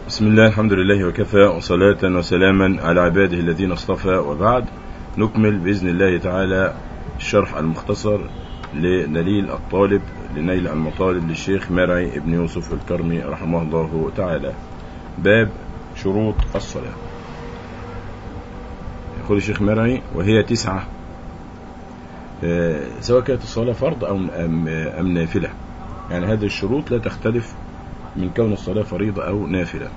بسم الله الحمد لله وكفى وصلاة وسلاما على عباده الذين اصطفى وبعد نكمل بإذن الله تعالى الشرح المختصر لدليل الطالب لنيل المطالب للشيخ مرعي ابن يوسف الكرمي رحمه الله تعالى باب شروط الصلاة يقول الشيخ مرعي وهي تسعة سواء كانت الصلاة فرض أو أم, أم نافلة يعني هذه الشروط لا تختلف من كون الصلاة فريضة أو نافلة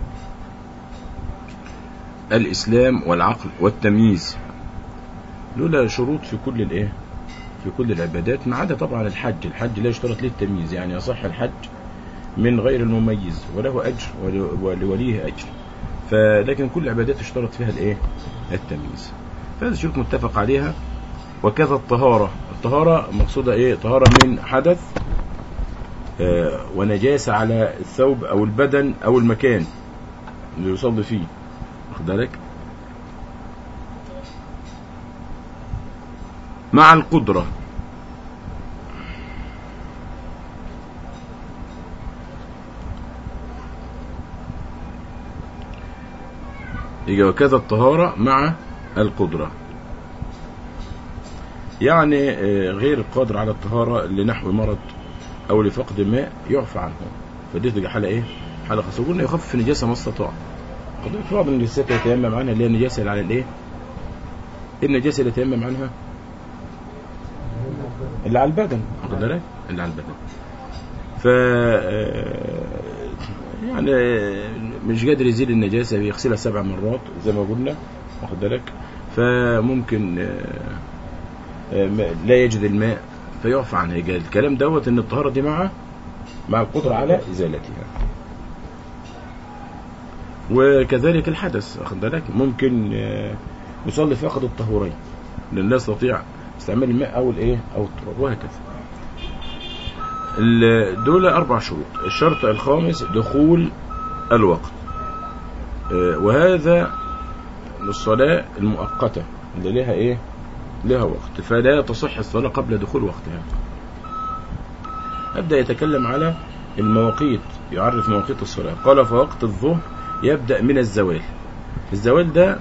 الإسلام والعقل والتمييز لولا شروط في كل الإيه في كل العبادات ما عدا طبعا الحج الحج لا يشترط له التمييز يعني يصح الحج من غير المميز وله أجر ولوليه أجر فلكن كل العبادات اشترط فيها الإيه التمييز فهذا شروط متفق عليها وكذا الطهارة الطهارة مقصودة إيه طهارة من حدث ونجاسة على الثوب أو البدن أو المكان اللي يصلي فيه واخد بالك مع القدرة يجي وكذا الطهارة مع القدرة يعني غير القادر على الطهارة لنحو مرض او لفقد ماء يعفى عنه فدي تبقى حاله ايه حاله خاصه قلنا يخفف النجاسه ما استطاع قد في بعض النجاسات يتيمم عنها اللي هي النجاسه اللي على الايه النجاسه اللي يتيمم عنها اللي على البدن واخد بالك اللي على البدن ف يعني مش قادر يزيل النجاسه بيغسلها سبع مرات زي ما قلنا واخد بالك فممكن لا يجد الماء فيعفى عنها الكلام دوت ان الطهارة دي مع مع القدرة على ازالتها وكذلك الحدث واخد بالك ممكن يصلي فاقد الطهورين لان لا يستطيع استعمال الماء او الايه او التراب وهكذا دول اربع شروط الشرط الخامس دخول الوقت وهذا للصلاة المؤقتة اللي لها ايه لها وقت فلا تصح الصلاة قبل دخول وقتها أبدأ يتكلم على المواقيت يعرف مواقيت الصلاة قال فوقت الظهر يبدأ من الزوال الزوال ده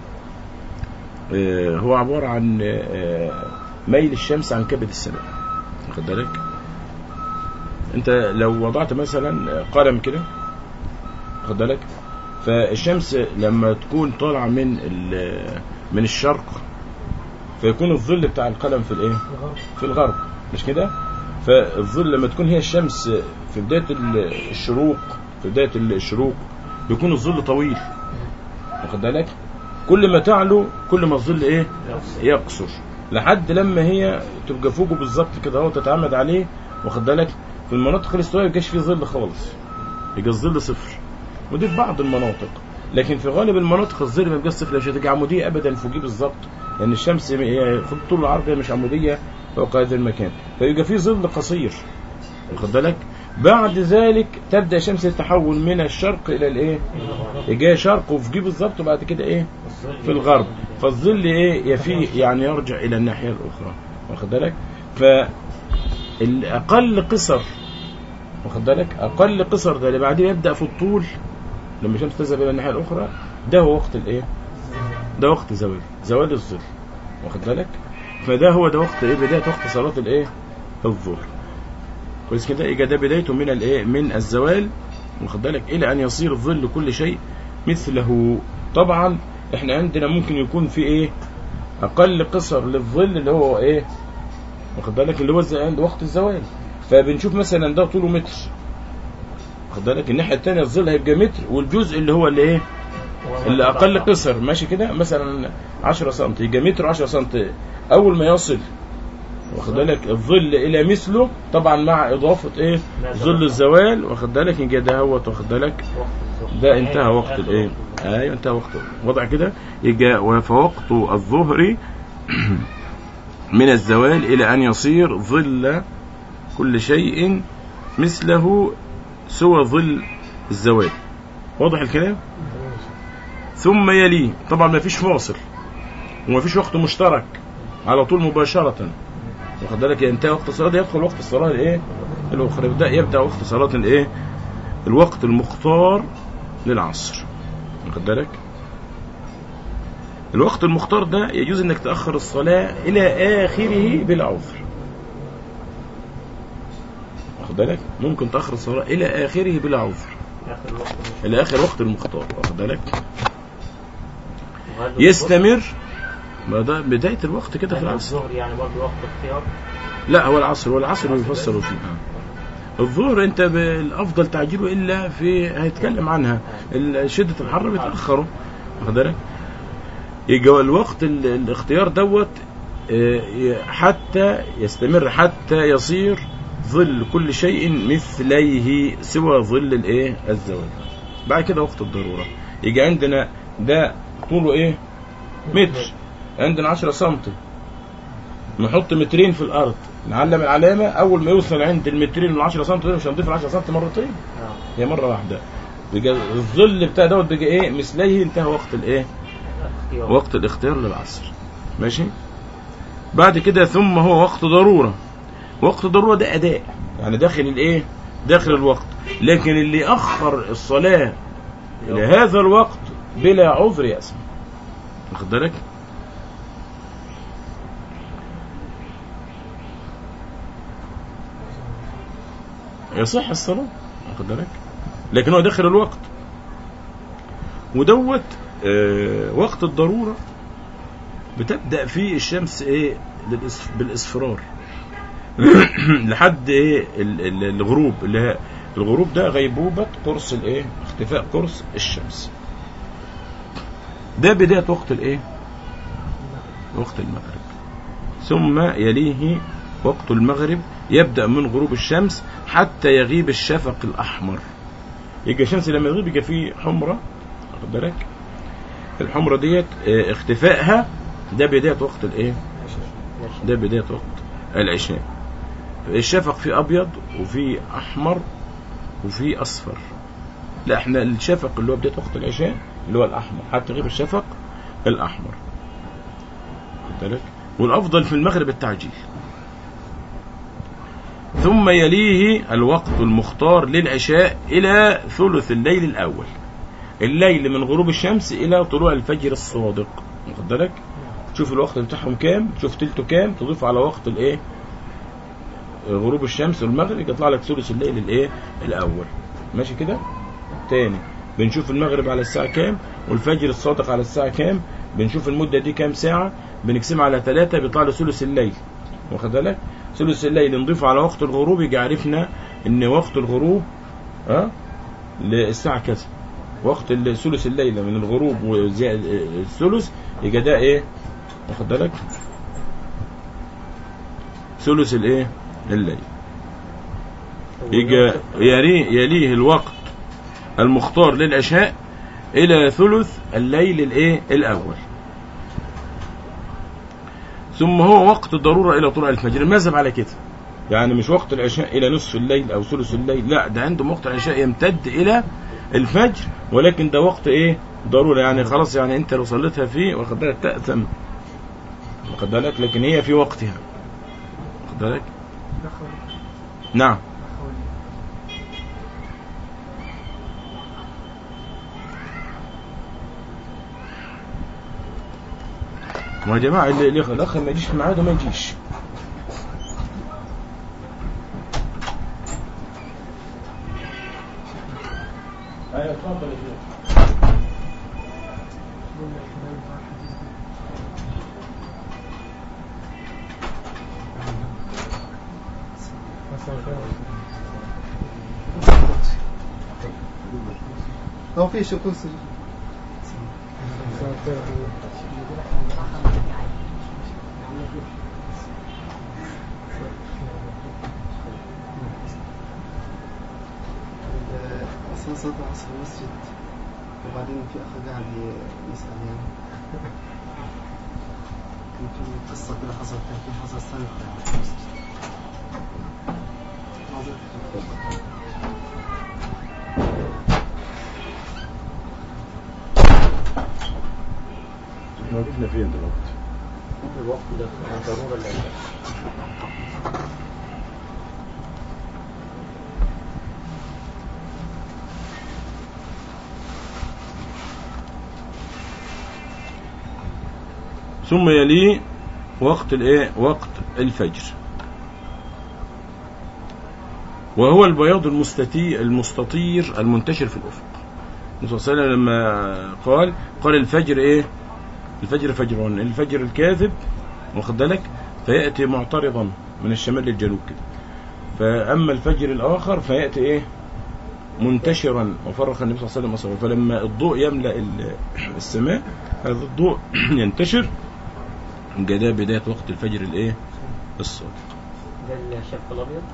هو عبارة عن ميل الشمس عن كبد السماء واخد بالك انت لو وضعت مثلا قلم كده واخد بالك فالشمس لما تكون طالعه من من الشرق فيكون الظل بتاع القلم في الايه في الغرب مش كده فالظل لما تكون هي الشمس في بدايه الشروق في بدايه الشروق بيكون الظل طويل واخد بالك كل ما تعلو كل ما الظل ايه يقصر لحد لما هي تبقى فوقه بالظبط كده اهو تتعمد عليه واخد بالك في المناطق الاستوائيه ما يبقاش فيه ظل خالص يبقى الظل صفر ودي في بعض المناطق لكن في غالب المناطق الظل ما يبقاش صفر مش هتبقى عموديه ابدا فوقيه بالظبط لان الشمس هي في الطول العرض مش عموديه فوق هذا المكان فيبقى في ظل قصير واخد بالك بعد ذلك تبدا الشمس تتحول من الشرق الى الايه جايه شرق وفي بالظبط وبعد كده ايه في الغرب فالظل ايه يفي يعني يرجع الى الناحيه الاخرى واخد بالك فالاقل قصر واخد بالك اقل قصر ده اللي بعدين يبدا في الطول لما الشمس تذهب الى الناحيه الاخرى ده هو وقت الايه ده وقت زوال زوال الظل واخد بالك فده هو ده وقت ايه بدايه وقت صلاه الايه الظهر كويس كده يبقى ده بدايته من الايه من الزوال واخد بالك الى ان يصير ظل كل شيء مثله طبعا احنا عندنا ممكن يكون في ايه اقل قصر للظل اللي هو ايه واخد بالك اللي هو عند وقت الزوال فبنشوف مثلا ده طوله متر واخد بالك الناحيه الثانيه الظل هيبقى متر والجزء اللي هو اللي ايه اللي اقل قصر ماشي كده مثلا 10 سم يبقى متر 10 سم اول ما يصل واخد بالك الظل الى مثله طبعا مع اضافه ايه ظل الزوال واخد بالك يبقى ده هو واخد بالك ده انتهى وقت الايه ايوه انتهى وقت وضع كده يبقى فوقت الظهر من الزوال الى ان يصير ظل كل شيء مثله سوى ظل الزوال واضح الكلام ثم يليه طبعا ما فيش فاصل وما فيش وقت مشترك على طول مباشرة واخد بالك ينتهي وقت الصلاة يدخل وقت الصلاة الايه الاخرى يبدأ يبدأ وقت صلاة الايه الوقت المختار للعصر واخد بالك الوقت المختار ده يجوز انك تأخر الصلاة الى اخره بلا عذر واخد بالك ممكن تأخر الصلاة الى اخره بلا عذر اخر الوقت مش الى اخر وقت المختار واخد بالك وهل يستمر ما ده بداية الوقت كده في هل العصر الظهر يعني برضه وقت اختيار لا هو العصر هو العصر يفسر فيه آه. الظهر انت بالافضل تعجيله الا في هيتكلم عنها ال- شده الحر بيتاخره واخد بالك يجي الوقت ال- الاختيار دوت آه، ي- حتى يستمر حتى يصير ظل كل شيء مثليه سوى ظل الايه الزوال بعد كده وقت الضروره يجي عندنا ده طوله ايه متر عندنا 10 سنتي نحط مترين في الارض نعلم العلامه اول ما يوصل عند المترين وال 10 سم دول مش هنضيف ال 10 سم مرتين اه هي مره واحده بقى الظل بتاع دوت بقى ايه مثليه انتهى وقت الايه اختيار وقت الاختيار للعصر ماشي بعد كده ثم هو وقت ضروره وقت ضروره ده اداء يعني داخل الايه داخل الوقت لكن اللي اخر الصلاه الى هذا الوقت بلا عذر يأسم واخد بالك يصح الصلاة واخد بالك لكن هو داخل الوقت ودوت آه وقت الضرورة بتبدأ فيه الشمس ايه للإصف- بالاصفرار لحد ايه ال- ال- الغروب اللي هي الغروب ده غيبوبة قرص الايه اختفاء قرص الشمس ده بداية وقت الايه وقت المغرب ثم يليه وقت المغرب يبدأ من غروب الشمس حتى يغيب الشفق الأحمر يبقى الشمس لما يغيب يبقى فيه حمرة واخد بالك الحمرة ديت اه، اختفائها ده بداية وقت الايه ده بداية وقت العشاء الشفق فيه أبيض وفيه أحمر وفيه أصفر لا احنا الشفق اللي هو بداية وقت العشاء اللي هو الأحمر حتى غيب الشفق الأحمر خد بالك والأفضل في المغرب التعجيل ثم يليه الوقت المختار للعشاء إلى ثلث الليل الأول الليل من غروب الشمس إلى طلوع الفجر الصادق واخد بالك تشوف الوقت بتاعهم كام تشوف تلته كام تضيف على وقت الايه غروب الشمس والمغرب يطلع لك ثلث الليل الايه الاول ماشي كده تاني بنشوف المغرب على الساعة كام والفجر الصادق على الساعة كام بنشوف المدة دي كام ساعة بنقسمها على ثلاثة بيطلع له ثلث الليل واخد بالك ثلث الليل نضيفه على وقت الغروب يجي عرفنا ان وقت الغروب ها للساعة كذا وقت ال- ثلث الليل من الغروب وزائد الثلث يبقى ده ايه واخد بالك ثلث الايه الليل يجي يليه, يليه الوقت المختار للعشاء الى ثلث الليل الايه الاول ثم هو وقت الضرورة الى طلوع الفجر المذهب على كده يعني مش وقت العشاء الى نصف الليل او ثلث الليل لا ده عندهم وقت العشاء يمتد الى الفجر ولكن ده وقت ايه ضرورة يعني خلاص يعني انت لو صليتها فيه واخد بالك تأثم واخد بالك لكن هي في وقتها واخد بالك نعم ما يا جماعة اللي اللي الأخ ما يجيش في ميعاده ما يجيش أيوة اتفضل يا شيخ. هو في شيء كرسي أصلا صلاة العصر في المسجد وبعدين في أخ قاعد ي- يسأل يعني كان في قصة كده حصلت كان في حصل سرقة في المسجد معذرة. احنا وقفنا فين دلوقتي؟ الوقت ده ضرورة العشاء ثم يليه وقت الايه وقت الفجر وهو البياض المستتي المستطير المنتشر في الافق النبي صلى الله عليه وسلم لما قال قال الفجر ايه الفجر فجرون الفجر الكاذب واخد بالك فياتي معترضا من الشمال للجنوب كده فاما الفجر الاخر فياتي ايه منتشرا وفرق النبي صلى الله عليه وسلم أصابعه فلما الضوء يملا ال- السماء هذا الضوء ينتشر يبقى ده بدايه وقت الفجر الايه الصادق ده الشفق الابيض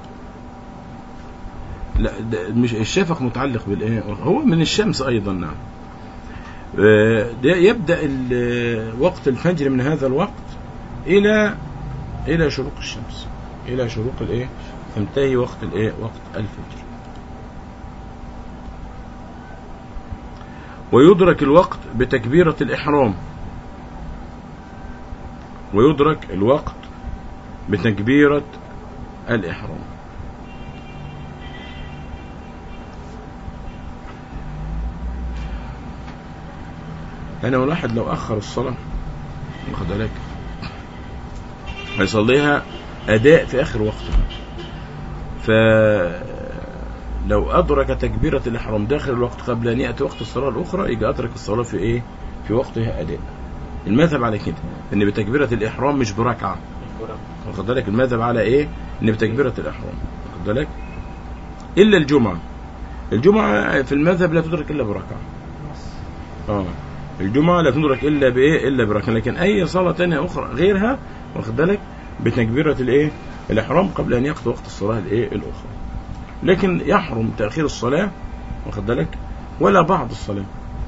لا ده مش الشفق متعلق بالايه هو من الشمس ايضا نعم آه، ده يبدا ال- وقت الفجر من هذا الوقت الى الى شروق الشمس الى شروق الايه تنتهي وقت الايه وقت الفجر ويدرك الوقت بتكبيرة الإحرام ويدرك الوقت بتكبيرة الإحرام أنا الواحد لو أخر الصلاة واخد بالك هيصليها أداء في آخر وقتها فلو أدرك تكبيرة الإحرام داخل الوقت قبل أن يأتي وقت الصلاة الأخرى يجي أدرك الصلاة في إيه؟ في وقتها أداء المذهب على كده إن بتكبيرة الإحرام مش بركعة الكرة واخد بالك المذهب على إيه؟ إن بتكبيرة الإحرام واخد بالك إلا الجمعة الجمعة في المذهب لا تدرك إلا بركعة اه الجمعة لا تدرك إلا بإيه إلا بركعة لكن أي صلاة تانية أخرى غيرها واخد بالك بتكبيرة الإيه الإحرام قبل أن يقضي وقت الصلاة الإيه الأخرى لكن يحرم تأخير الصلاة واخد بالك ولا بعض الصلاة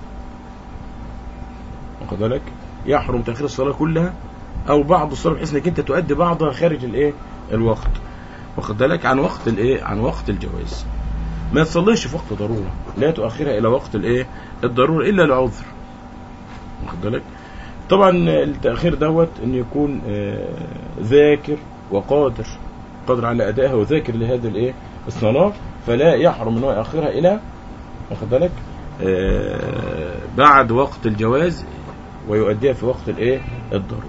واخد بالك يحرم تأخير الصلاة كلها أو بعض الصلاة بحيث إنك أنت تؤدي بعضها خارج الإيه الوقت واخد بالك عن وقت الإيه عن وقت الجواز ما تصليش في وقت ضرورة لا تؤخرها إلى وقت الإيه الضرورة إلا لعذر واخد بالك طبعا التأخير دوت إن يكون آه، ذاكر وقادر قادر على أدائها وذاكر لهذا الإيه الصلاة فلا يحرم إن هو يأخرها إلى واخد بالك آه، بعد وقت الجواز ويؤديها في وقت الإيه الضرورة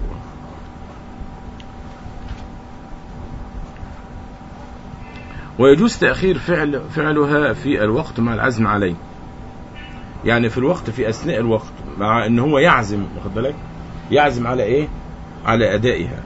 ويجوز تأخير فعل فعلها في الوقت مع العزم عليه يعني في الوقت في أثناء الوقت مع ان هو يعزم واخد بالك يعزم على ايه على ادائها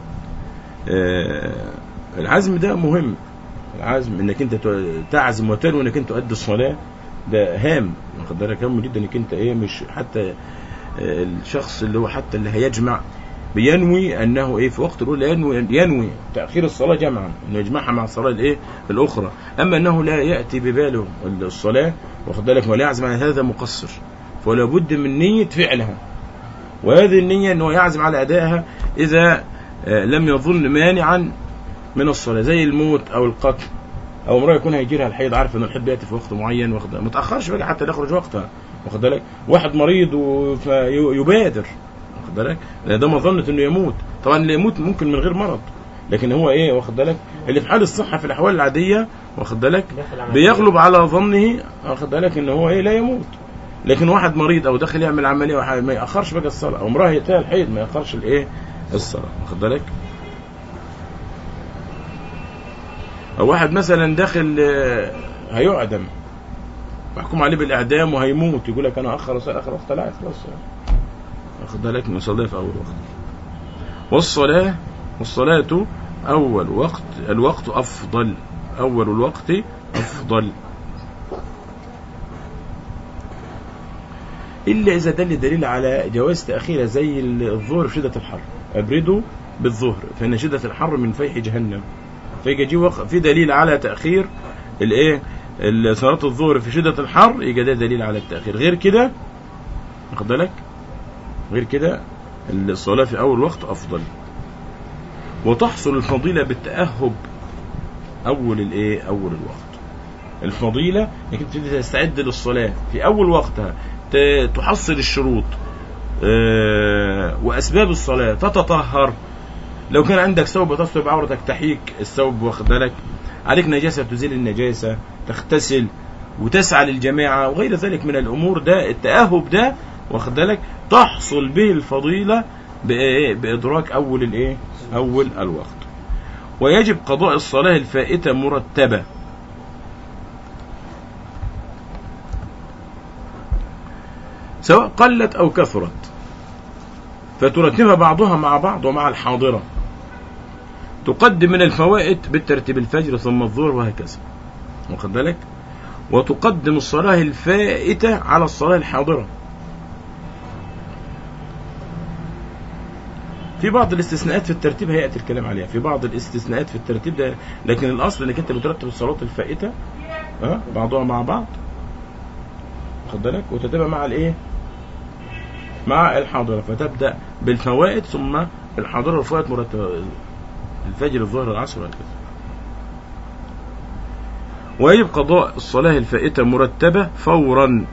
آه العزم ده مهم العزم انك انت ت- تعزم وتنوي انك انت تؤدي الصلاه ده هام واخد بالك هام جدا انك انت ايه مش حتى آه الشخص اللي هو حتى اللي هيجمع بينوي انه ايه في وقت الاولى ينوي ينوي تاخير الصلاه جمعا انه يجمعها مع الصلاه الايه الاخرى اما انه لا ياتي بباله الصلاه واخد بالك ولا يعزم على هذا مقصر فلا بد من نية فعلها وهذه النية أنه يعزم على أدائها إذا آه، لم يظن مانعا من الصلاة زي الموت أو القتل أو امرأة يكون هيجي لها الحيض عارف أن الحيض بيأتي في وقت معين واخد ما تأخرش بقى حتى يخرج وقتها واخد بالك واحد مريض و- فيبادر واخد بالك لأن ده مظنة أنه يموت طبعا اللي يموت ممكن من غير مرض لكن هو ايه واخد بالك اللي في حال الصحة في الأحوال العادية واخد بالك داخل عملية. بيغلب على ظنه واخد بالك ان هو ايه لا يموت لكن واحد مريض او داخل يعمل عمليه وح- ما ياخرش بقى الصلاه او امراه يتها الحيض ما ياخرش الايه الصلاه واخد بالك او واحد مثلا داخل آه، هيعدم محكوم عليه بالاعدام وهيموت يقول لك انا اخر الصلاه اخر وقت لا خلاص واخد بالك نصليها في اول وقت والصلاه والصلاه اول وقت الوقت افضل اول الوقت افضل إلا إذا دل دليل على جواز تأخيرها زي الظهر في شدة الحر أبردوا بالظهر فإن شدة الحر من فيح جهنم فيجي يجي وق- في دليل على تأخير الإيه ال- صلاة الظهر في شدة الحر يجي ده دليل على التأخير غير كده واخد بالك غير كده الصلاة في أول وقت أفضل وتحصل الفضيلة بالتأهب أول الإيه أول الوقت الفضيلة انك انت تبتدي تستعد للصلاة في أول وقتها ت- تحصل الشروط آه، وأسباب الصلاة تتطهر لو كان عندك ثوب تستر بعورتك تحيك الثوب واخد بالك عليك نجاسة تزيل النجاسة تغتسل وتسعى للجماعة وغير ذلك من الأمور ده التأهب ده واخد بالك تحصل به الفضيلة بإيه؟ بإدراك أول الإيه أول الوقت ويجب قضاء الصلاة الفائتة مرتبة سواء قلت أو كثرت فترتبها بعضها مع بعض ومع الحاضرة تقدم من الفوائد بالترتيب الفجر ثم الظهر وهكذا واخد بالك وتقدم الصلاة الفائتة على الصلاة الحاضرة في بعض الاستثناءات في الترتيب هيأتي الكلام عليها في بعض الاستثناءات في الترتيب ده لكن الأصل انك انت بترتب الصلاة الفائتة ها بعضها مع بعض واخد بالك وتتبع مع الايه مع الحاضرة فتبدأ بالفوائد ثم الحاضرة والفوائد مرتبة الفجر الظهر العصر وهكذا ويجب قضاء الصلاة الفائتة مرتبة فورا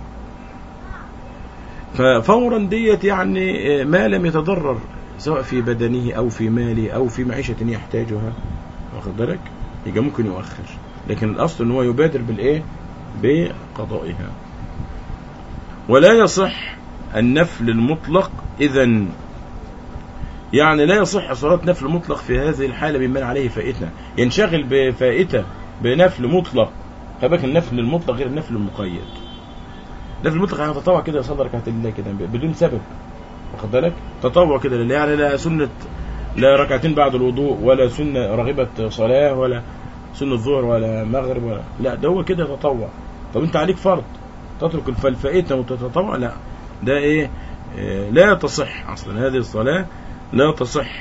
ففورا ديت يعني ما لم يتضرر سواء في بدنه أو في ماله أو في معيشة يحتاجها واخد بالك يبقى ممكن يؤخر لكن الأصل أن هو يبادر بالإيه بقضائها ولا يصح النفل المطلق إذا يعني لا يصح صلاة نفل مطلق في هذه الحالة ممن عليه فائتة ينشغل بفائتة بنفل مطلق خلي النفل المطلق غير النفل المقيد النفل المطلق يعني تطوع كده يصلي ركعتين لله كده بدون سبب واخد بالك تطوع كده لله يعني لا سنة لا ركعتين بعد الوضوء ولا سنة رغبة صلاة ولا سنة ظهر ولا مغرب ولا لا ده هو كده تطوع طب انت عليك فرض تترك الفائتة وتتطوع لا ده ايه آه، لا تصح اصلا هذه الصلاة لا تصح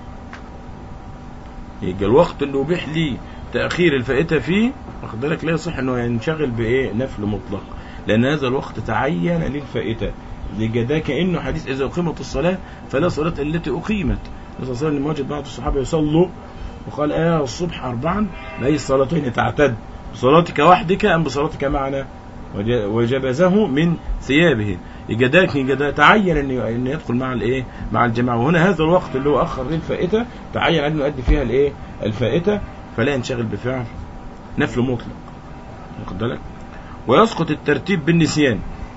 يبقى الوقت اللي أبيح لي تأخير الفائتة فيه واخد بالك لا يصح انه ينشغل بايه نفل مطلق لان هذا الوقت تعين للفائتة يبقى ده كانه حديث اذا اقيمت الصلاة فلا صلاة التي اقيمت الرسول صلى الله عليه وسلم وجد بعض الصحابة يصلوا وقال آه الصبح أربعا بأي الصلاتين تعتد بصلاتك وحدك أم بصلاتك معنا وج- وجبزه من ثيابه يبقى ده يبقى ده تعين ان ان يدخل مع الايه مع الجماعه وهنا هذا الوقت اللي هو اخر للفائته تعين انه يؤدي فيها الايه الفائته فلا ينشغل بفعل نفل مطلق واخد بالك ويسقط الترتيب بالنسيان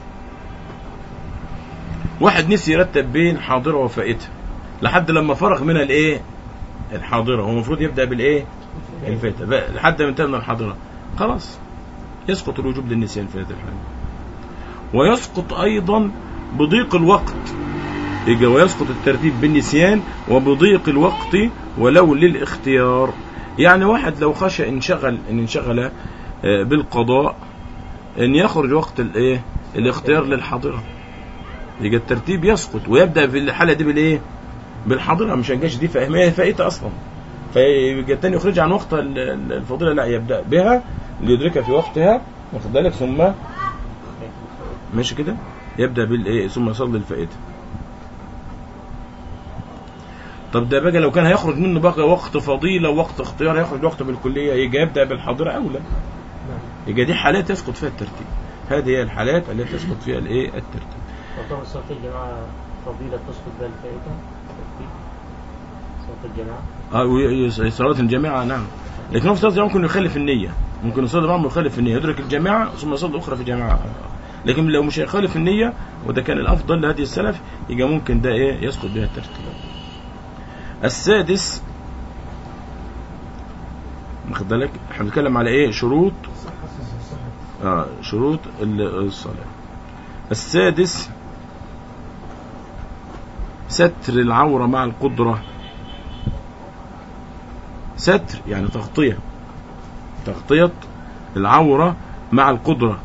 واحد نسي يرتب بين حاضره وفائته لحد لما فرغ من الايه الحاضره هو المفروض يبدا بالايه الفائته بقى لحد ما انتهى من الحاضره خلاص يسقط الوجوب للنسيان في هذه الحاله ويسقط أيضا بضيق الوقت يبقى ويسقط الترتيب بالنسيان وبضيق الوقت ولو للاختيار يعني واحد لو خشى انشغل ان انشغل آه، بالقضاء ان يخرج وقت الايه الاختيار للحاضره يبقى الترتيب يسقط ويبدا في الحاله دي بالايه بالحاضره مش هنجاش دي فاهمه هي فائته اصلا فيبقى التاني يخرج عن وقت ال- ال- الفضيله لا يبدا بها ليدركها في وقتها واخد بالك ثم ماشي كده يبدا بالايه ثم يصلي الفائته طب ده بقى لو كان هيخرج منه بقى وقت فضيله وقت اختيار هيخرج وقت بالكليه يجي يبدا بالحاضره اولى يبقى دي حالات يسقط فيها الترتيب هذه هي الحالات التي يسقط فيها الايه الترتيب وطبعا صلاة الجماعة فضيلة تسقط بها الفائتة ترتيب صلاة الجماعة اه وي- صلاه الجماعه نعم لكن هو في صلاه الجماعه ممكن يخالف النيه ممكن يصلي بعض يخالف النيه يدرك الجماعه ثم يصلي اخرى في جماعه لكن لو مش هيخالف النيه وده كان الافضل لهدي السلف يبقى ممكن ده ايه يسقط بها الترتيب السادس واخد بالك احنا بنتكلم على ايه شروط اه شروط ال- الصلاه السادس ستر العوره مع القدره ستر يعني تغطية تغطية العورة مع القدرة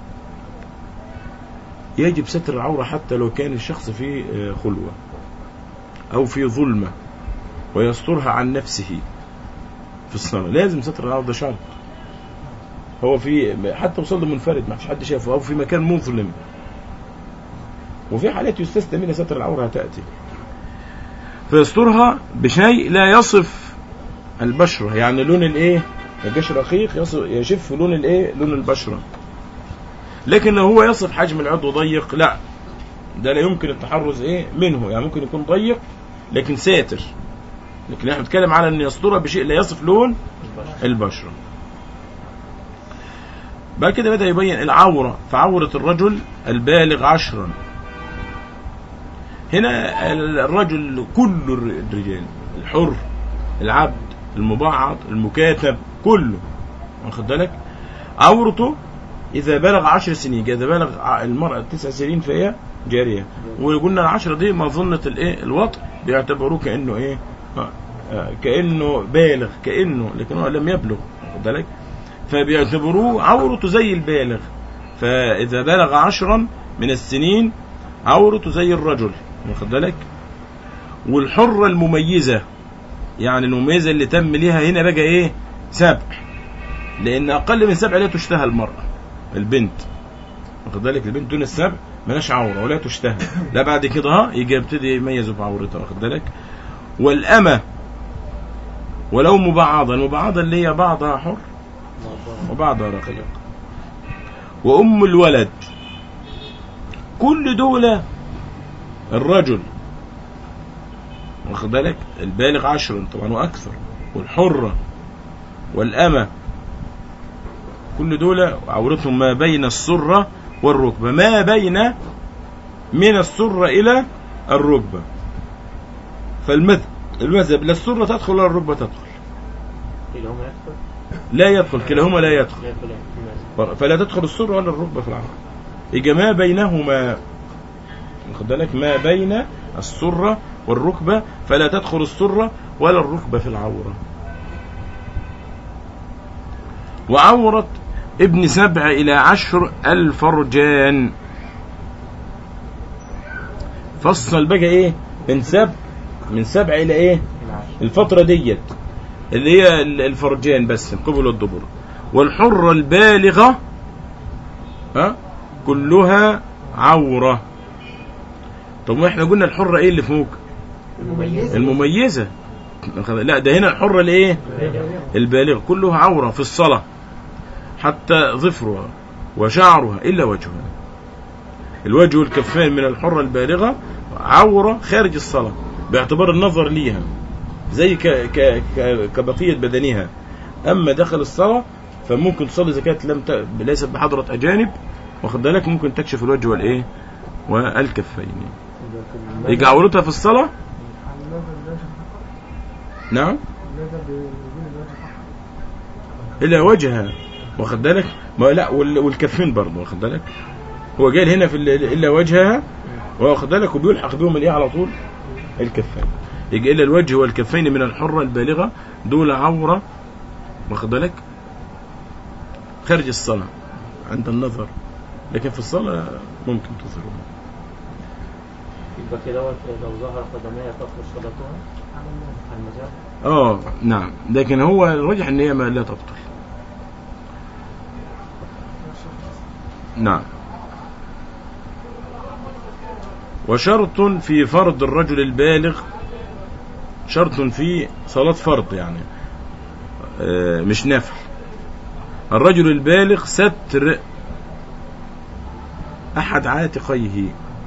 يجب ستر العورة حتى لو كان الشخص في آه، خلوة أو في ظلمة ويسترها عن نفسه في الصلاة لازم ستر العورة ده شرط هو في حتى وصل منفرد ما فيش حد شافه أو في مكان مظلم وفي حالات يستثنى منها ستر العورة هتأتي فيسترها بشيء لا يصف البشرة يعني لون الايه الجيش رقيق يصف يشف لون الايه لون البشرة لكن لو هو يصف حجم العضو ضيق لا ده لا يمكن التحرز ايه منه يعني ممكن يكون ضيق لكن ساتر لكن احنا بنتكلم على ان يسترها بشيء لا يصف لون البشرة بعد كده بدأ يبين العورة فعورة الرجل البالغ عشرا هنا الرجل كل الرجال الحر العبد المبعض المكاتب كله واخد بالك عورته إذا بلغ عشر سنين إذا بلغ ع- المرأة تسع سنين فهي جارية وقلنا العشرة دي مظنة الإيه الوطء بيعتبروه كأنه إيه آه، آه، كأنه بالغ كأنه لكن هو لم يبلغ واخد بالك فبيعتبروه عورته زي البالغ فإذا بلغ عشرا من السنين عورته زي الرجل واخد بالك والحرة المميزة يعني المميزة اللي تم ليها هنا بقى ايه سبع لان اقل من سبع لا تشتهى المرأة البنت واخد بالك البنت دون السبع ملاش عورة ولا تشتهى لا بعد كده ها يجي يبتدي يميز بعورتها واخد بالك والأمة ولو مبعضة المبعضة اللي هي بعضها حر وبعضها رقيق وأم الولد كل دول الرجل واخد بالك البالغ عشر طبعا وأكثر والحرة والأمة كل دول عورتهم ما بين السرة والركبة ما بين من السرة إلى الركبة فالمذهب المذهب لا السرة تدخل ولا الركبة تدخل اللي هم يدخل لا يدخل كلاهما لا يدخل لا يدخل في المسجد فلا تدخل السرة ولا الركبة في العورة يجي ما بينهما واخد بالك ما بين السرة والركبة فلا تدخل السرة ولا الركبة في العورة وعورة ابن سبع إلى عشر الفرجان فصل بقى ايه من سبع من سبع إلى ايه العشر الفترة ديت اللي هي الفرجان بس القبل والدبر والحرة البالغة ها كلها عورة طب ما احنا قلنا الحرة ايه اللي فوق المميز المميزة لا ده هنا الحرة الايه البالغة كلها عورة في الصلاة حتى ظفرها وشعرها إلا وجهها الوجه والكفين من الحرة البالغة عورة خارج الصلاة باعتبار النظر ليها زي ك ك ك كبقية بدنها أما داخل الصلاة فممكن تصلي زكاة لم ت... ليست بحضرة أجانب واخد بالك ممكن تكشف الوجه والإيه والكفين يجي عورتها في الصلاة نعم إلى وجهها واخد بالك ما لا وال- والكفين برضه واخد بالك هو جاي هنا في ال- إلا وجهها واخد بالك وبيلحق بهم الإيه على طول الكفين يجي إلا الوجه والكفين من الحرة البالغة دول عورة واخد بالك خارج الصلاة عند النظر لكن في الصلاة ممكن تظهرها يبقى كده دوت لو ظهر قدميها تخرج صلاتها على المذهب اه نعم لكن هو الرجح ان هي ما لا تبطل نعم وشرط في فرض الرجل البالغ شرط في صلاة فرض يعني آه، مش نفل الرجل البالغ ستر أحد عاتقيه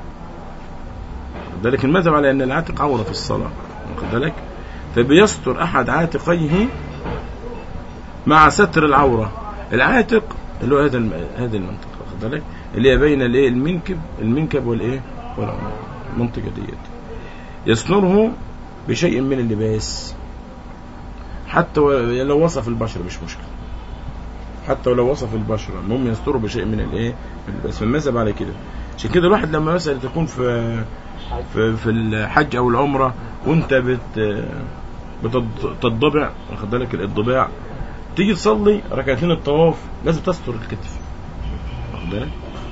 ذلك المذهب على أن العاتق عورة في الصلاة واخد بالك فبيستر أحد عاتقيه مع ستر العورة العاتق اللي هو هذا الم... هذه المنطقة واخد بالك اللي هي بين الايه المنكب المنكب والايه والعنق المنطقة ديت يستره بشيء من اللباس حتى و- لو وصف البشرة مش مشكلة حتى ولو وصف البشرة المهم يستره بشيء من الايه من اللباس فالمذهب على كده عشان كده الواحد لما مثلا تكون في في, في الحج او العمره وانت بت بتضبع واخد بالك الضباع تيجي تصلي ركعتين الطواف لازم تستر الكتف واخد بالك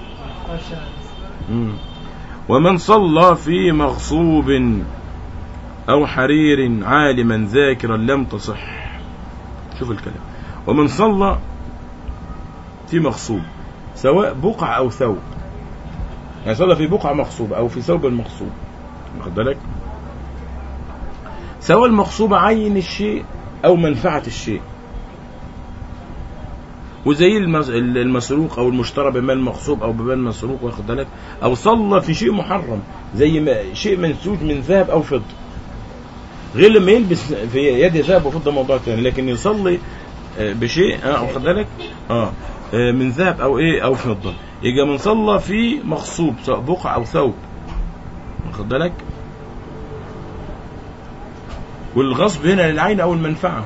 مم. ومن صلى في مغصوب او حرير عالما ذاكرا لم تصح شوف الكلام ومن صلى في مغصوب سواء بقع او ثوب يعني صلى في بقعة مغصوبة أو في ثوب مغصوب واخد بالك سواء المغصوبة عين الشيء أو منفعة الشيء وزي المس- المسروق أو المشترى بمال مغصوب أو بمال مسروق واخد بالك أو صلى في شيء محرم زي ما شيء منسوج من ذهب أو فضة غير لما يلبس في يد ذهب وفضة موضوع ثاني لكن يصلي آه، بشيء اه واخد بالك اه آه، من ذهب او ايه او فضه يبقى من صلى في مغصوب سواء بقع او ثوب واخد بالك والغصب هنا للعين او المنفعه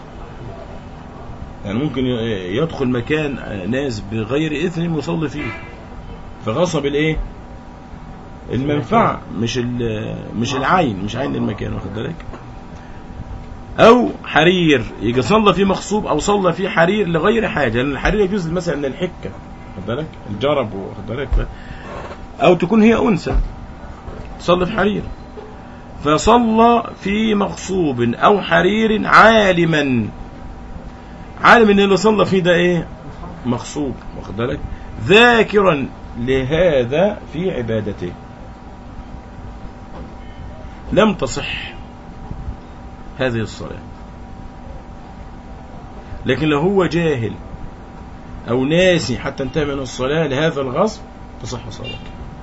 يعني ممكن ي- يدخل مكان ناس بغير اثم يصلي فيه فغصب الايه المنفعه مش ال- مش العين مش عين المكان واخد بالك او حرير يجي صلى فيه مغصوب او صلى فيه حرير لغير حاجه لان الحرير يجوز مثلا من الحكه واخد بالك الجرب واخد بالك ف- او تكون هي انثى صلى في حرير فصلى في مغصوب او حرير عالما عالم ان اللي صلى فيه ده ايه مغصوب واخد بالك ذاكرا لهذا في عبادته لم تصح هذه الصلاة لكن لو هو جاهل أو ناسي حتى انتهى من الصلاة لهذا الغصب تصح صلاته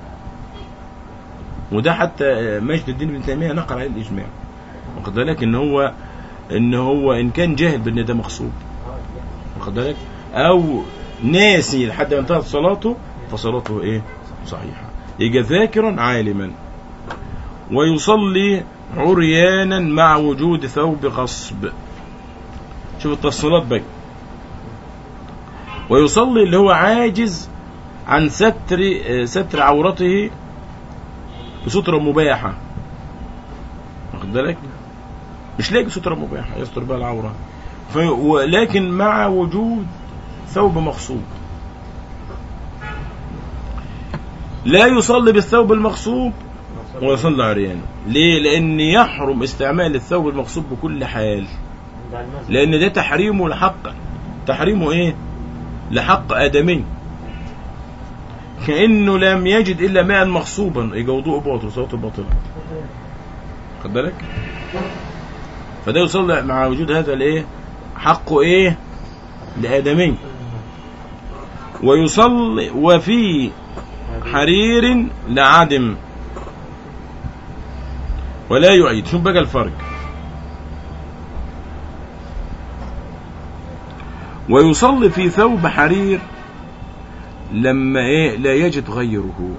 وده حتى مجد الدين بن تيمية نقل عليه الإجماع واخد بالك إن هو إن هو إن كان جاهل بأن ده مغصوب واخد بالك أو ناسي لحد ما انتهت صلاته فصلاته إيه صحيحة يجي ذاكرا عالما ويصلي عريانا مع وجود ثوب غصب شوف التفصيلات بقى ويصلي اللي هو عاجز عن ستر آه، ستر عورته بسترة مباحة واخد بالك مش لاقي سترة مباحة يستر بها العورة ف... ولكن مع وجود ثوب مغصوب لا يصلي بالثوب المغصوب ويصلي عريان ليه لان يحرم استعمال الثوب المغصوب بكل حال ده المسجد لان ده تحريمه لحق تحريمه ايه لحق ادمي كانه لم يجد الا ماء مغصوبا يجي وضوءه باطل صلاته باطله خد بالك فده يصلي مع وجود هذا الايه حقه ايه لادمي ويصلي وفي حرير لعدم ولا يعيد شوف بقى الفرق ويصلي في ثوب حرير لما ايه لا يجد غيره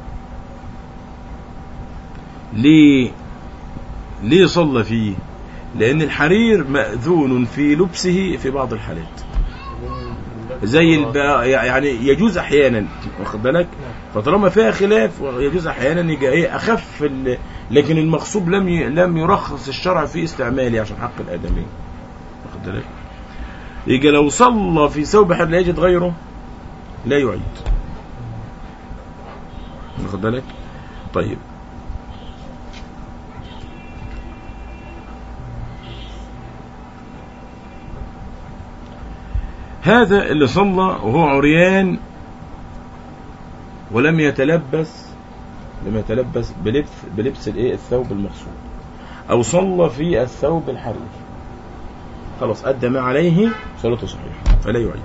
ليه ليه صلى فيه لان الحرير ماذون في لبسه في بعض الحالات زي الب... يعني يجوز احيانا واخد بالك فطالما فيها خلاف يجوز احيانا يجي ايه اخف ال... لكن المغصوب لم ي... لم يرخص الشرع في استعماله عشان حق الادمي واخد بالك يجي لو صلى في ثوب حر لا يجد غيره لا يعيد واخد بالك طيب هذا اللي صلى وهو عريان ولم يتلبس لم يتلبس بلبس بلبس الايه الثوب المغصوب او صلى في الثوب الحرير خلاص ادى ما عليه صلاته صحيحه فلا يعيد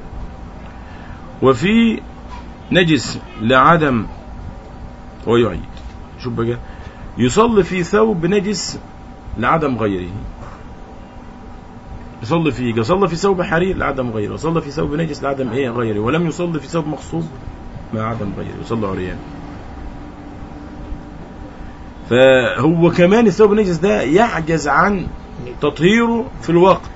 وفي نجس لعدم ويعيد شوف بقى يصلي في ثوب نجس لعدم غيره يصلي فيه صلى في ثوب حرير لعدم غيره صلى في ثوب نجس لعدم ايه غيره ولم يصلي في ثوب مغصوب مع عدم غيره يصلي عريان فهو كمان الثوب النجس ده يعجز عن تطهيره في الوقت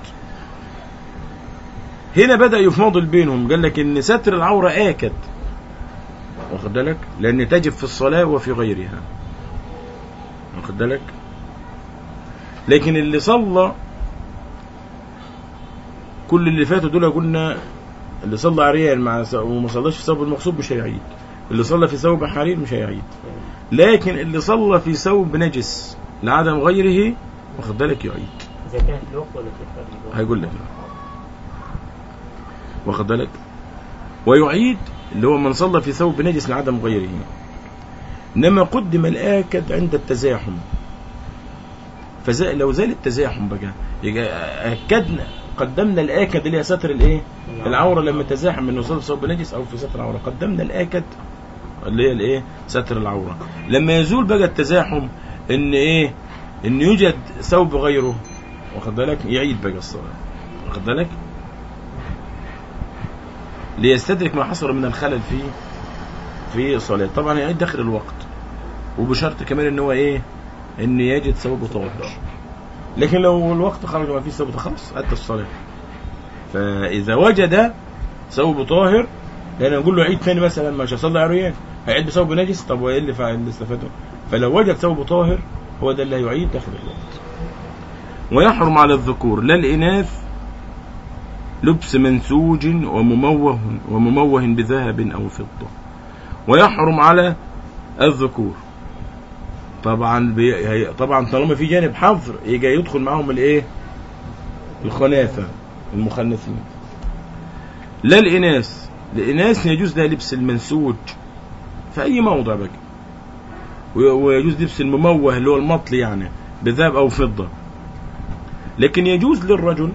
هنا بدأ يفاضل بينهم قال لك ان ستر العورة آكد واخد بالك لان تجب في الصلاة وفي غيرها واخد بالك لكن اللي صلى كل اللي فاتوا دول قلنا اللي صلى عريان مع س- وما صلاش في ثوب المغصوب مش هيعيد اللي صلى في ثوب حرير مش هيعيد لكن اللي صلى في ثوب نجس لعدم غيره واخد بالك يعيد إذا كان في الوقت ولا في الخارج هيقول لك واخد بالك ويعيد اللي هو من صلى في ثوب نجس لعدم غيره انما قدم الاكد عند التزاحم فلو زال التزاحم بقى يبقى اكدنا قدمنا الاكد اللي هي ستر الايه العوره لما تزاحم من وصل في ثوب نجس او في ستر العوره قدمنا الاكد اللي هي الايه ستر العوره لما يزول بقى التزاحم ان ايه ان يوجد ثوب غيره واخد بالك يعيد بقى الصلاه واخد بالك ليستدرك ما حصل من الخلل في في صلاة طبعا يعيد داخل الوقت وبشرط كمان ان هو ايه ان يجد ثوب طاهر لكن لو الوقت خرج ما فيه ثوب طاهر خلاص ادى الصلاه فاذا وجد ثوب طاهر لان نقول له عيد ثاني مثلا مش هيصلي عريان هيعيد بثوب نجس طب وايه اللي فعل اللي استفاده فلو وجد ثوب طاهر هو ده اللي هيعيد داخل الوقت ويحرم على الذكور لا الاناث لبس منسوج ومموه ومموه بذهب او فضه ويحرم على الذكور طبعا بي... هي- طبعا طالما في جانب حظر يجي يدخل معاهم الايه الخناثه المخنثين لا الاناث الاناث يجوز لها لبس المنسوج في اي موضع بقى وي- ويجوز لبس المموه اللي هو المطل يعني بذهب او فضه لكن يجوز للرجل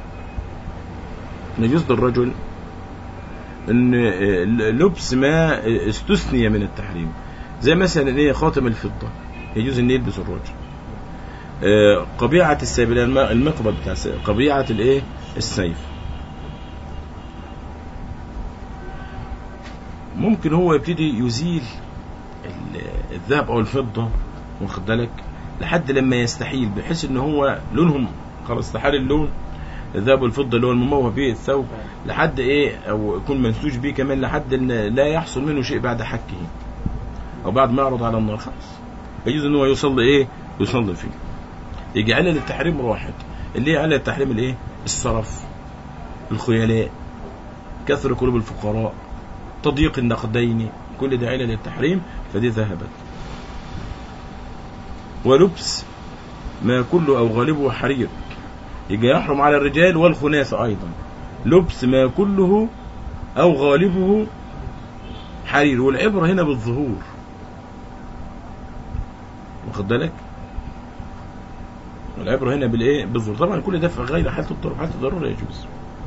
يجوز للرجل ان آه، لبس ما استثني من التحريم زي مثلا ايه خاتم الفضه يجوز ان يلبس الرجل آه، قبيعه السيف اللي هي الم- المقبض بتاع السيف قبيعه الايه السيف ممكن هو يبتدي يزيل ال- الذهب او الفضه واخد بالك لحد لما يستحيل بحيث ان هو لونهم خلاص استحال اللون الذهب والفضه اللي هو المموه به الثوب لحد ايه او يكون منسوج به كمان لحد ان لا يحصل منه شيء بعد حكه او بعد ما يعرض على النار خلاص يجوز ان هو يصلي ايه يصلي فيه يجي علة التحريم واحد اللي هي علة التحريم الايه الصرف الخيلاء كثر قلوب الفقراء تضييق النقدين كل ده علة للتحريم فدي ذهبت ولبس ما كله او غالبه حرير يجي يحرم على الرجال والخناثة ايضا لبس ما كله او غالبه حرير والعبرة هنا بالظهور واخد بالك والعبرة هنا بالايه بالظهور طبعا كل ده في غير حالة الضرورة حالة الضرورة يجوز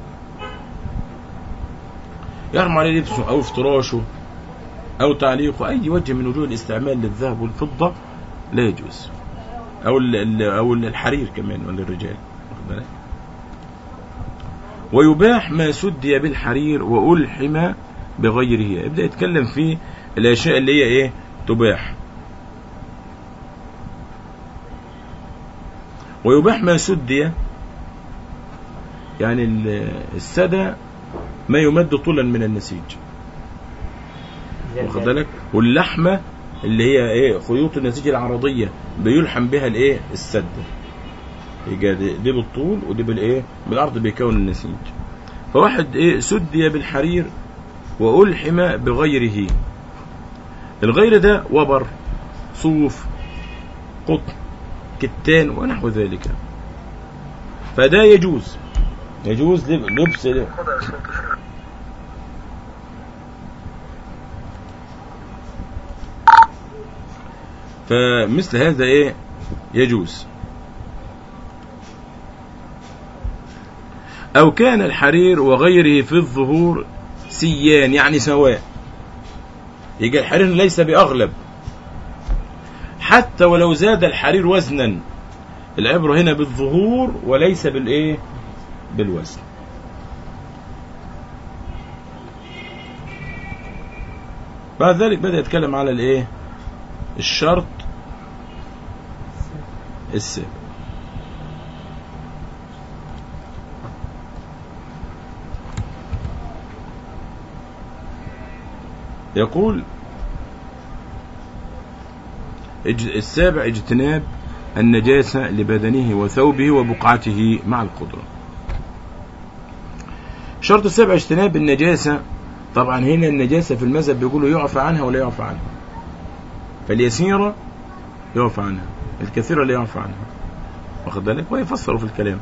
يحرم عليه لبسه او افتراشه او تعليقه اي وجه من وجوه الاستعمال للذهب والفضة لا يجوز او ال ال او الحرير كمان للرجال واخد بالك ويباح ما سدي بالحرير والحم بغيره يبدا يتكلم في الاشياء اللي هي ايه تباح ويباح ما سدي يعني ال- السدى ما يمد طولا من النسيج زي واخد الجلد. بالك واللحمه اللي هي ايه خيوط النسيج العرضيه بيلحم بها الايه السد يبقى دي, دي بالطول ودي بالايه بالعرض بيكون النسيج فواحد ايه سدي بالحرير والحم بغيره الغير ده وبر صوف قطن كتان ونحو ذلك فده يجوز يجوز لب- لبس فمثل هذا ايه يجوز او كان الحرير وغيره في الظهور سيان يعني سواء يجي الحرير ليس باغلب حتى ولو زاد الحرير وزنا العبرة هنا بالظهور وليس بالايه بالوزن بعد ذلك بدأ يتكلم على الايه الشرط السابع يقول اج- السابع اجتناب النجاسة لبدنه وثوبه وبقعته مع القدرة شرط السابع اجتناب النجاسة طبعا هنا النجاسة في المذهب بيقولوا يعفى عنها ولا يعفى عنها فاليسيرة يعفى عنها الكثيرة لا يعفى عنها واخد بالك ويفسروا في الكلام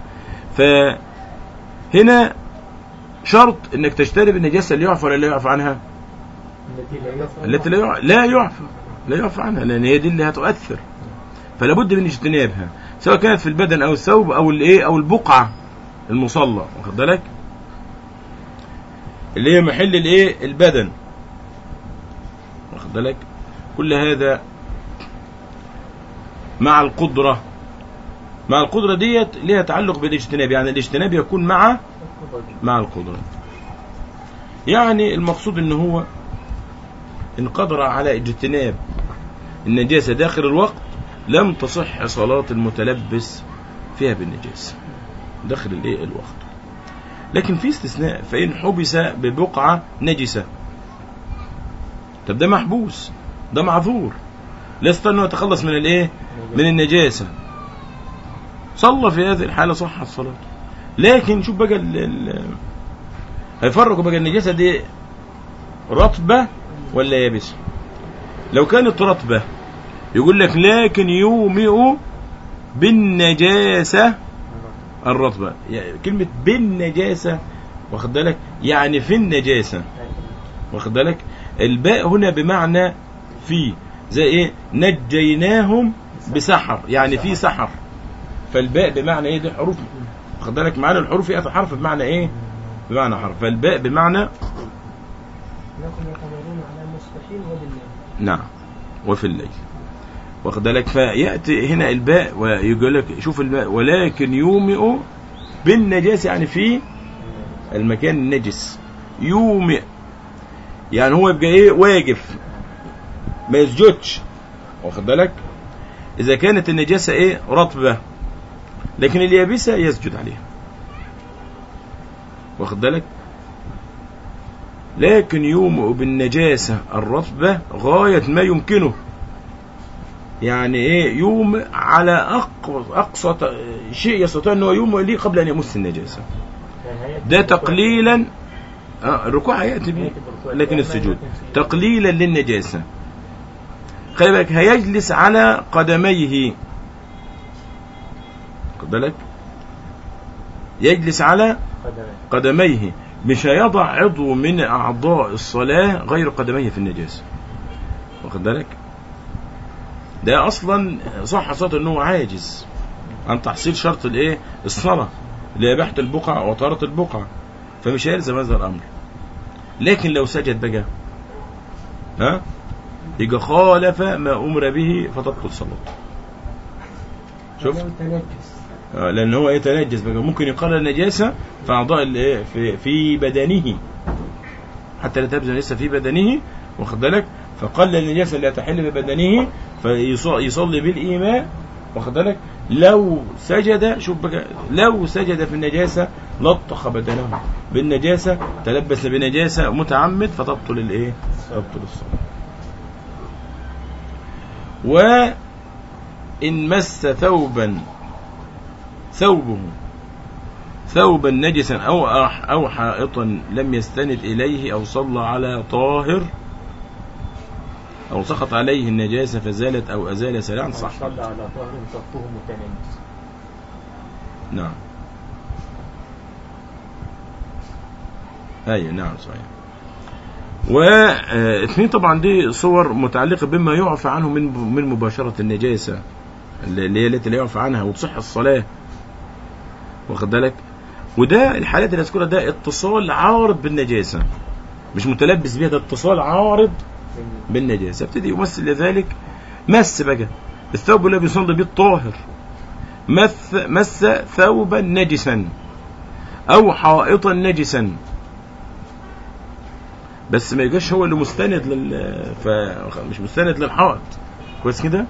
فهنا شرط انك تجتنب النجاسة اللي يعفى ولا لا يعفى عنها التي لا يصل التي لا يع- لا يعفى لا يعفى عنها لان هي دي اللي هتؤثر فلا بد من اجتنابها سواء كانت في البدن او الثوب او الايه او البقعه المصلى واخد بالك اللي هي محل الايه البدن واخد بالك كل هذا مع القدره مع القدره ديت ليها تعلق بالاجتناب يعني الاجتناب يكون مع مع القدرة يعني المقصود ان هو ان قدر على اجتناب النجاسة داخل الوقت لم تصح صلاة المتلبس فيها بالنجاسة داخل الايه الوقت لكن في استثناء فإن حبس ببقعة نجسة طب ده محبوس ده معذور لا يستطيع انه يتخلص من الايه من النجاسة صلى في هذه الحالة صح الصلاة لكن شوف بقى ال ال هيفرقوا بقى النجاسة دي رطبة ولا يابسة لو كانت رطبة يقول لك لكن يومئ بالنجاسة الرطبة يعني كلمة بالنجاسة واخد بالك يعني في النجاسة واخد بالك الباء هنا بمعنى في زي ايه نجيناهم بسحر يعني في سحر فالباء بمعنى ايه دي حروف واخد بالك معنى الحروف ايه في حرف بمعنى ايه بمعنى حرف فالباء بمعنى لكن يتمرون على المسبحين وبالليل نعم وفي الليل واخد بالك فياتي هنا الباء ويقول لك شوف الباء ولكن يومئ بالنجاسه يعني في المكان النجس يومئ يعني هو يبقى ايه واقف ما يسجدش واخد بالك اذا كانت النجاسه ايه رطبه لكن اليابسه يسجد عليها واخد بالك لكن يومئ بالنجاسة الرطبة غاية ما يمكنه يعني ايه يوم على أقصى, أقصى ت- شيء يستطيع أنه يوم ليه قبل أن يمس النجاسة ده تقليلا آه الركوع هيأتي به لكن السجود تقليلا للنجاسة خلي بالك هيجلس على قدميه خد بالك يجلس على قدميه مش هيضع عضو من أعضاء الصلاة غير قدميه في النجاسة واخد بالك ده أصلا صح صوت أنه عاجز عن تحصيل شرط الإيه الصلاة لإباحة البقعة وطهارة البقعة فمش هيلزم هذا الأمر لكن لو سجد بقى ها يبقى خالف ما أمر به فتبطل صلاته شوف لو تنجس آه، لان هو يتنجس بقى ممكن يقرر النجاسه في اعضاء الايه في في بدنه حتى لا تبذل لسه في بدنه واخد بالك فقل النجاسه اللي تحل ببدنه فيصلي بالايمان واخد بالك لو سجد شوف بقى لو سجد في النجاسه لطخ بدنه بالنجاسه تلبس بنجاسه متعمد فتبطل الايه؟ تبطل الصلاه. وإن مس ثوبا ثوبه ثوبا نجسا أو أح- أو حائطا لم يستند إليه أو صلى على طاهر أو سقط عليه النجاسة فزالت أو أزال سريعا صح صلى على طهر صفه متنجس نعم أي نعم صحيح واثنين طبعا دي صور متعلقة بما يعفى عنه من من مباشرة النجاسة اللي هي التي لا يعفى عنها وتصح الصلاة واخد بالك وده الحالات اللي اذكرها ده اتصال عارض بالنجاسة مش متلبس بيها ده اتصال عارض بالنجاسة ابتدي يمثل لذلك مس بقى الثوب الذي يصلي به الطاهر مس مس ثوبا نجسا او حائطا نجسا بس ما يجيش هو اللي مستند لل ف... مش مستند للحائط كويس كده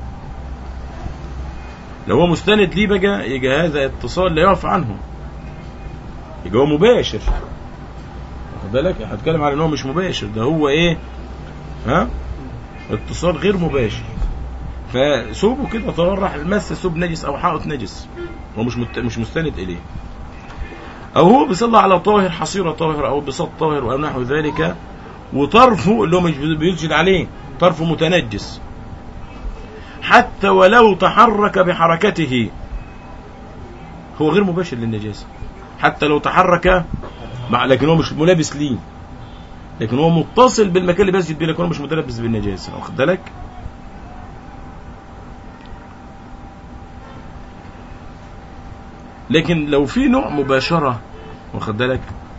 لو هو مستند ليه بقى يجي هذا اتصال لا يعفى عنه يبقى هو مباشر واخد بالك هتكلم على ان هو مش مباشر ده هو ايه ها اتصال غير مباشر فثوبه كده تورح مس ثوب نجس او حائط نجس هو مش مت... مش مستند اليه او هو بيصلي على طاهر حصيره طاهر او بساط طاهر او نحو ذلك وطرفه اللي هو مش بيسجد عليه طرفه متنجس حتى ولو تحرك بحركته هو غير مباشر للنجاسه حتى لو تحرك مع لكن هو مش ملابس ليه لكن هو متصل بالمكان اللي بيسجد بيه لكن هو مش متلبس بالنجاسه واخد بالك لكن لو في نوع مباشرة واخد بالك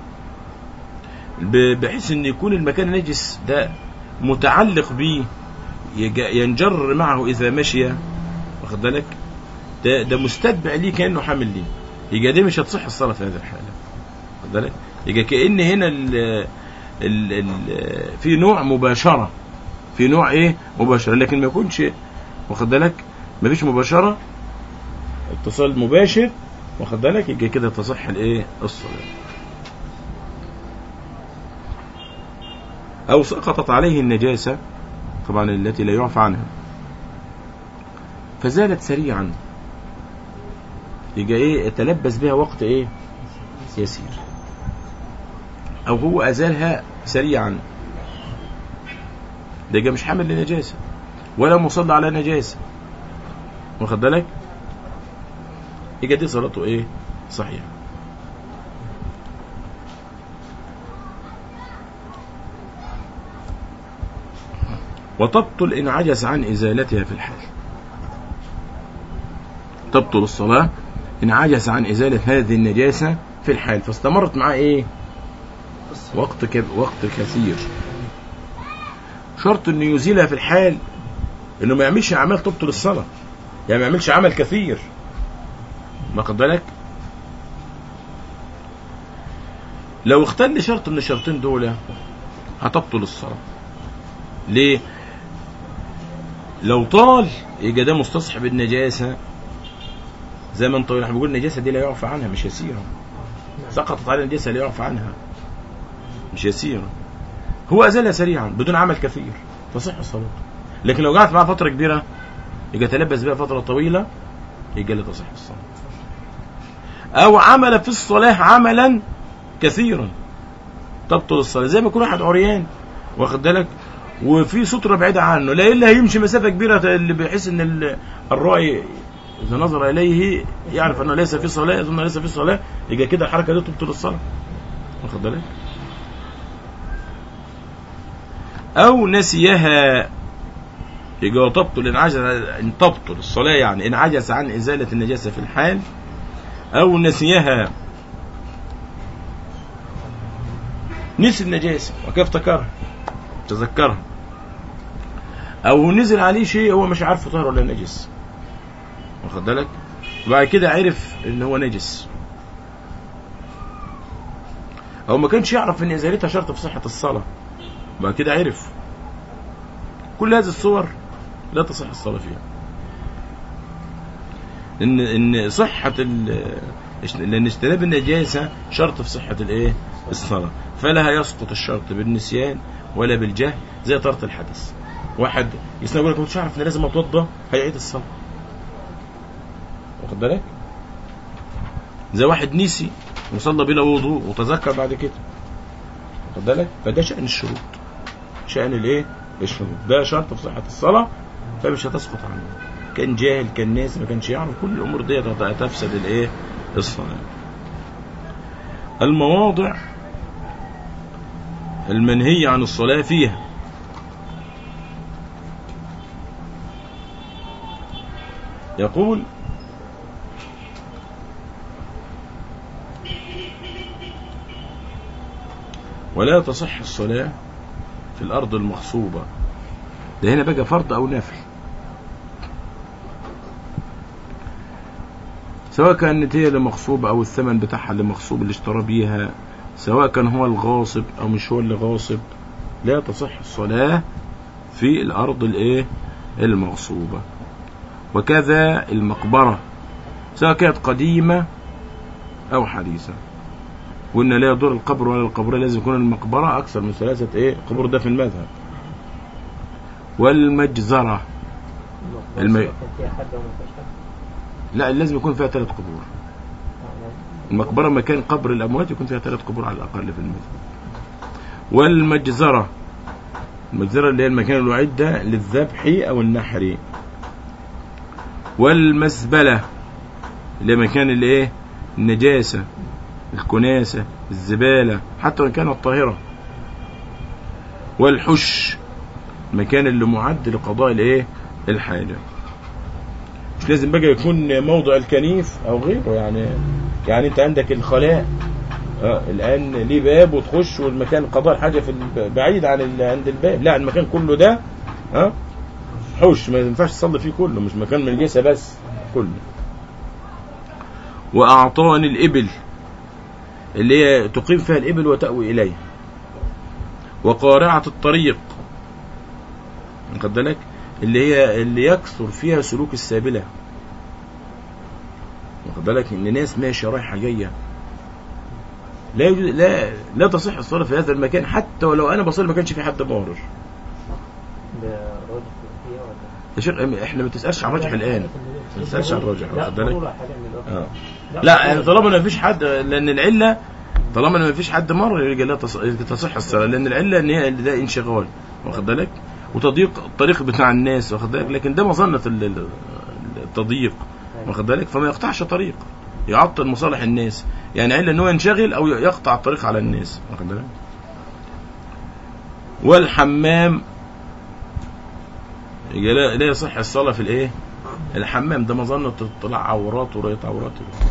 ب- بحيث ان يكون المكان النجس ده متعلق بيه يج- ينجر معه اذا مشي واخد بالك ده ده مستتبع ليه كانه حامل ليه يبقى دي مش هتصح الصلاه في هذه الحاله واخد بالك يبقى كان هنا ال ال ال في نوع مباشره في نوع ايه مباشرة لكن ما يكونش واخد بالك ما فيش مباشرة اتصال مباشر واخد بالك يجي كده تصح الايه الصلاة او سقطت عليه النجاسة طبعا التي لا يعفى عنها فزالت سريعا يجي ايه يتلبس بها وقت ايه يسير او هو ازالها سريعا ده يبقى مش حامل لنجاسة ولا مصلى على نجاسة واخد بالك يبقى دي صلاته ايه صحيحة وتبطل إن عجز عن إزالتها في الحال تبطل الصلاة إن عجز عن إزالة هذه النجاسة في الحال فاستمرت معاه إيه وقت ك... وقت كثير شرط انه يزيلها في الحال انه ما يعملش اعمال تبطل الصلاه يعني ما يعملش عمل كثير ما خد بالك لو اختل شرط من الشرطين دول هتبطل الصلاه ليه لو طال يبقى ده مستصحب النجاسه زي ما انت احنا بنقول النجاسه دي لا يعفى عنها مش يسيره سقطت على النجاسه لا يعفى عنها مش يسيره هو أزالها سريعا بدون عمل كثير تصح الصلاة لكن لو قعدت معاه فترة كبيرة يبقى تلبس بها فترة طويلة يبقى لا تصح الصلاة أو عمل في الصلاة عملا كثيرا تبطل الصلاة زي ما يكون واحد عريان واخد بالك وفي سترة بعيدة عنه لا إلا هيمشي مسافة كبيرة اللي بيحس إن ال- الرأي إذا نظر إليه يعرف أنه ليس في صلاة يظن ليس في صلاة يبقى كده الحركة دي تبطل الصلاة واخد بالك أو نسيها يبقى تبطل إن عجز إن تبطل الصلاة يعني إن عجز عن إزالة النجاسة في الحال أو نسيها نسي النجاسة وكيف افتكرها تذكرها أو نزل عليه شيء هو مش عارفه طاهر ولا نجس واخد بالك وبعد كده عرف إن هو نجس أو ما كانش يعرف إن إزالتها شرط في صحة الصلاة بعد كده عرف كل هذه الصور لا تصح الصلاة فيها ان ان صحة ال- لان اجتناب النجاسة شرط في صحة الايه الصلاة فلا يسقط الشرط بالنسيان ولا بالجهل زي طرد الحدث واحد يسمع يقول لك ما كنتش عارف ان لازم اتوضى هيعيد الصلاة واخد بالك زي واحد نسي وصلى بلا وضوء وتذكر بعد كده واخد بالك فده شأن الشروط شأن الايه الشروط ده شرط في صحة الصلاة فمش هتسقط عنه كان جاهل كان ناس ما كانش يعرف كل الامور دي تفسد الايه الصلاة المواضع المنهي عن الصلاة فيها يقول ولا تصح الصلاة في الأرض المغصوبة ده هنا بقى فرض أو نفل سواء كانت هي اللي مغصوبة أو الثمن بتاعها اللي مغصوب اللي اشترى بيها سواء كان هو الغاصب أو مش هو اللي غاصب لا تصح الصلاة في الأرض الإيه المغصوبة وكذا المقبرة سواء كانت قديمة أو حديثة وإن لا يضر القبر ولا القبر لازم يكون المقبرة أكثر من ثلاثة إيه قبور ده في المذهب والمجزرة الم- كان فيها حد وما فيهاش حد لا لازم يكون فيها ثلاث قبور المقبرة مكان قبر الأموات يكون فيها ثلاث قبور على الأقل في المذهب والمجزرة المجزرة اللي هي المكان اللي أعد للذبح أو النحر والمزبلة اللي هي مكان اللي إيه النجاسة الكناسة الزبالة حتى وإن كانت طاهرة والحش المكان اللي معد لقضاء الإيه الحاجة مش لازم بقى يكون موضع الكنيف او غيره يعني يعني انت عندك الخلاء آه الان ليه باب وتخش والمكان قضاء الحاجه في الب- بعيد عن ال- عند الباب لا المكان كله ده ها حوش ما ينفعش تصلي فيه كله مش مكان من الجيسه بس كله واعطان الابل اللي هي تقيم فيها الابل وتأوي اليه وقارعة الطريق واخد بالك اللي هي اللي يكثر فيها سلوك السابله واخد بالك ان ناس ماشيه رايحه جايه لا يوجد لا لا تصح الصلاه في هذا المكان حتى ولو انا بصلي ما كانش في حد مارر ده راجل فيها ولا يا شيخ احنا ما تسالش عن الراجح الان ما تسالش عن الراجح لا واخد بالك ضرورة حاجة من الأخرى اه لا يعني طالما ما فيش حد لان العله طالما ما فيش حد مر يبقى لا تص- تصح الصلاه لان العله ان هي ده انشغال واخد بالك وتضييق الطريق بتاع الناس واخد بالك لكن ده مظنه ال- ال- التضييق واخد بالك فما يقطعش طريق يعطل مصالح الناس يعني عله ان هو ينشغل او يقطع الطريق على الناس واخد بالك والحمام يبقى لا, لا يصح الصلاه في الايه الحمام ده مظنه اطلاع عورات ورؤيه عورات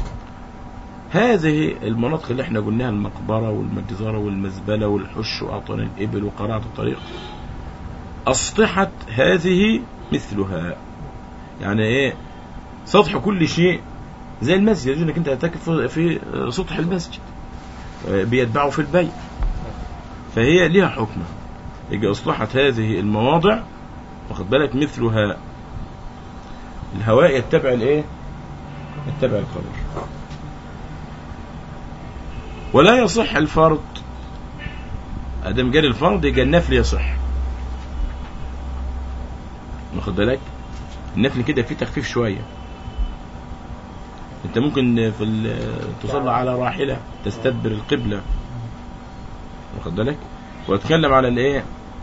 هذه المناطق اللي احنا قلناها المقبرة والمجزرة والمزبلة والحش وأعطان الإبل وقراعة الطريق أسطحت هذه مثلها يعني ايه سطح كل شيء زي المسجد يجوز انك انت تعتكف في سطح المسجد بيتبعه في البيت فهي لها حكمة يجي أصلحت هذه المواضع واخد بالك مثلها الهواء يتبع الايه يتبع القبر ولا يصح الفرض ادم جال الفرض يبقى النفل يصح واخد بالك النفل كده فيه تخفيف شويه انت ممكن في ال- تصلي على راحله تستدبر القبله واخد بالك واتكلم على الايه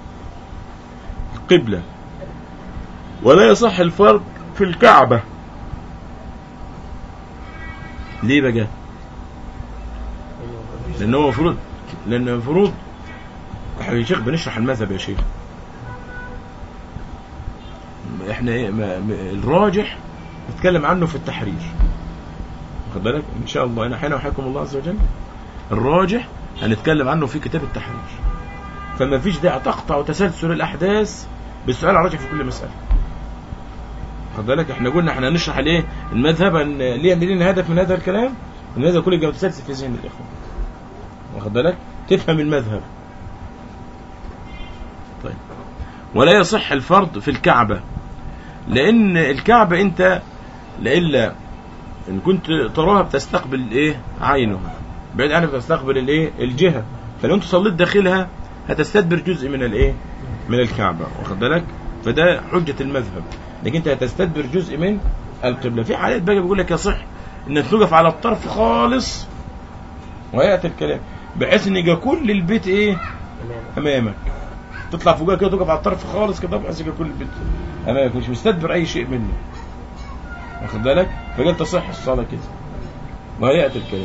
القبله ولا يصح الفرض في الكعبه ليه بقى لان هو المفروض لان المفروض يا شيخ بنشرح المذهب يا شيخ احنا ايه ما ما- الراجح نتكلم عنه في التحرير واخد بالك ان شاء الله انا حين وحياكم الله عز وجل الراجح هنتكلم عنه في كتاب التحرير فما فيش داعي تقطع تسلسل الاحداث بالسؤال الراجح في كل مساله خد بالك احنا قلنا احنا هنشرح الايه المذهب ان ليه لينا هدف من هذا الكلام ان هذا كله يبقى متسلسل في ذهن الاخوه واخد بالك تفهم المذهب طيب ولا يصح الفرض في الكعبة لأن الكعبة أنت لإلا إن كنت تراها بتستقبل إيه عينها بعيد عنها بتستقبل الإيه الجهة فلو أنت صليت داخلها هتستدبر جزء من الإيه من الكعبة واخد بالك فده حجة المذهب لكن أنت هتستدبر جزء من القبلة في حالات بقى بيقول لك يصح إنك تقف على الطرف خالص ويأتي الكلام بحيث ان يبقى كل البيت ايه تمام امامك تطلع فوقها كده تقف على الطرف خالص كده بحيث يبقى كل البيت امامك مش مستدبر اي شيء منه واخد بالك فقال تصح الصلاه كده وهيأتي الكلام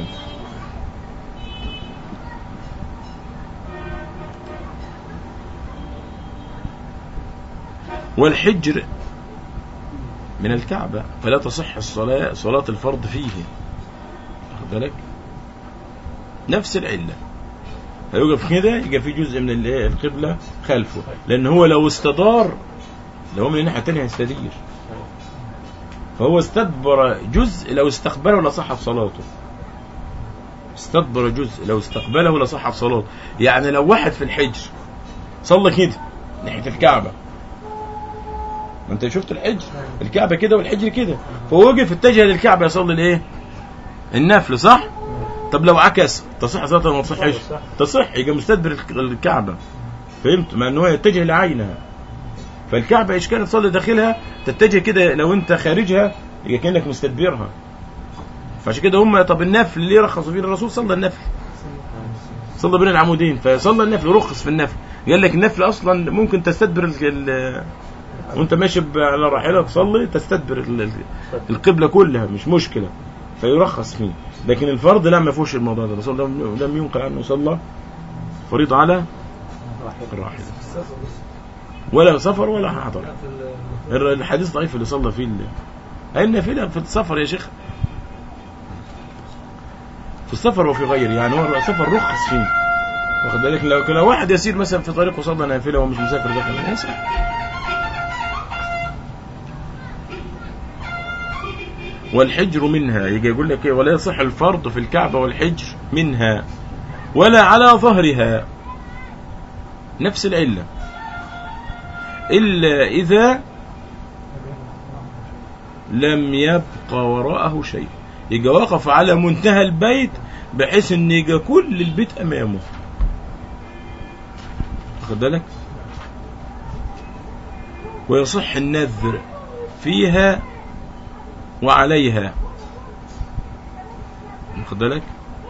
والحجر من الكعبة فلا تصح الصلاة صلاة الفرض فيه واخد بالك نفس العلة هيوقف كده يبقى في جزء من الايه القبلة خلفه لأن هو لو استدار لو هو من الناحية التانية هيستدير فهو استدبر جزء لو استقبله لصحت صلاته استدبر جزء لو استقبله لصحت صلاته يعني لو واحد في الحجر صلى كده ناحية الكعبة ما انت شفت الحجر الكعبة كده والحجر كده فهو وقف اتجه للكعبة يصلي الايه النفل صح طب لو عكس تصح صلاته ولا ما تصحش صح. تصح يبقى مستدبر الك- الكعبة فهمت مع ان هو يتجه لعينها فالكعبة ايش كانت تصلي داخلها تتجه كده لو انت خارجها يبقى كانك مستدبرها فعشان كده هم طب النفل ليه رخصوا فيه الرسول صلى النفل صلى بين العمودين فصلى النفل رخص في النفل قال لك النفل اصلا ممكن تستدبر ال- ال- وانت ماشي ب- على راحله تصلي تستدبر ال- ال- القبله كلها مش مشكله فيرخص فيه لكن الفرض لا ما فيهوش الموضوع ده الرسول لم لم ينقل عنه صلى فريض على الراحله ولا سفر ولا حضر الر- الحديث ضعيف اللي صلى فيه ال- أين في في السفر يا شيخ في السفر وفي غيره يعني هو السفر رخص فيه واخد بالك لو كان واحد يسير مثلا في طريق وصلى نافله وهو مش مسافر داخل الناس والحجر منها يجي يقول لك إيه ولا يصح الفرض في الكعبة والحجر منها ولا على ظهرها نفس العلة إلا إذا لم يبقى وراءه شيء يجي وقف على منتهى البيت بحيث ان يجي كل البيت امامه واخد بالك ويصح النذر فيها وعليها واخد بالك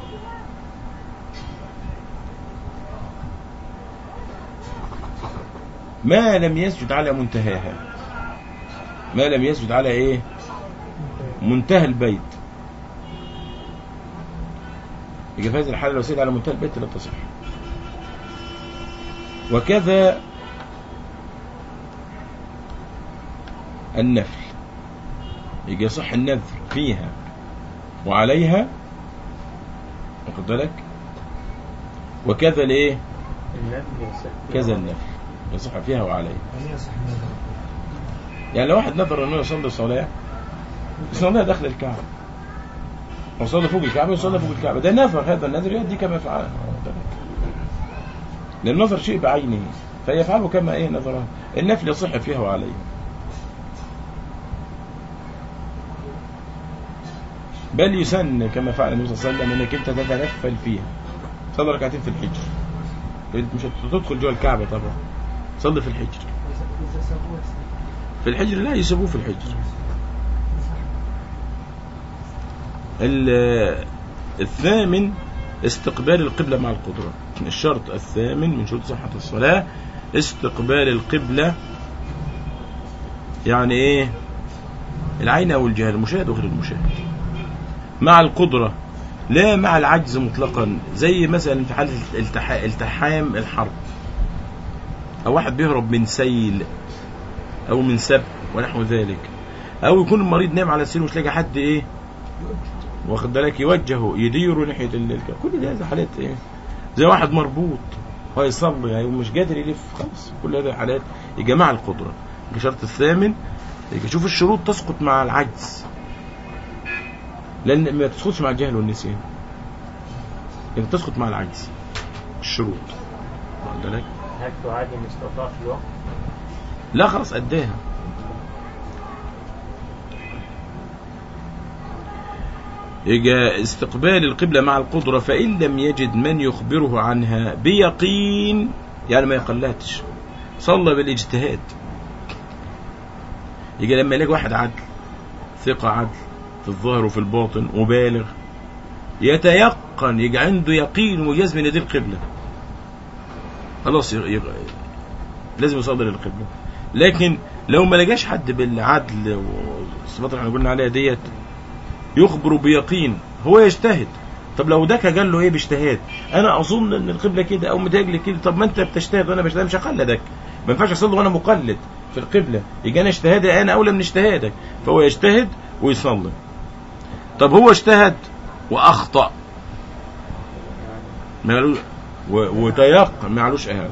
ما لم يسجد على منتهاها ما لم يسجد على ايه منتهى البيت يبقى في هذه الحالة لو سجد على منتهى البيت لا تصح وكذا النفل يجي يصح النذر فيها وعليها واخد بالك وكذا الايه النفل يصح كذا النفل يصح فيها وعليها يعني يصح النذر يعني لو واحد نذر انه يصلي صلاه يصليها داخل الكعبه وصلي فوق الكعبه يصلي فوق الكعبه ده نذر هذا النذر يؤدي كما يفعل لان النذر شيء بعينه فيفعله كما ايه نذره النفل يصح فيها وعليه بل يسن كما فعل النبي صلى الله عليه وسلم انك انت تتنفل فيها صلي ركعتين في الحجر انت مش هتدخل جوه الكعبه طبعا صلي في الحجر إذا سابوه في الحجر لا يسيبوه في الحجر ال- الثامن استقبال القبلة مع القدرة الشرط الثامن من شروط صحة الصلاة استقبال القبلة يعني ايه العين او الجهة المشاهد وغير المشاهد مع القدرة لا مع العجز مطلقا زي مثلا في حالة التحا- التحام الحرب او واحد بيهرب من سيل او من سب ونحو ذلك او يكون المريض نايم على السرير ومش لاقي حد ايه واخد بالك يوجهه يديره ناحيه ال- ال- كل ده هذه حالات ايه زي واحد مربوط هو يصلي يعني ومش قادر يلف خلاص كل هذه الحالات يا جماعه القدره الشرط الثامن يجي شوف الشروط تسقط مع العجز لان ما تسقطش مع الجهل والنسيان يعني تسقط مع العجز الشروط واخد بالك هل تعاد ان استطاع في الوقت لا خلاص أداها يجي استقبال القبلة مع القدرة فإن لم يجد من يخبره عنها بيقين يعني ما يقلتش صلى بالاجتهاد يجي لما يلاقي واحد عدل ثقة عدل في الظاهر وفي الباطن وبالغ يتيقن يجي عنده يقين ويزمن دي القبلة خلاص يغ... يغ... لازم يصلي للقبلة لكن لو ما لقاش حد بالعدل والصفات اللي احنا قلنا عليها ديت يخبر بيقين هو يجتهد طب لو ده قال له ايه باجتهاد انا اظن ان القبله كده او متهيألي كده طب ما انت بتجتهد وانا بجتهد مش هقلدك ما ينفعش اصلي وانا مقلد في القبله يجي انا اجتهادي انا اولى من اجتهادك فهو يجتهد ويصلي طب هو اجتهد واخطا ما قالوش- و- وتيقن ما علوش اهات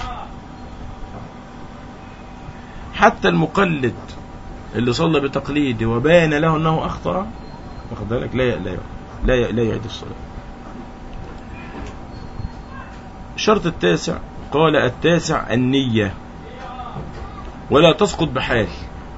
حتى المقلد اللي صلى بتقليده وبان له انه اخطا واخد بالك لا لا لا لا يعيد الصلاه الشرط التاسع قال التاسع النية ولا تسقط بحال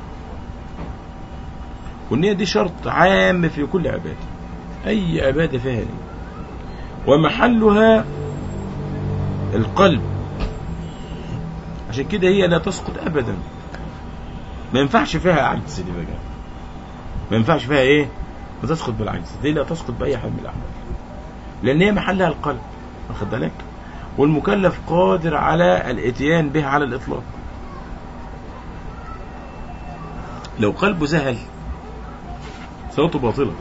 والنية دي شرط عام في كل عبادة أي عبادة فيها نية ومحلها القلب عشان كده هي لا تسقط أبدا ما ينفعش فيها عجز دي بقى ما ينفعش فيها ايه ما تسقط بالعجز دي لا تسقط بأي حال من الأحوال لأن هي محلها القلب واخد بالك والمكلف قادر على الاتيان بها على الإطلاق لو قلبه زهل صلاته باطلة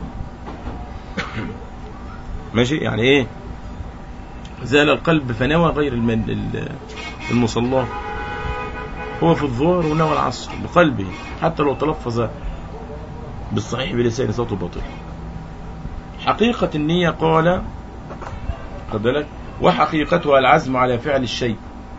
ماشي يعني ايه زال القلب فنوى غير المن... ال- المصلاه هو في الظهر ونوى العصر بقلبه حتى لو تلفظ بالصحيح بلسانه صوته باطل حقيقة النية قال خد بالك وحقيقتها العزم على فعل الشيء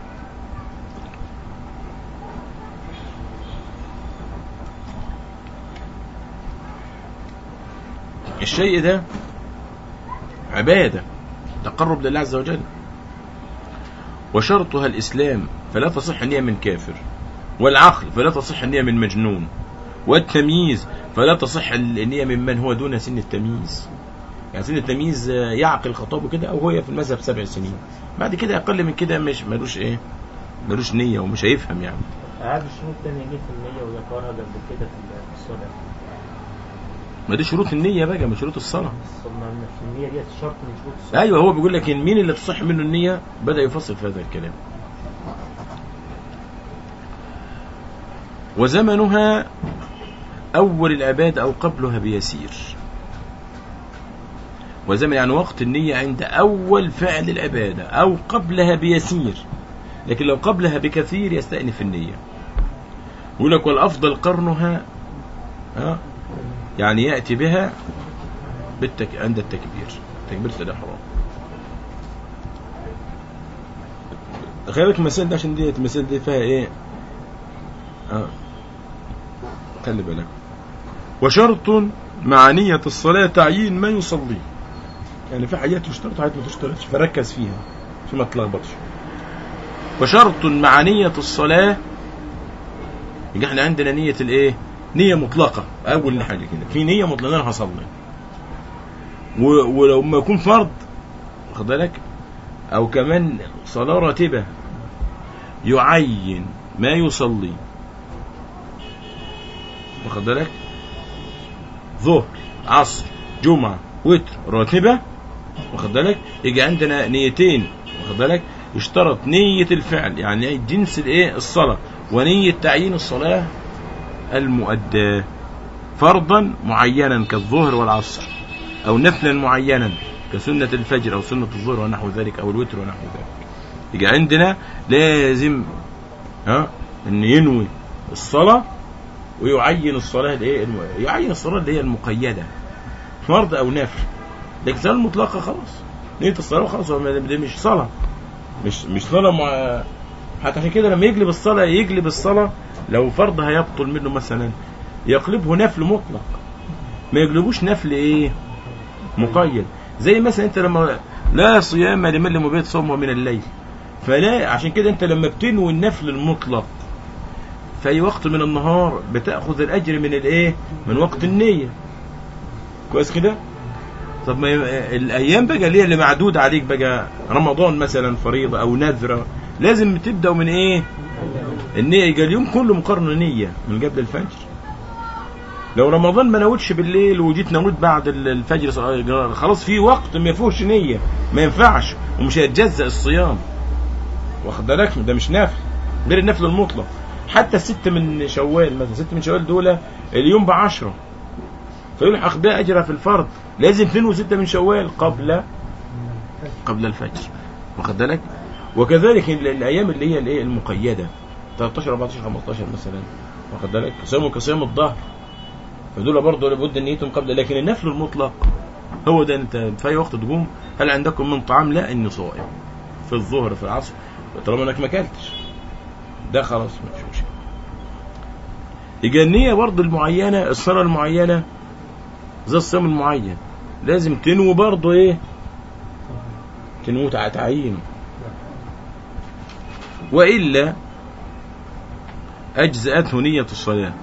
الشيء ده عبادة تقرب لله عز وجل وشرطها الإسلام فلا تصح النية من كافر والعقل فلا تصح النية من مجنون والتمييز فلا تصح النية ممن هو دون سن التمييز يعني سن التمييز آه، يعقل خطابه كده او هو في المذهب سبع سنين بعد كده اقل من كده مش ملوش ايه ملوش نية ومش هيفهم يعني عاد الشروط تانية جه في النية وذكرها قبل كده في الصلاة ما دي شروط النية بقى من شروط الصلاة ثم في النية ديت شرط من شروط الصلاة ايوه هو بيقول لك إن مين اللي تصح منه النية بدأ يفصل في هذا الكلام وزمنها أول العبادة أو قبلها بيسير وزمن يعني وقت النية عند أول فعل العبادة أو قبلها بيسير لكن لو قبلها بكثير يستأنف النية يقول لك والأفضل قرنها ها يعني يأتي بها بالتك... عند التكبير تكبيرة الإحرام خلي بالك المسائل دي عشان دي المسائل دي فيها ايه اه خلي بالك وشرط مع نية الصلاة تعيين ما يصلي يعني في حاجات تشترط حاجات ما تشترطش فركز فيها عشان ما تلخبطش وشرط مع نية الصلاة يبقى احنا عندنا نية الايه نية مطلقة اول حاجة كده في نية مطلقة انا هصلي و- ولو ما يكون فرض واخد بالك او كمان صلاة راتبة يعين ما يصلي واخد بالك ظهر عصر جمعة وتر راتبة واخد بالك يجي عندنا نيتين واخد بالك يشترط نية الفعل يعني جنس الايه الصلاة ونية تعيين الصلاة المؤداة فرضا معينا كالظهر والعصر او نفلا معينا كسنة الفجر او سنة الظهر ونحو ذلك او الوتر ونحو ذلك يجي عندنا لازم ها ان ينوي الصلاة ويعين الصلاة الايه الم- يعين الصلاة اللي هي المقيدة فرض او نفل لكن الصلاة المطلقة خلاص نية الصلاة خلاص هو دي مش صلاة مش مش صلاة مع حتى عشان كده لما يجلب الصلاة يجلب الصلاة لو فرض هيبطل منه مثلا يقلبه نفل مطلق ما يجلبوش نفل ايه مقيد زي مثلا انت لما لا صيام لمن لم يبيت صومه من الليل فلا عشان كده انت لما بتنوي النفل المطلق في اي وقت من النهار بتاخذ الاجر من الايه من وقت النيه كويس كده طب ما ي- الايام بقى اللي هي اللي معدود عليك بقى رمضان مثلا فريضه او نذره لازم تبدا من ايه النيه يبقى اليوم كله مقارنه نيه من قبل الفجر لو رمضان ما نوتش بالليل وجيت نوت بعد ال- الفجر ص- خلاص في وقت ما فيهوش نيه ما ينفعش ومش هيتجزأ الصيام واخد بالك ده مش نافل غير النفل المطلق حتى الست من شوال مثلا ست من شوال دول اليوم بعشرة فيلحق بها أجرها في الفرض لازم تنوي ستة من شوال قبل قبل الفجر واخد بالك وكذلك ال- الأيام اللي هي الايه المقيدة 13 14 15 مثلا واخد بالك صيام كصيام الظهر فدول برضه لابد ان نيتهم قبل لكن النفل المطلق هو ده انت في اي وقت تقوم هل عندكم من طعام لا اني صائم في الظهر في العصر طالما انك ما اكلتش ده خلاص مش مشكله يبقى النية برضه المعينة الصلاة المعينة زي الصيام المعين لازم تنوي برضه ايه تنوي تع- تعيين وإلا أجزأته نية الصلاة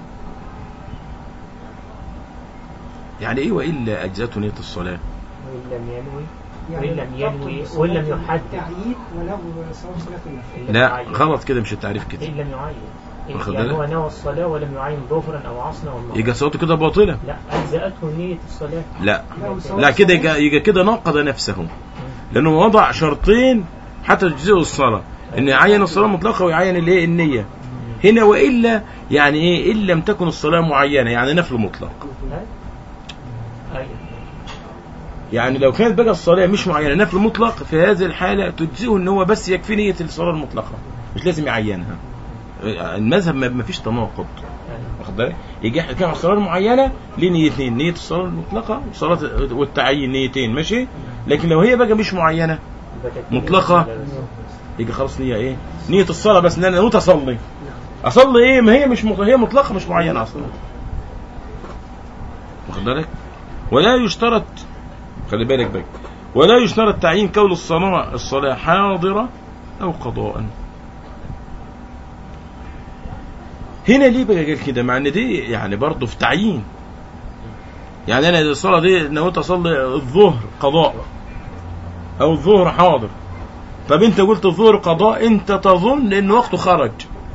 يعني إيه وإلا أجزأته نية الصلاة وإن لم ينوي وإن لم ينوي وإن لم يحدد تعيين ولو صوم صلاة النفل إن لم لا يعين. غلط كده مش التعريف كده إن لم يعين واخد يعني بالك؟ هو نوى الصلاة ولم يعين ظهرا أو عصرا أو مغربا يبقى صلاته كده باطلة لا أجزأته نية الصلاة لا لو صوم لا كده صلاة- يبقى يبقى كده نقض نفسه لأنه وضع شرطين حتى تجزئه الصلاة إن يعين الصلاة مطلقة ويعين الايه النية هنا وإلا يعني إيه إن لم تكن الصلاة معينة يعني نفل مطلق أيوة يعني لو كانت بقى الصلاة مش معينة نفل مطلق في هذه الحالة تجزئه ان هو بس يكفي نية الصلاة المطلقة مش لازم يعينها المذهب ما ما فيش تناقض أيوة. واخد بالك يجي احنا كده على الصلاة المعينة ليه نيتين نية الصلاة المطلقة وصلاة والتعيين نيتين ماشي لكن لو هي بقى مش معينة يبقى تكفي مطلقة. نية الصلاة بس. يجي خلاص نية ايه نية الصلاة بس ان انا نويت اصلي اصلي ايه ما هي مش مط... هي مطلقة مش معينة اصلا واخد بالك ولا يشترط خلي بالك بقى ولا يشترط تعيين كون الصلاة الصلاة حاضرة أو قضاء هنا ليه بقى قال كده مع ان دي يعني برضه في تعيين يعني انا الصلاه دي نويت اصلي الظهر قضاء او الظهر حاضر طب انت قلت الظهر قضاء انت تظن ان وقته خرج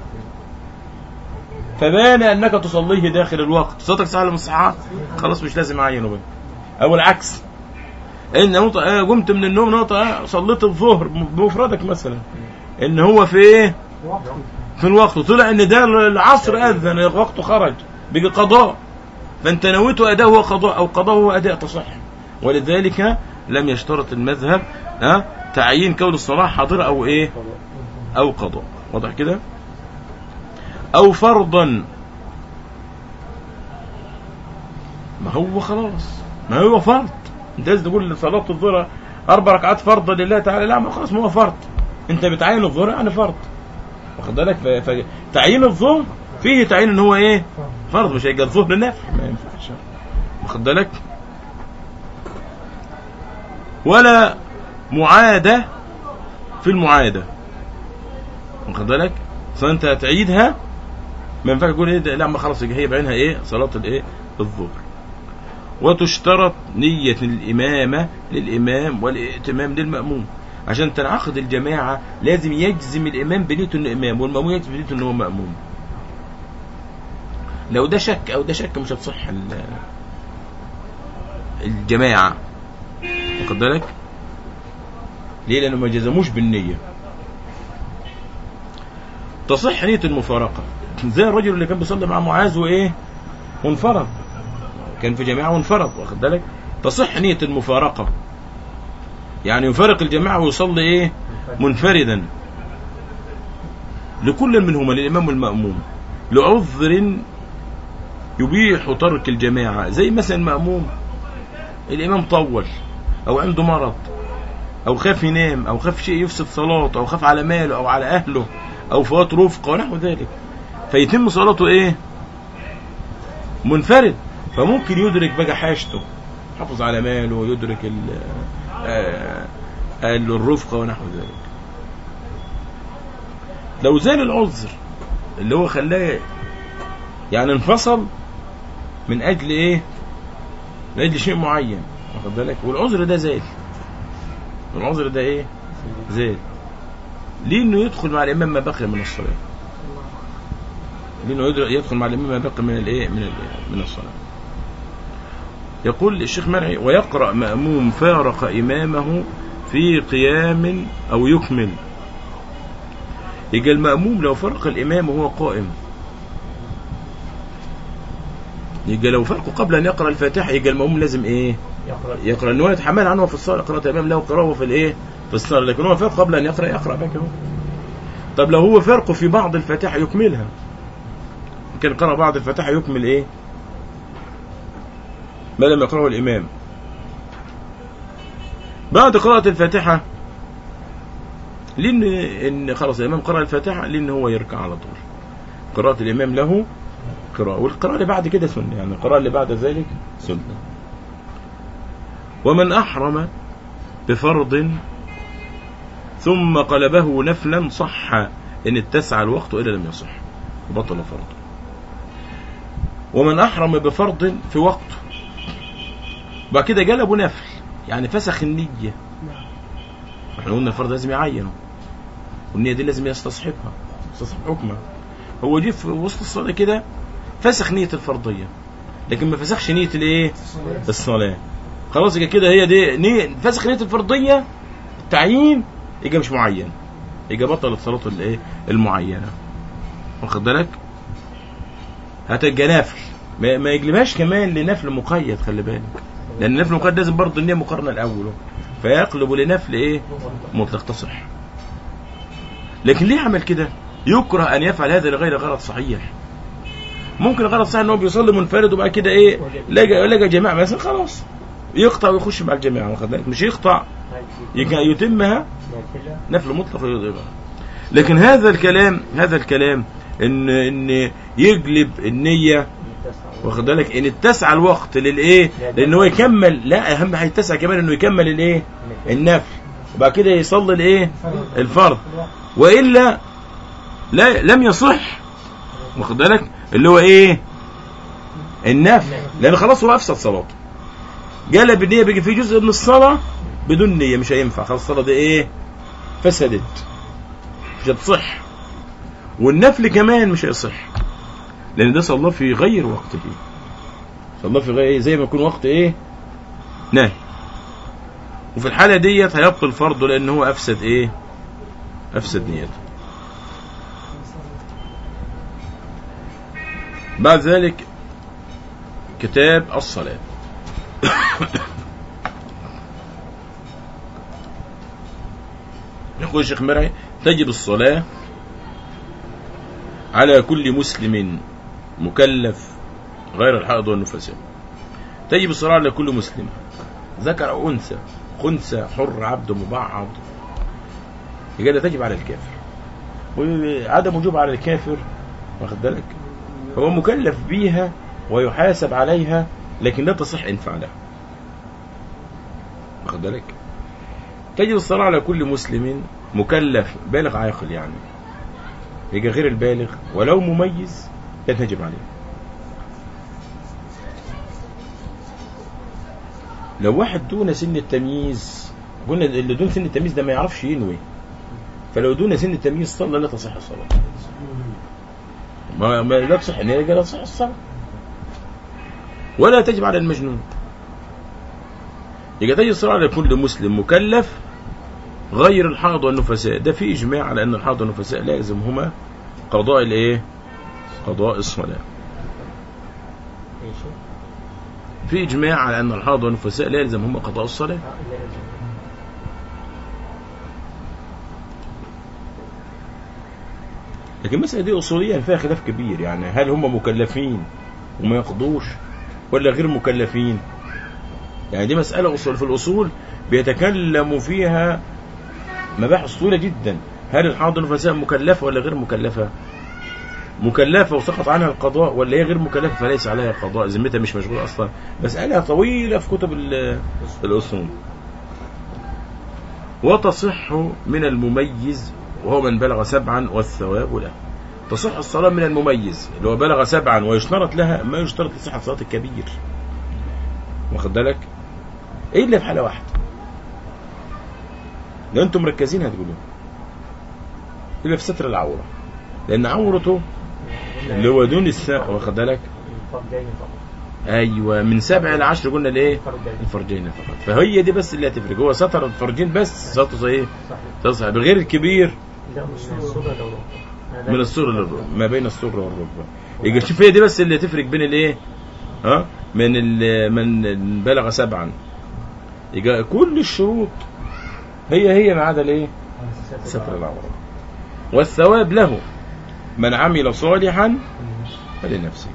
فبان انك تصليه داخل الوقت صوتك سهل من الصحة خلاص مش لازم اعينه بقى او العكس ان نقطة آه، قمت من النوم نقطة آه، صليت الظهر بمفردك مثلا ان هو في ايه وقت في الوقت طلع ان ده العصر اذن وقته خرج بقى قضاء فانت نويته اداء هو قضاء او قضاء هو اداء تصح ولذلك لم يشترط المذهب ها تعيين كون الصلاه حاضره او ايه او قضاء واضح كده او فرضا ما هو خلاص ما هو فرض انت لازم تقول صلاه الظهر اربع ركعات فرض لله تعالى لا ما خلاص ما هو فرض انت بتعين الظهر يعني فرض واخد بالك ف- فتعيين الظهر فيه تعيين ان هو ايه فرض مش هيبقى الظهر نفل ما ينفعش واخد بالك ولا معادة في المعادة واخد بالك فانت هتعيدها ما ينفعش تقول ايه ده لا ما خلاص يبقى هي بعينها ايه صلاة الايه الظهر وتشترط نية الإمامة للإمام والائتمام للمأموم عشان تنعقد الجماعة لازم يجزم الإمام بنيته إنه إمام والمأموم يجزم بنيته إنه هو مأموم لو ده شك أو ده شك مش هتصح ال- الجماعة واخد بالك ليه لأنه ما جزموش بالنية تصح نية المفارقة زي الرجل اللي كان بيصلي مع معاذ وإيه وانفرد كان في جماعة وانفرد واخد بالك تصح نية المفارقة يعني يفارق الجماعة ويصلي ايه منفردا لكل منهما للإمام والمأموم لعذر يبيح ترك الجماعة زي مثلا المأموم الإمام طول أو عنده مرض أو خاف ينام أو خاف شيء يفسد صلاته أو خاف على ماله أو على أهله أو فوات رفقة ونحو ذلك فيتم صلاته إيه منفرد فممكن يدرك بقى حاجته يحافظ على ماله ويدرك ال- آه، آه، الرفقة ونحو ذلك لو زال العذر اللي هو خلاه يعني انفصل من أجل إيه من أجل شيء معين واخد بالك والعذر ده زال العذر ده إيه زال ليه إنه يدخل مع الإمام ما بقي من الصلاة لأنه يدر- يدخل مع الإمام ما بقي من الإيه من الإيه من الصلاة يقول الشيخ مرعي ويقرأ مأموم فارق إمامه في قيام أو يكمل يجي المأموم لو فرق الإمام وهو قائم يجي لو فرقه قبل أن يقرأ الفاتحة يجي المأموم لازم إيه يقرأ يقرأ أنه يتحمل عنه في الصلاة قراءة الإمام له قراءة في الإيه في الصلاة لكن هو فرق قبل أن يقرأ يقرأ بك هو طب لو هو فرقه في بعض الفاتحة يكملها يمكن قرأ بعض الفاتحة يكمل إيه ما لم يقرأه الإمام بعد قراءة الفاتحة لأن إن خلاص الإمام قرأ الفاتحة لأن هو يركع على طول قراءة الإمام له قراءة والقراءة اللي بعد كده سنة يعني القراءة اللي بعد ذلك سنة ومن أحرم بفرض ثم قلبه نفلا صح إن اتسع الوقت إلا لم يصح وبطل فرض ومن أحرم بفرض في وقته بعد كده جلبه نفل يعني فسخ النية احنا قلنا الفرض لازم يعينه والنية دي لازم يستصحبها يستصحب حكمها هو جه في وسط الصلاة كده فسخ نية الفرضية لكن ما فسخش نية الايه الصلاة خلاص يبقى كده هي دي نية فسخ نية الفرضية التعيين يبقى مش معين يبقى بطلت صلاة الايه المعينة واخد بالك هتبقى نفل ما, ما يجلبهاش كمان لنفل مقيد خلي بالك لان النفل المقيد لازم برضه النية مقارنة الاول فيقلب لنفل ايه مطلق تصح لكن ليه عمل كده يكره ان يفعل هذا لغير غرض صحيح ممكن الغرض صحيح ان هو بيصلي منفرد وبعد كده ايه لقى لقى جماعه مثلا خلاص يقطع ويخش مع الجماعه واخد بالك مش يقطع يك- يتمها نافلة نفل مطلق يضربها لكن هذا الكلام هذا الكلام ان ان يجلب النيه واخد بالك ان اتسع الوقت للايه لان هو يكمل لا اهم حاجه يتسع كمان انه يكمل الايه النفل وبعد كده يصلي الايه الفرض والا لا لم يصح واخد بالك اللي هو ايه النفل لان خلاص هو افسد صلاته جلب النية بيجي في جزء من الصلاة بدون نية مش هينفع خلاص الصلاة دي ايه فسدت مش هتصح والنفل كمان مش هيصح لان ده صلاه في غير وقته صلاه في غير زي ما يكون وقت ايه نهي وفي الحالة ديت هيبطل فرضه لان هو افسد ايه افسد نيته بعد ذلك كتاب الصلاة يقول الشيخ مرعي تجب الصلاة على كل مسلم مكلف غير الحائض والنفساء تجب الصلاة على كل مسلم ذكر أو أنثى خنثى حر عبد مبعض يبقى تجب على الكافر وعدم وجوب على الكافر واخد بالك هو مكلف بيها ويحاسب عليها لكن لا تصح إن فعلها واخد بالك تجب الصلاة على كل مسلم مكلف بالغ عاقل يعني يبقى غير البالغ ولو مميز لا تجب عليه لو واحد دون سن التمييز قلنا اللي دون سن التمييز ده ما يعرفش ينوي فلو دون سن التمييز صلى لا تصح الصلاة ما, ما لا تصح ان لا تصح الصلاة ولا تجب على المجنون يبقى تجب الصلاة على كل مسلم مكلف غير الحائض والنفساء ده في إجماع على أن الحائض والنفساء لازمهما قضاء الإيه قضاء الصلاة ايش في إجماع على أن الحائض والنفساء لا يلزمهما قضاء الصلاة آه، لا يلزم. لكن المسألة دي أصوليا فيها خلاف كبير يعني هل هم مكلفين وما يقضوش ولا غير مكلفين يعني دي مسألة أصول في الأصول بيتكلم فيها مباحث طويلة جدا هل الحاضر النفساء مكلفة ولا غير مكلفة مكلفة وسقط عنها القضاء ولا هي غير مكلفة فليس عليها قضاء ذمتها مش مشغولة أصلا مسألة طويلة في كتب ال- الأصول وتصح من المميز وهو من بلغ سبعا والثواب له تصح الصلاة من المميز اللي هو بلغ سبعا ويشترط لها ما يشترط لصحة صلاة الكبير واخد بالك إلا في حالة واحدة لو أنتم مركزين هتقولوا إلا في ستر العورة لأن عورته اللي هو دون الساق واخد بالك الفرجين فقط أيوة من سبع إلى عشر قلنا الإيه الفرجين الفرجين فقط فهي دي بس اللي هتفرق هو ستر الفرجين بس صلاته إيه صحيح تصح بغير الكبير لا من السورة لو هذا من السر للركبة ما بين السر والركبة يبقى شوف هي دي بس اللي تفرق بين الايه ها من ال- من بلغ سبعا يبقى كل الشروط هي هي ما عدا الايه ستر العورة والثواب له من عمل صالحا فلنفسه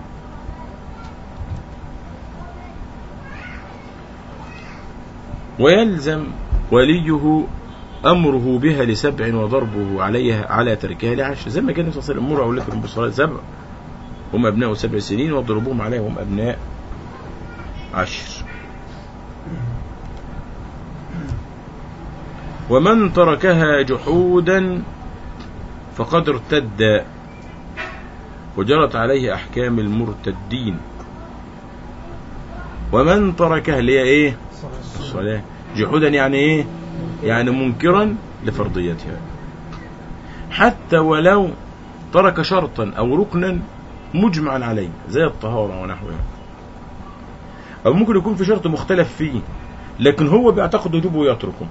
ويلزم وليه أمره بها لسبع وضربه عليها على تركها لعشر زي ما كان النبي صلى الله عليه وسلم أمر أولادكم بالصلاة سبع هم أبناء سبع سنين واضربوهم عليها هم أبناء عشر ومن تركها جحودا فقد ارتد وجرت عليه أحكام المرتدين ومن تركها اللي هي إيه الصلاة جحودا يعني إيه يعني منكرا لفرضيتها حتى ولو ترك شرطا أو ركنا مجمعا عليه زي الطهارة ونحوها أو ممكن يكون في شرط مختلف فيه لكن هو بيعتقد وجوبه ويتركه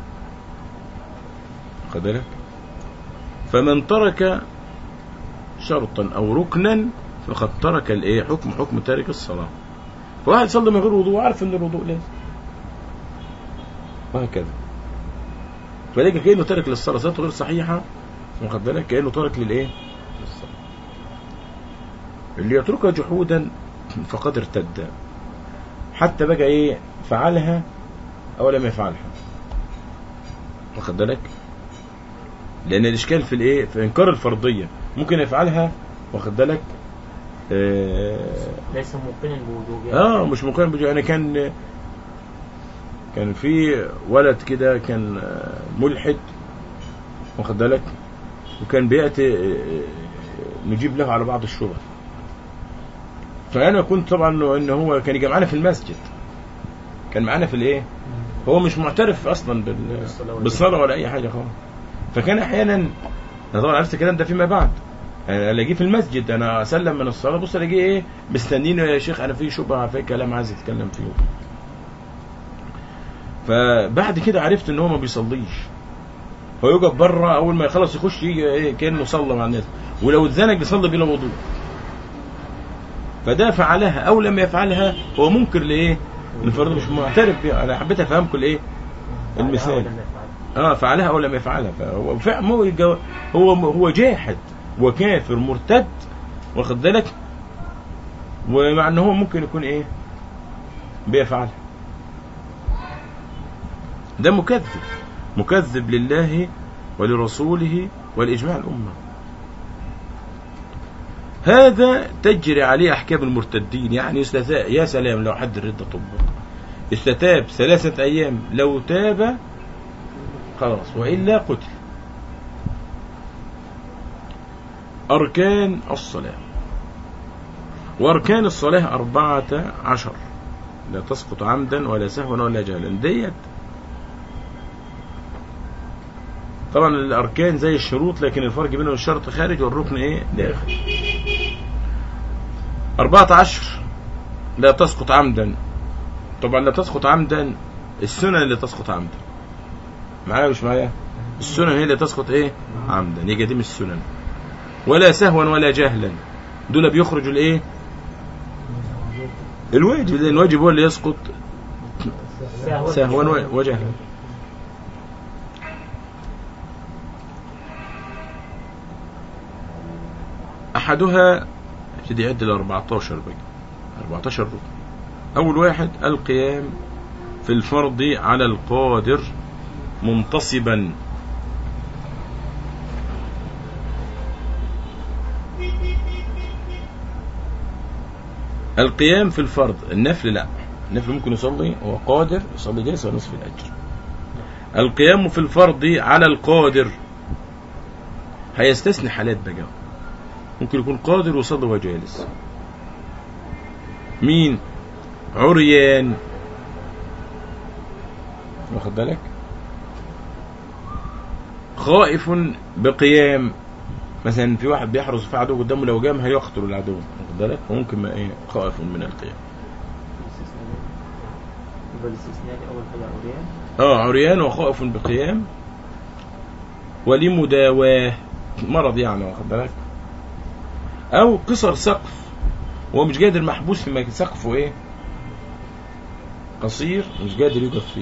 خد بالك فمن ترك شرطا أو ركنا فقد ترك الايه حكم حكم تارك الصلاة فواحد يصلي من غير وضوء عارف ان الوضوء لازم وهكذا فليك كأنه ترك للصلاة صلاته غير صحيحة واخد بالك كأنه ترك للايه للصلاة اللي يتركها جحودا فقد ارتد حتى بقى ايه فعلها او لم يفعلها واخد بالك لان الاشكال في الايه في انكار الفرضيه ممكن يفعلها واخد بالك آه ليس موقنا بوجوبها اه مش مقارن بجو انا كان كان في ولد كده كان آه، ملحد واخد بالك وكان بياتي آه، نجيب له على بعض الشبه فانا كنت طبعا انه إن هو كان يجي معانا في المسجد كان معانا في الايه هو مش معترف اصلا بال... بالصلاة ولا- بالصلاه ولا اي حاجه خالص فكان احيانا انا طبعا عرفت الكلام ده فيما بعد يعني الاقيه في المسجد انا اسلم من الصلاه بص الاقيه ايه مستنيني يا شيخ انا في شبهه في كلام عايز اتكلم فيه فبعد كده عرفت ان هو ما بيصليش هو يقف بره اول ما يخلص يخش يجي ايه كانه صلى مع الناس ولو اتزنق بيصلي بلا وضوء فده فعلها او لم يفعلها هو منكر لايه؟ الفرد مش معترف بيها انا حبيت افهمكم الايه؟ المثال لم يفعل. اه فعلها او لم يفعلها فهو فعل هو الجو- هو هو جاحد وكافر مرتد واخد بالك ومع ان هو ممكن يكون ايه بيفعلها ده مكذب مكذب لله ولرسوله ولإجماع الأمة هذا تجري عليه أحكام المرتدين يعني يستتاب يا سلام لو حد الردة طبق استتاب ثلاثة أيام لو تاب خلاص وإلا قتل أركان الصلاة وأركان الصلاة أربعة عشر لا تسقط عمدا ولا سهوا ولا جهلا ديت طبعا الأركان زي الشروط لكن الفرق بينهم الشرط خارج والركن إيه داخل أربعة عشر لا تسقط عمدا طبعا لا تسقط عمدا السنن اللي تسقط عمدا معايا مش معايا السنن هي اللي تسقط ايه عمدا يجي دي من السنن ولا سهوا ولا جهلا دول بيخرجوا الايه الواجب لان الواجب هو اللي يسقط سهوا و- وجهلا احدها ابتدي يعد ال 14 بقى 14 ركن اول واحد القيام في الفرض على القادر منتصبا القيام في الفرض النفل لا النفل ممكن يصلي هو قادر يصلي جالس ونصف الأجر القيام في الفرض على القادر هيستثني حالات بقى ممكن يكون قادر ويصلي وهو جالس مين عريان واخد بالك خائف بقيام مثلا في واحد بيحرس في عدو قدامه لو قام هيقتل العدو واخد بالك وممكن ما ايه خائف من القيام يبقى الاستثناء أول حاجة عريان اه عريان وخائف بقيام ولمداواه مرض يعني واخد بالك او قصر سقف هو مش قادر محبوس في مكان سقفه ايه قصير مش قادر يقف فيه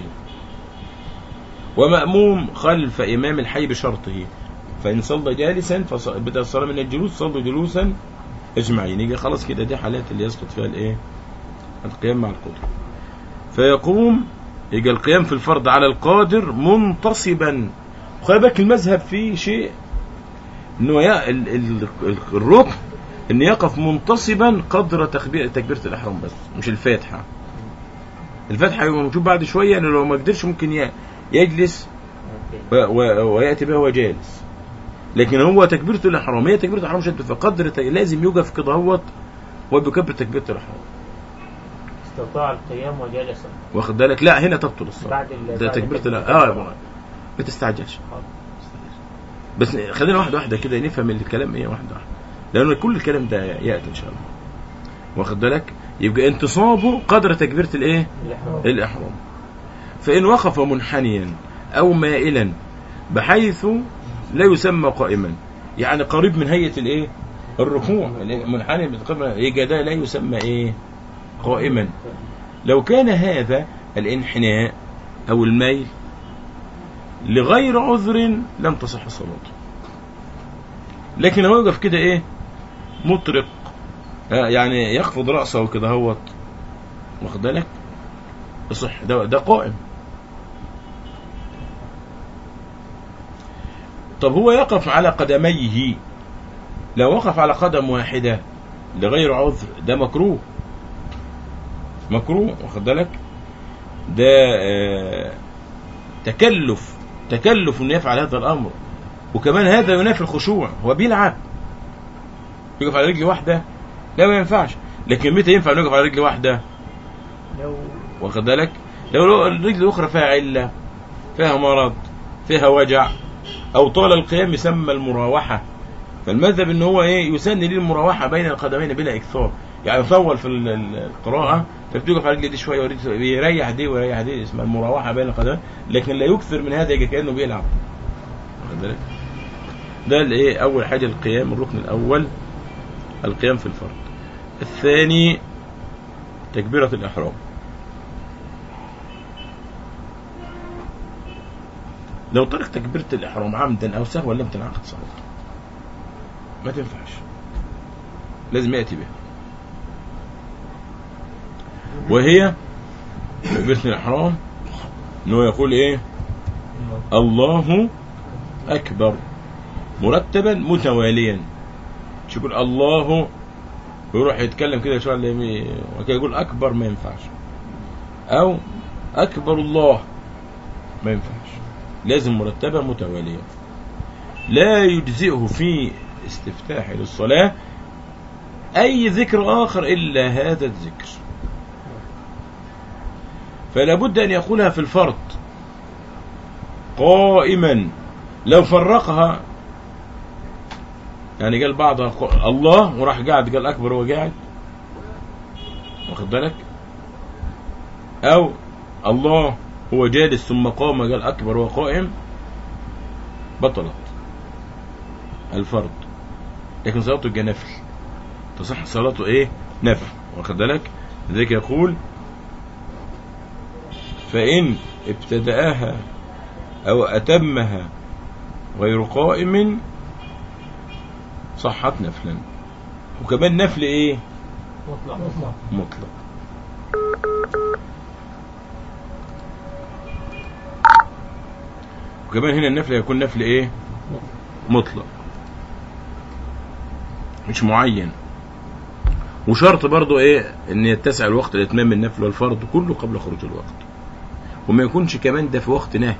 ومأموم خلف إمام الحي بشرطه فإن صلى جالسا فبدأ الصلاة من الجلوس صلوا جلوسا أجمعين يجي خلاص كده دي حالات اللي يسقط فيها الإيه القيام مع القدرة فيقوم يجي القيام في الفرض على القادر منتصبا خلي بالك المذهب فيه شيء انه يا ال ال ال الركن ان يقف منتصبا قدر تكبير تكبيره الاحرام بس مش الفاتحه الفاتحه يبقى موجود بعد شويه انه لو ما قدرش ممكن ي- يجلس أوكي. و- و- وياتي بها وهو جالس لكن هو تكبيره الاحرام هي تكبيره الاحرام شد فقدر ت- لازم يقف كده هوت وبيكبر تكبيره الاحرام استطاع القيام وجلس واخد بالك لا هنا تبطل الصلاه بعد ال- ده بعد تكبيره تكبيرة لا اه الإحرام. ما تستعجلش حاضر. بس خلينا واحده واحده كده نفهم الكلام ايه واحده واحده لان كل الكلام ده ياتي ان شاء الله واخد بالك يبقى انتصابه قدر تكبيره الايه الإحرام. الإحرام فإن وقف منحنيا أو مائلا بحيث لا يسمى قائما يعني قريب من هيئة الإيه الركوع منحني بالقمة يبقى ده لا يسمى إيه قائما لو كان هذا الانحناء أو الميل لغير عذر لم تصح صلاته لكن لو يقف كده إيه مطرق آه، يعني يخفض رأسه كده هوت واخد بالك يصح ده ده قائم طب هو يقف على قدميه لو وقف على قدم واحدة لغير عذر ده مكروه مكروه واخد بالك ده آه، تكلف تكلف انه يفعل هذا الامر وكمان هذا ينافي الخشوع هو بيلعب يقف على رجل واحدة لا ما ينفعش لكن متى ينفع إنه يقف على رجل واحدة لو واخد بالك لو لو الرجل الأخرى فيها علة فيها مرض فيها وجع أو طال القيام يسمى المراوحة فالمذهب إن هو إيه يسن لي المراوحة بين القدمين بلا إكثار يعني يطول في ال- ال- القراءة فبتوقف على رجل دي شوية ورجل شوية، بيريح دي ويريح دي اسمها المراوحة بين القدمين لكن لا يكثر من هذا يجي كأنه بيلعب واخد بالك ده الايه أول حاجة القيام الركن الأول القيام في الفرض الثاني تكبيرة الإحرام لو ترك تكبيرة الإحرام عمدا أو سهوا لم تنعقد صلاته ما تنفعش لازم يأتي بها وهي تكبيرة الإحرام إنه يقول إيه الله أكبر مرتبا متواليا مش يقول الله ويروح يتكلم كده شوية على اليمين وكده يقول أكبر ما ينفعش أو أكبر الله ما ينفعش لازم مرتبة متوالية لا يجزئه في استفتاح للصلاة أي ذكر آخر إلا هذا الذكر فلا بد أن يقولها في الفرض قائما لو فرقها يعني قال بعضها ق- الله وراح قاعد قال أكبر وهو قاعد واخد بالك أو الله هو جالس ثم قام قال أكبر وهو قائم بطلت الفرض لكن صلاته يبقى نفل تصح صلاته ايه نفل واخد بالك لذلك يقول فإن ابتدأها أو أتمها غير قائم صحت نفلا وكمان نفل ايه مطلق مطلق وكمان هنا النفل يكون نفل ايه مطلق مش معين وشرط برضو ايه ان يتسع الوقت لاتمام النفل والفرض كله قبل خروج الوقت وما يكونش كمان ده في وقت نهي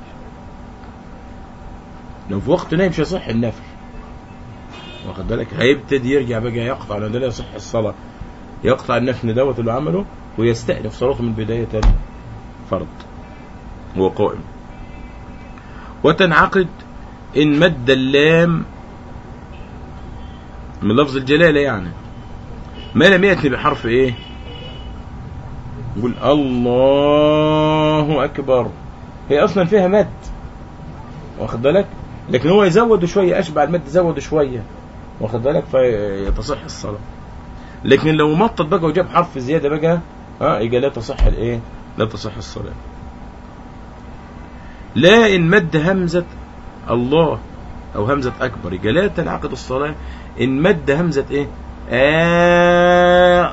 لو في وقت نهي مش هيصح النفل واخد بالك هيبتدي يرجع بقى يقطع لان ده لا يصح الصلاه يقطع النفل دوت اللي عمله ويستأنف صلاته من بداية فرض هو قائم وتنعقد إن مد اللام من لفظ الجلالة يعني ما لم يأتي بحرف إيه يقول الله أكبر هي أصلا فيها مد واخد بالك لكن هو يزود شوية أشبع المد يزود شوية واخد بالك فيتصح الصلاة لكن لو مطط بقى وجاب حرف زيادة بقى ها يبقى لا تصح الايه لا تصح الصلاة لا إن مد همزة الله أو همزة أكبر يبقى لا تنعقد الصلاة إن مد همزة إيه آه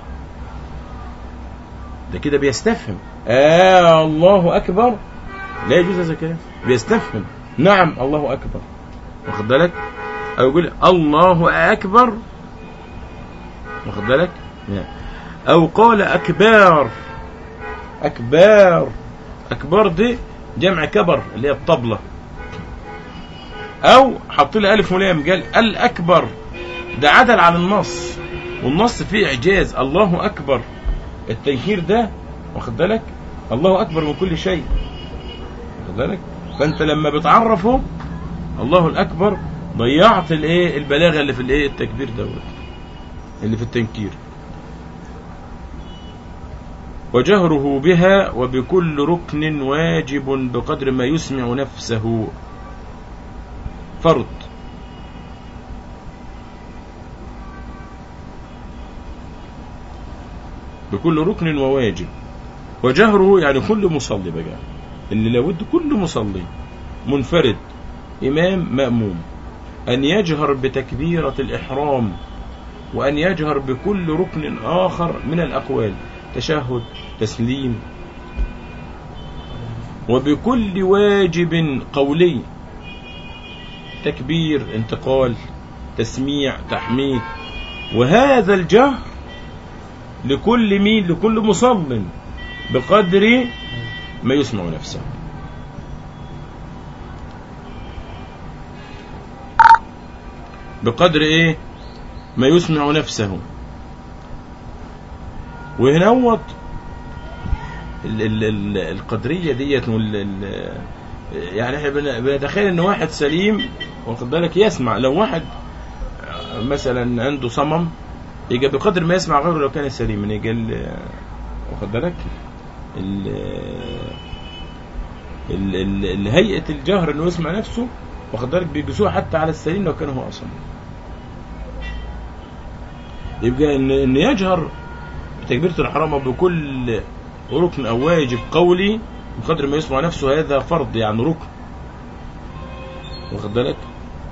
ده كده بيستفهم آه الله أكبر لا يجوز هذا الكلام بيستفهم نعم الله أكبر واخد بالك أو يقول الله أكبر واخد بالك أو قال أكبار أكبار أكبار دي جمع كبر اللي هي الطبلة أو حط لها ألف ولام قال الأكبر ده عدل على النص والنص فيه إعجاز الله أكبر التنكير ده واخد بالك الله أكبر من كل شيء واخد بالك فأنت لما بتعرفه الله الأكبر ضيعت الايه البلاغة اللي في الايه التكبير دوت اللي في التنكير وجهره بها وبكل ركن واجب بقدر ما يسمع نفسه فرض بكل ركن وواجب وجهره يعني كل مصلي بقى اللي لابد كل مصلي منفرد إمام مأموم أن يجهر بتكبيرة الإحرام وأن يجهر بكل ركن آخر من الأقوال تشهد تسليم وبكل واجب قولي تكبير انتقال تسميع تحميد وهذا الجهر لكل مين لكل مصل بقدر ما يسمع نفسه بقدر ايه ما يسمع نفسه وهنا هوت ال- ال- ال- القدرية ديت وال- ال- يعني احنا بن- بنتخيل ان واحد سليم واخد بالك يسمع لو واحد مثلا عنده صمم يبقى بقدر ما يسمع غيره لو كان سليما يبقى ال- واخد بالك ال ال ال ال- هيئة الجهر انه يسمع نفسه واخد بالك بيقيسوها حتى على السليم لو كان هو اصلا يبقى ان ان يجهر بتكبيرة الحرام بكل ركن او واجب قولي بقدر ما يسمع نفسه هذا فرض يعني ركن واخد بالك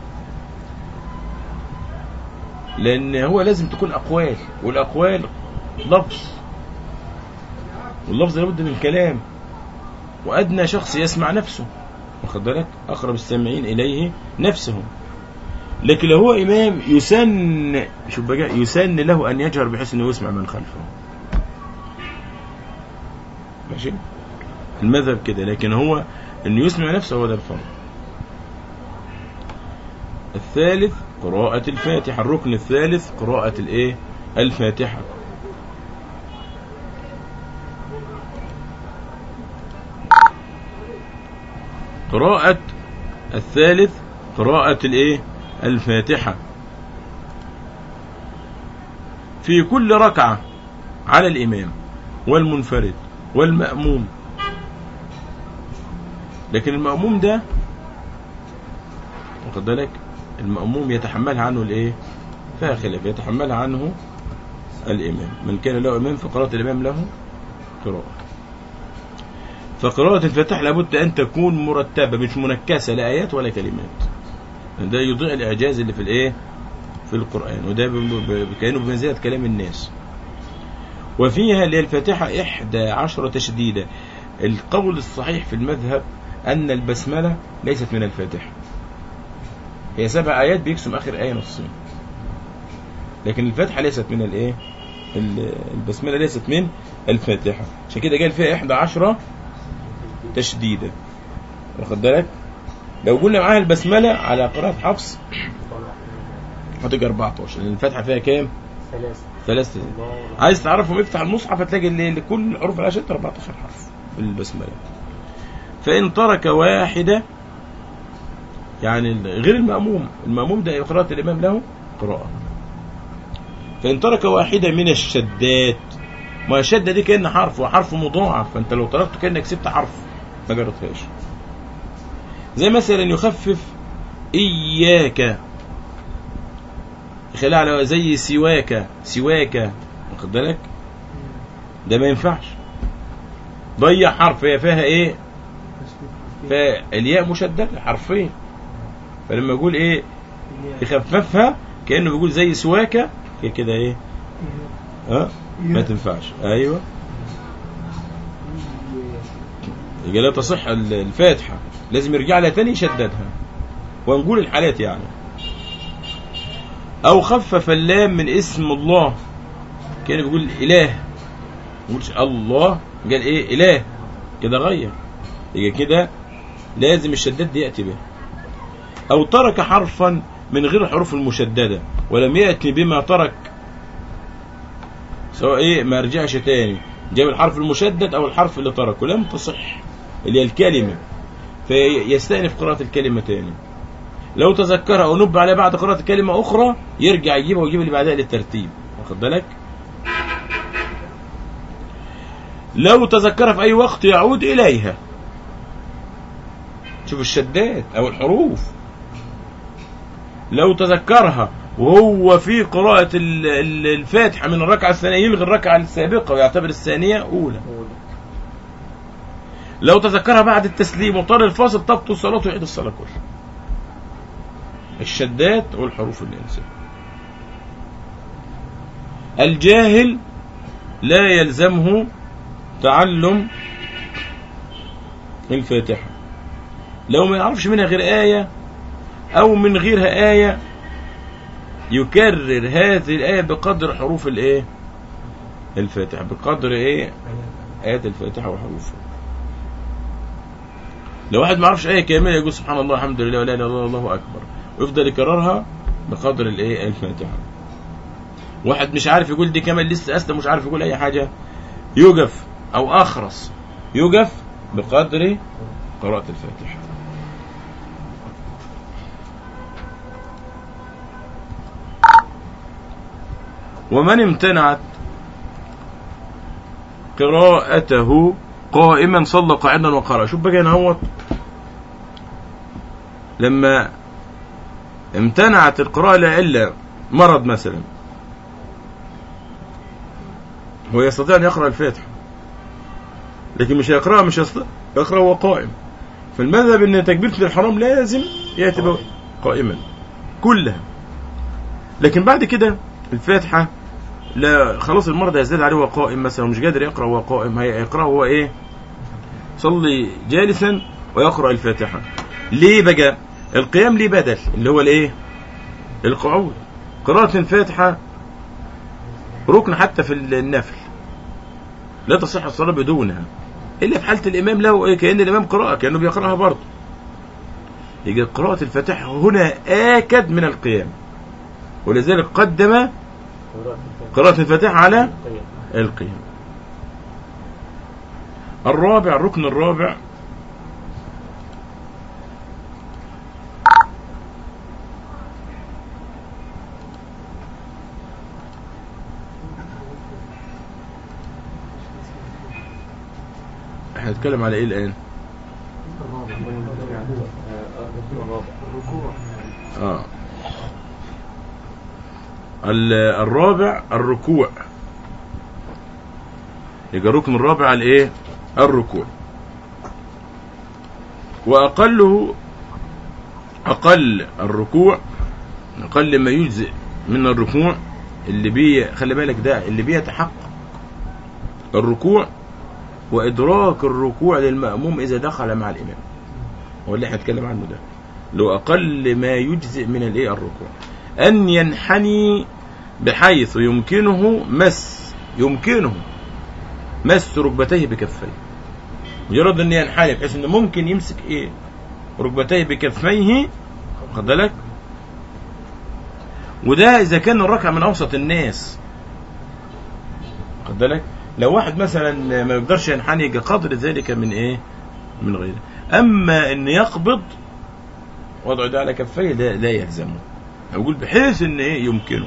لان هو لازم تكون اقوال والاقوال لفظ واللفظ لابد من كلام وادنى شخص يسمع نفسه واخد بالك اقرب السامعين اليه نفسه لكن لو هو امام يسن شوف بقى يسن له ان يجهر بحيث انه يسمع من خلفه ماشي المذهب كده لكن هو انه يسمع نفسه هو ده الفرق الثالث قراءة الفاتحة الركن الثالث قراءة الايه الفاتحة قراءة الثالث قراءة الايه الفاتحة في كل ركعة على الإمام والمنفرد والمأموم لكن المأموم ده واخد بالك المأموم يتحملها عنه الايه فيها خلاف يتحملها عنه الإمام من كان له إمام فقراءة الإمام له قراءة فقراءة الفتح لابد أن تكون مرتبة مش منكسة لا آيات ولا كلمات ده يضيع الإعجاز اللي في الإيه في القرآن وده ب- ب- كأنه بمنزلة كلام الناس وفيها اللي هي الفاتحة إحدى عشرة تشديدة القول الصحيح في المذهب أن البسملة ليست من الفاتحة هي سبع آيات بيقسم آخر آية نصين لكن الفاتحة ليست من الإيه ال- البسملة ليست من الفاتحة عشان كده قال فيها إحدى عشرة تشديدة واخد بالك لو قلنا معاها البسملة على قراءة حفص هتبقى 14 لأن الفاتحة فيها كام؟ ثلاثة ثلاثة الله عايز تعرفهم افتح المصحف هتلاقي اللي لكل حروف العشرة 14 حرف بالبسملة فإن ترك واحدة يعني غير المأموم المأموم ده قراءة الإمام له قراءة فإن ترك واحدة من الشدات ما الشدة دي كأن حرف وحرف مضاعف فأنت لو تركته كأنك سبت حرف ما جرتهاش زي مثلا يخفف إياك يخليها على زي سواك سواك واخد بالك ده ما ينفعش ضيع حرف هي فيها ايه فالياء مشددة حرفين فلما يقول ايه يخففها كأنه بيقول زي سواكة هي كده ايه ها ما تنفعش ايوه يبقى لا تصح ال- الفاتحة لازم يرجع لها تاني يشددها ونقول الحالات يعني او خفف اللام من اسم الله كان بيقول اله ما يقولش الله قال ايه اله كده غير يبقى كده لازم الشداد دي ياتي به او ترك حرفا من غير الحروف المشدده ولم ياتي بما ترك سواء ايه ما رجعش تاني جاب الحرف المشدد او الحرف اللي تركه لم تصح اللي هي الكلمه فيستأنف قراءة الكلمة تاني لو تذكرها او نب عليها بعد قراءة كلمة اخرى يرجع يجيبها ويجيب اللي بعدها للترتيب واخد بالك لو تذكرها في اي وقت يعود اليها شوف الشدات او الحروف لو تذكرها وهو في قراءة ال- ال- الفاتحة من الركعة الثانية يلغي الركعة السابقة ويعتبر الثانية أولى أولى لو تذكرها بعد التسليم وطال الفاصل تبطل صلاته ويعيد الصلاة كلها الشدات والحروف الإنسان الجاهل لا يلزمه تعلم الفاتحة لو ما يعرفش منها غير آية أو من غيرها آية يكرر هذه الآية بقدر حروف الإيه الفاتحة بقدر إيه آيات الفاتحة وحروفها لو واحد ما يعرفش آية كاملة يقول سبحان الله الحمد لله ولا إله إلا الله الله أكبر ويفضل يكررها بقدر الإيه الفاتحة واحد مش عارف يقول دي كمان لسه اسلم مش عارف يقول اي حاجه يوقف او اخرس يوقف بقدر قراءة الفاتحة ومن امتنعت قراءته قائما صلى قاعدا وقرأ شوف بقى هنا اهوت لما امتنعت القراءة لعلة مرض مثلا هو يستطيع أن يقرأ الفاتحة لكن مش هيقرأها مش يستطيع يقرأ وهو قائم فالمذهب أن تكبيرة الحرام لازم يأتي به قائما كلها لكن بعد كده الفاتحة لا خلاص المرض هيزداد عليه وهو قائم مثلا ومش قادر يقرأ وهو قائم هيقرأ وهو إيه صلي جالسا ويقرأ الفاتحة ليه بقى القيام ليه بدل اللي هو الايه القعود قراءة الفاتحة ركن حتى في النفل لا تصح الصلاة بدونها إلا في حالة الإمام له إيه كأن الإمام قراءة كأنه بيقرأها برضه يجي قراءة الفاتحة هنا آكد من القيام ولذلك قدم قراءة الفاتحة على القيام الرابع الركن الرابع احنا هنتكلم على ايه الان الركوع اه ال- الرابع الركوع يبقى الركن الرابع الايه الركوع واقله اقل الركوع اقل ما يجزئ من الركوع اللي بي خلي بالك ده اللي بيتحقق الركوع وادراك الركوع للمأموم اذا دخل مع الامام هو اللي احنا هنتكلم عنه ده لو اقل ما يجزئ من الايه الركوع ان ينحني بحيث يمكنه مس يمكنه مس ركبتيه بكفيه مجرد ان ينحني بحيث انه ممكن يمسك ايه ركبتيه بكفيه خد بالك وده اذا كان الركعه من اوسط الناس خد بالك لو واحد مثلا ما يقدرش ينحني يبقى قدر ذلك من ايه من غيره اما ان يقبض وضع ده على كفيه ده لا يلزمه يقول بحيث ان ايه يمكنه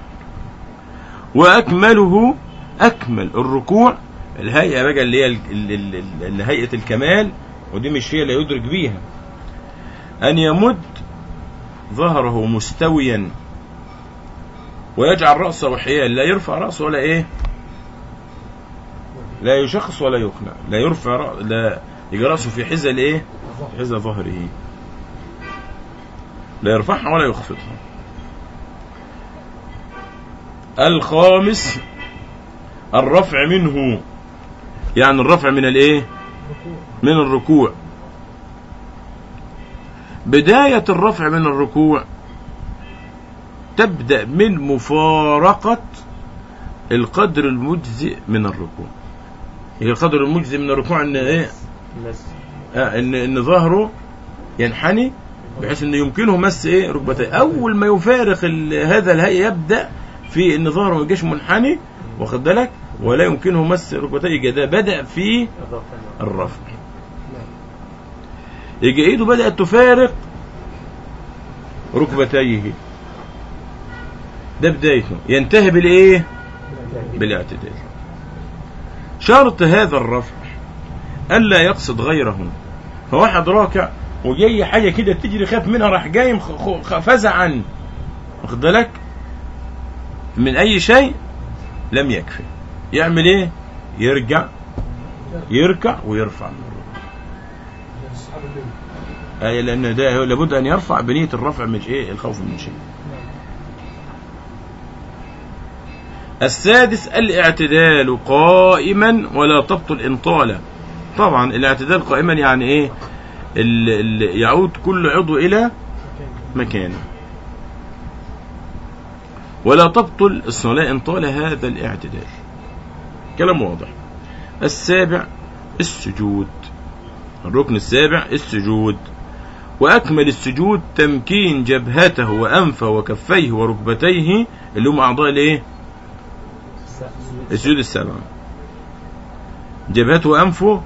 واكمله اكمل الركوع الهيئه بقى اللي هي ال- ال- ال- ال- اللي هيئه الكمال ودي مش هي اللي يدرك بيها ان يمد ظهره مستويا ويجعل راسه حيال لا يرفع راسه ولا ايه لا يشخص ولا يقنع لا يرفع رأ... لا يجي راسه في حذاء الايه في حذاء ظهره لا يرفعها ولا يخفضها الخامس الرفع منه يعني الرفع من الايه من الركوع بداية الرفع من الركوع تبدأ من مفارقة القدر المجزئ من الركوع هي القدر المجزئ من الركوع ان ايه مس آه ان ان ظهره ينحني بحيث انه يمكنه مس ايه ركبتيه اول ما يفارق ال- هذا الهيئه يبدا في ان ظهره ما يجيش منحني واخد بالك ولا يمكنه مس ركبتيه يجي ده بدا في الرفع الرفع يجي ايده بدات تفارق ركبتيه ده بدايته ينتهي بالايه بالاعتدال شرط هذا الرفع ألا يقصد غيره فواحد راكع وجاي حاجة كده تجري خاف منها راح جاي خ- خ- خ- فزعا واخد بالك من أي شيء لم يكفي يعمل إيه يرجع يركع ويرفع من الركوع أي لأن ده هو لابد أن يرفع بنية الرفع من إيه الخوف من شيء السادس الاعتدال قائما ولا تبطل انطالا طبعا الاعتدال قائما يعني ايه ال ال يعود كل عضو الى مكانه ولا تبطل الصلاة إن طال هذا الاعتدال كلام واضح السابع السجود الركن السابع السجود وأكمل السجود تمكين جبهته وأنفه وكفيه وركبتيه اللي هم أعضاء الإيه؟ السجود السبعة جبهته وأنفه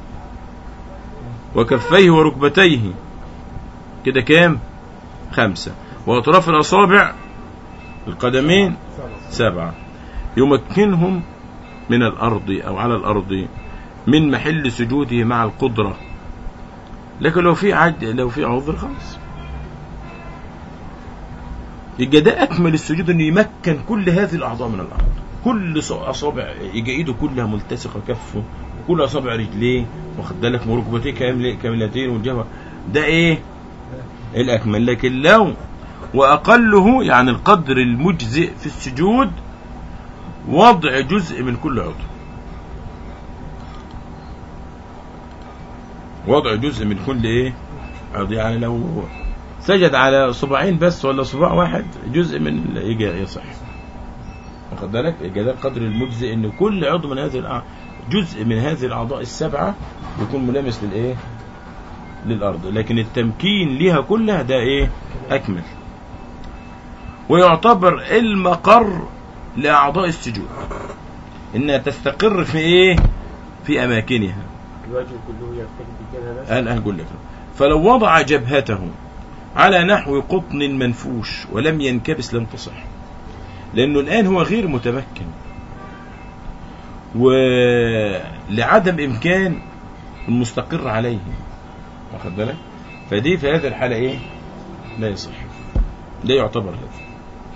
وكفيه وركبتيه كده كام خمسة وأطراف الأصابع القدمين سبعة يمكنهم من الأرض أو على الأرض من محل سجوده مع القدرة لكن لو في عد لو في عذر خلاص يبقى ده أكمل السجود إنه يمكن كل هذه الأعضاء من الأرض كل ص- أصابع يبقى إيده كلها ملتصقة كفه وكل أصابع رجليه واخد بالك وركبتيه كامل كاملتين والجبهة ده إيه؟ الأكمل لكن لو وأقله يعني القدر المجزئ في السجود وضع جزء من كل عضو وضع جزء من كل ايه عضو يعني لو سجد على صباعين بس ولا صباع واحد جزء من يجي يصح واخد بالك يبقى ده القدر المجزئ ان كل عضو من هذه الأع... جزء من هذه الاعضاء السبعه يكون ملامس للايه للارض لكن التمكين لها كلها ده ايه اكمل ويعتبر المقر لاعضاء السجود انها تستقر في ايه في اماكنها الوجه كله يرتكب بالجبهة بس الآن أقول لك فلو وضع جبهته على نحو قطن منفوش ولم ينكبس لم تصح لأنه الآن هو غير متمكن ولعدم إمكان المستقر عليه واخد بالك فدي في هذه الحالة إيه لا يصح لا يعتبر هذا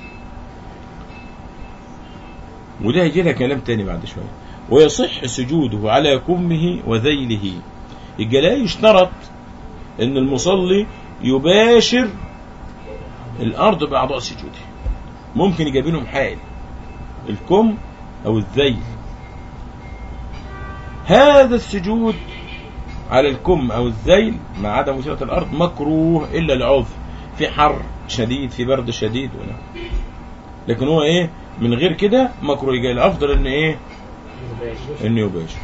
وده هيجي لها كلام تاني بعد شوية ويصح سجوده على كمه وذيله يبقى لا يشترط ان المصلي يباشر الارض باعضاء سجوده ممكن يجيب لهم حائل الكم او الذيل هذا السجود على الكم او الذيل مع عدم وسيله الارض مكروه الا لعذر في حر شديد في برد شديد ولا لكن هو ايه من غير كده مكروه يجي الافضل ان ايه مباشر انه يباشر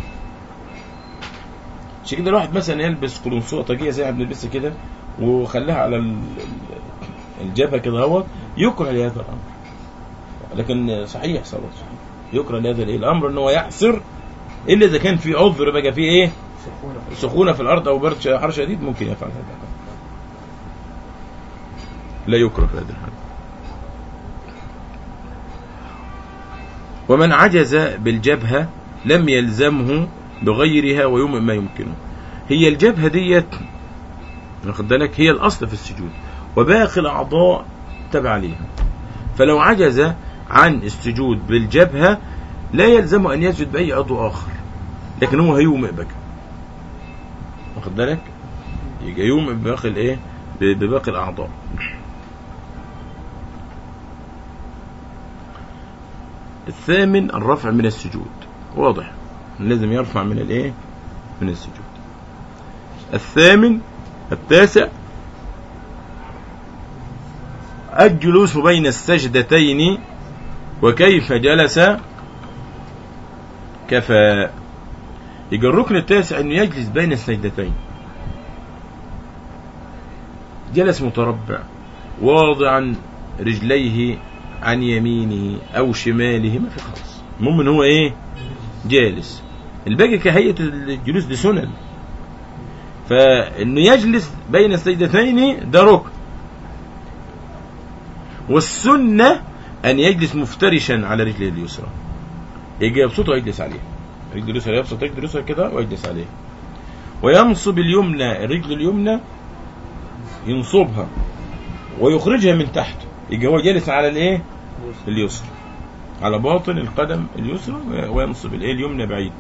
عشان كده الواحد مثلا يلبس قلنسوه طاقيه زي ما بنلبسها كده وخلاها على ال- ال- الجبهه كده اهوت يكره لهذا الامر لكن صحيح صلاة صحيح يكره لهذا الايه الامر ان هو يحصر الا اذا كان في عذر بقى فيه ايه سخونة سخونه في الارض او برد ش- حر شديد ممكن يفعل هذا لا يكره في هذا الحال ومن عجز بالجبهة لم يلزمه بغيرها ويوم ما يمكنه هي الجبهة ديت واخد بالك هي الأصل في السجود وباقي الأعضاء تبع ليها فلو عجز عن السجود بالجبهة لا يلزمه أن يسجد بأي عضو آخر لكن هو هيومئ بك واخد بالك يجي يومئ بباقي الايه بباقي الأعضاء الثامن الرفع من السجود واضح لازم يرفع من الايه من السجود الثامن التاسع الجلوس بين السجدتين وكيف جلس كفى يجي الركن التاسع انه يجلس بين السجدتين جلس متربع واضعا رجليه عن يمينه او شماله ما في خالص المهم ان هو ايه جالس الباقي كهيئة الجلوس دي سنن فانه يجلس بين السجدتين ده ركن والسنة ان يجلس مفترشا على رجله اليسرى يجي يبسطه ويجلس عليها رجل اليسرى يبسط رجل اليسرى كده ويجلس عليها وينصب اليمنى الرجل اليمنى ينصبها ويخرجها من تحت يجي هو جالس على الايه اليسرى على باطن القدم اليسرى وينصب الايه اليمنى بعيد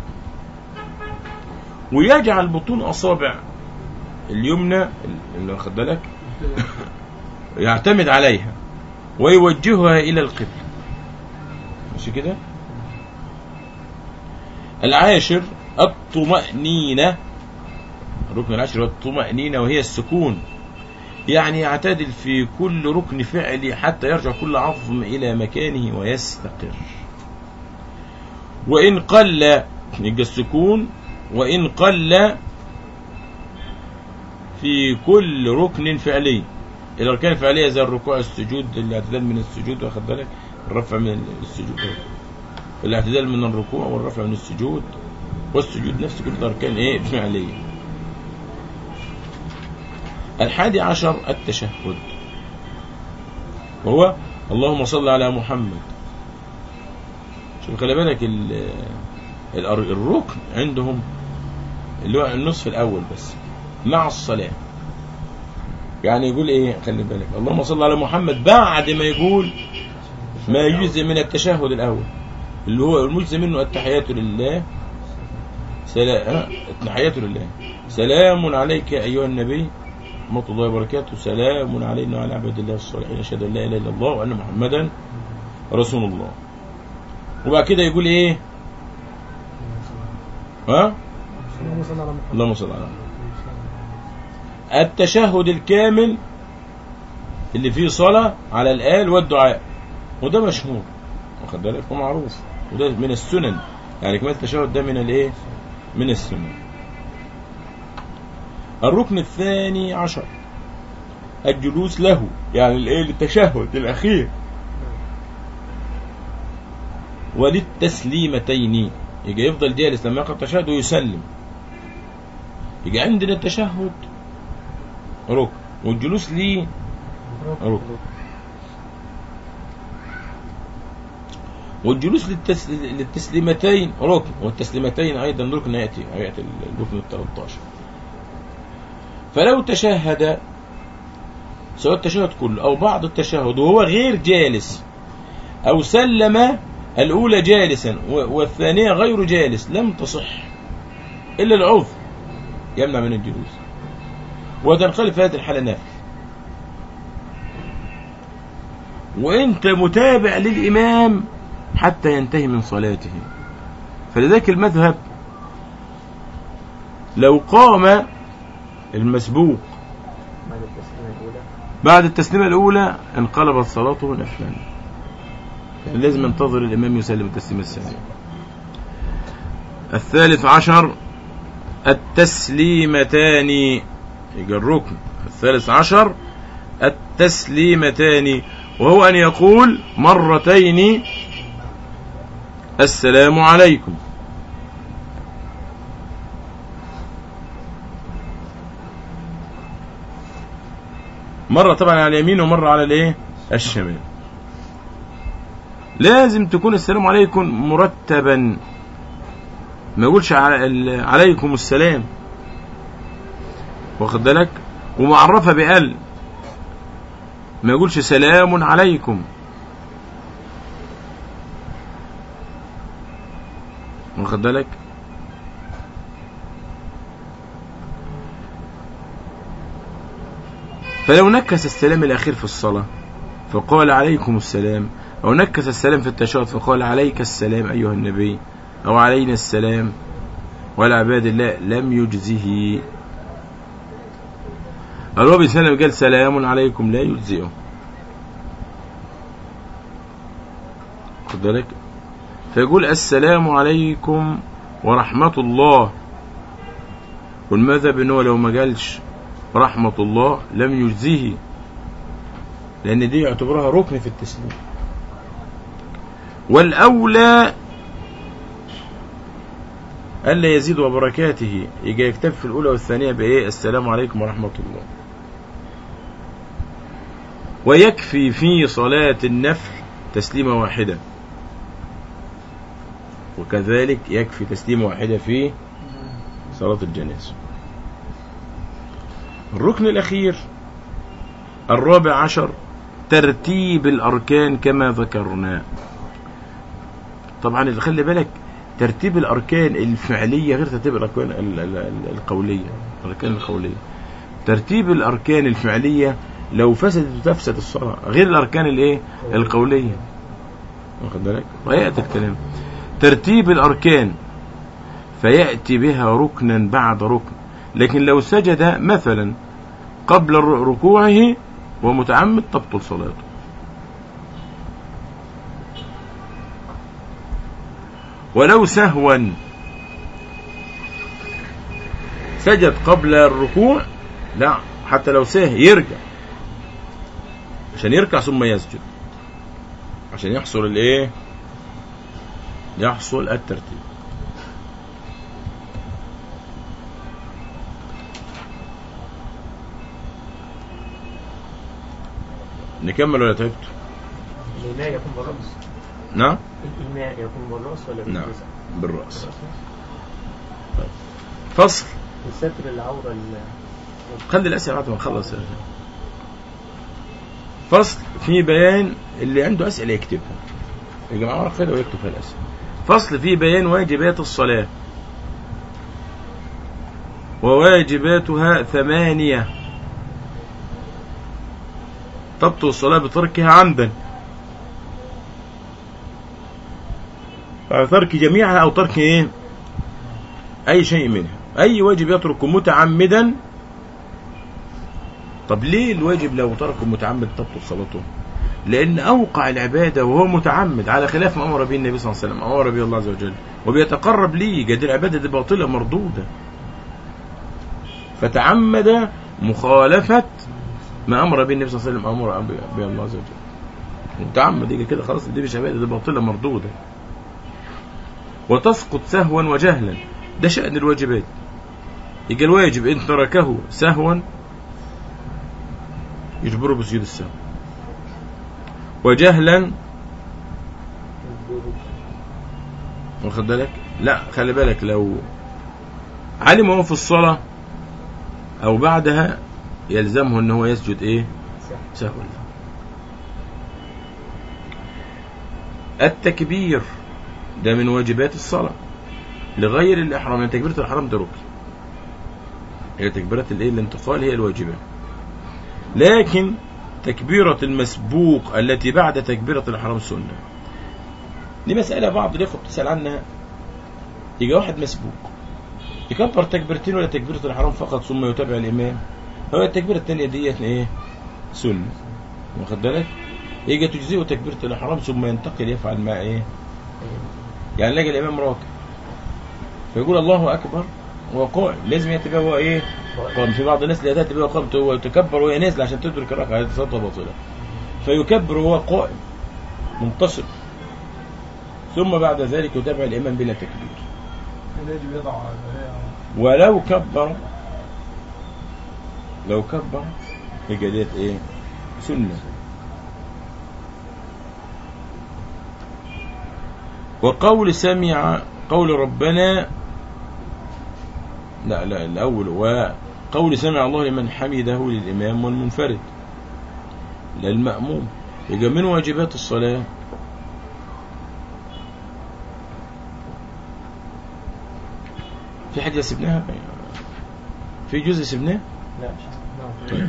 ويجعل بطون اصابع اليمنى اللي واخد بالك يعتمد عليها ويوجهها الى القبله ماشي كده العاشر الطمأنينة الركن العاشر هو الطمأنينة وهي السكون يعني يعتدل في كل ركن فعلي حتى يرجع كل عظم إلى مكانه ويستقر وإن قل يبقى السكون وإن قل في كل ركن فعلي الأركان الفعلية زي الركوع السجود الاعتدال من السجود واخد بالك الرفع من السجود الاعتدال من الركوع والرفع من السجود والسجود نفس كل أركان إيه فعلية الحادي عشر التشهد وهو اللهم صل على محمد شوف خلي بالك ال- ال- الركن عندهم اللي هو النصف الأول بس مع الصلاة يعني يقول ايه خلي بالك اللهم صل على محمد بعد ما يقول ما يجزي من التشهد الأول اللي هو المجزي منه التحيات لله سلام التحيات لله سلام عليك أيها النبي ورحمة الله وبركاته سلام علينا وعلى عباد الله الصالحين أشهد أن لا إله إلا الله وأن محمدا رسول الله وبعد كده يقول إيه ها اللهم صل على محمد اللهم صل على محمد التشهد الكامل اللي فيه صلاة على الآل والدعاء وده مشهور واخد بالك ومعروف وده من السنن يعني كمان التشهد ده من الايه من السنن الركن الثاني عشر الجلوس له يعني الايه للتشهد الاخير وللتسليمتين يجي يفضل جالس لما يقرأ التشهد ويسلم يجي عندنا التشهد ركن والجلوس ليه ركن والجلوس للتس... للتسليمتين ركن والتسليمتين أيضا ركن يأتي يأتي الركن ال 13 فلو تشهد سواء التشهد كله أو بعض التشهد وهو غير جالس أو سلم الأولى جالسا و- والثانية غير جالس لم تصح إلا العذر يمنع من الجلوس وتنقلب في هذه الحالة نافل وانت متابع للإمام حتى ينتهي من صلاته فلذلك المذهب لو قام المسبوق بعد التسليمة الأولى بعد التسليمة الأولى انقلبت صلاته نفلا كان لازم ينتظر الإمام يسلم التسليمة الثانية الثالث عشر التسليمتان يجي الركن الثالث عشر التسليمتان وهو أن يقول مرتين السلام عليكم مرة طبعا على اليمين ومرة على الايه الشمال لازم تكون السلام عليكم مرتبا ما يقولش على- ال- عليكم السلام واخد بالك ومعرفة بأل ما يقولش سلام عليكم واخد بالك فلو نكس السلام الأخير في الصلاة فقال عليكم السلام أو نكس السلام في التشهد فقال عليك السلام أيها النبي أو علينا السلام وعلى عباد الله لم يجزه النبي صلى الله عليه وسلم قال سلام عليكم لا يجزئه خد بالك فيقول السلام عليكم ورحمة الله والمذهب انه لو ما قالش رحمة الله لم يجزيه لأن دي يعتبرها ركن في التسليم والأولى ألا يزيد وبركاته يجي يكتفي في الأولى والثانية بإيه السلام عليكم ورحمة الله ويكفي في صلاة النفل تسليمة واحدة وكذلك يكفي تسليمة واحدة في صلاة الجنازة الركن الأخير الرابع عشر ترتيب الأركان كما ذكرنا طبعا اللي خلي بالك ترتيب الأركان الفعلية غير ترتيب الأركان ال- ال- ال- القولية الأركان القولية ترتيب الأركان الفعلية لو فسدت تفسد الصلاة غير الأركان الإيه القولية واخد بالك ويأتي الكلام ترتيب الأركان فيأتي بها ركنا بعد ركن لكن لو سجد مثلا قبل الر- ركوعه ومتعمد تبطل صلاته ولو سهوا سجد قبل الركوع لا حتى لو ساه يرجع عشان يركع ثم يسجد عشان يحصل الايه يحصل الترتيب نكمل ولا تعبت الإيماء يكون بالرأس نعم الإيماء يكون بالرأس ولا نعم بالجزء؟ بالرأس فصل الستر العورة ال- خلي الأسئلة بعد ما نخلص فصل في بيان اللي عنده أسئلة يكتبها يا جماعة ورق كده ويكتب فيها الأسئلة فصل في بيان واجبات الصلاة وواجباتها ثمانية تبطل الصلاة بتركها عمدا ترك جميعها أو ترك إيه أي شيء منها أي واجب يتركه متعمدا طب ليه الواجب لو تركه متعمد تبطل صلاته لأن أوقع العبادة وهو متعمد على خلاف ما أمر به النبي صلى الله عليه وسلم أمر به الله عز وجل وبيتقرب ليه قد العبادة دي باطلة مردودة فتعمد مخالفة ما أمر به النبي صلى الله عليه وسلم أمر به الله عز وجل متعمد يجي كده خلاص دي مش عبادة دي باطلة مردودة وتسقط سهوا وجهلا ده شأن الواجبات يجي الواجب إن تركه سهوا يجبره بسجود السهو وجهلا واخد بالك لا خلي بالك لو علم هو في الصلاة أو بعدها يلزمه أن هو يسجد إيه سهوا التكبير ده من واجبات الصلاة لغير الإحرام يعني تكبيرة الإحرام ده ركن هي تكبيرة الإيه الانتقال هي الواجبات لكن تكبيرة المسبوق التي بعد تكبيرة الإحرام سنة دي مسألة بعض الإخوة بتسأل عنها يجي واحد مسبوق يكبر تكبيرتين ولا تكبيرة الإحرام فقط ثم يتابع الإمام هو التكبيرة الثانية ديت إيه سنة واخد بالك يجي تجزئه تكبيرة الإحرام ثم ينتقل يفعل ما إيه يعني لقى الإمام راكع فيقول الله أكبر هو قائم لازم يتبع هو إيه قام في بعض الناس لا تأتي بها قامت هو يتكبر وهي نازل عشان تدرك الركعة هذه صلاة باطلة فيكبر وهو قائم منتصب ثم بعد ذلك يتابع الإمام بلا تكبير يجب يضع ولو كبر لو كبر يبقى ديت ايه سنة وقول سمع قول ربنا لا لا الأول وقول سمع الله لمن حمده للإمام والمنفرد للمأموم يبقى من واجبات الصلاة في حاجة سبناها في جزء سبناه لا طيب.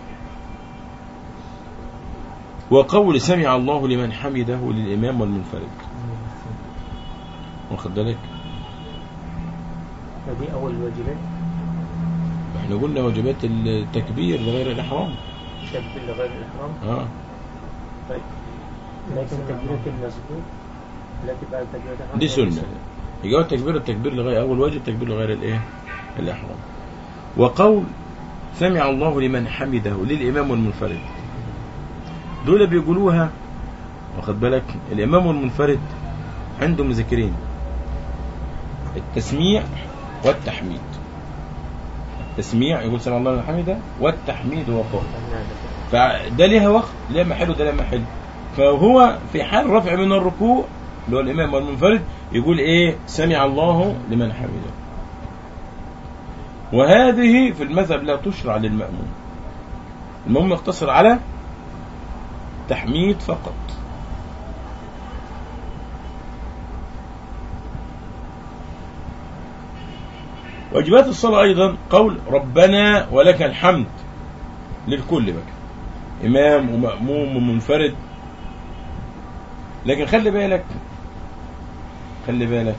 وقول سمع الله لمن حمده للإمام والمنفرد واخد بالك دي أول الواجبات احنا قلنا واجبات التكبير لغير الإحرام تكبير لغير الإحرام اه طيب لكن تكبيرة المسبوق التي بعد تكبيرة الإحرام دي هي سنة يجاوب التكبير التكبير لغير أول واجب تكبير لغير الإيه الإحرام وقول سمع الله لمن حمده للإمام والمنفرد دول بيقولوها واخد بالك الإمام والمنفرد عندهم ذكرين التسميع والتحميد التسميع يقول سمع الله لمن حمده والتحميد هو قول فده ليها وقت ليها محل وده ليها محل فهو في حال رفع من الركوع اللي هو الإمام والمنفرد يقول إيه سمع الله لمن حمده وهذه في المذهب لا تشرع للمأموم المأموم يقتصر على تحميد فقط واجبات الصلاة أيضا قول ربنا ولك الحمد للكل بقى إمام ومأموم ومنفرد لكن خلي بالك خلي بالك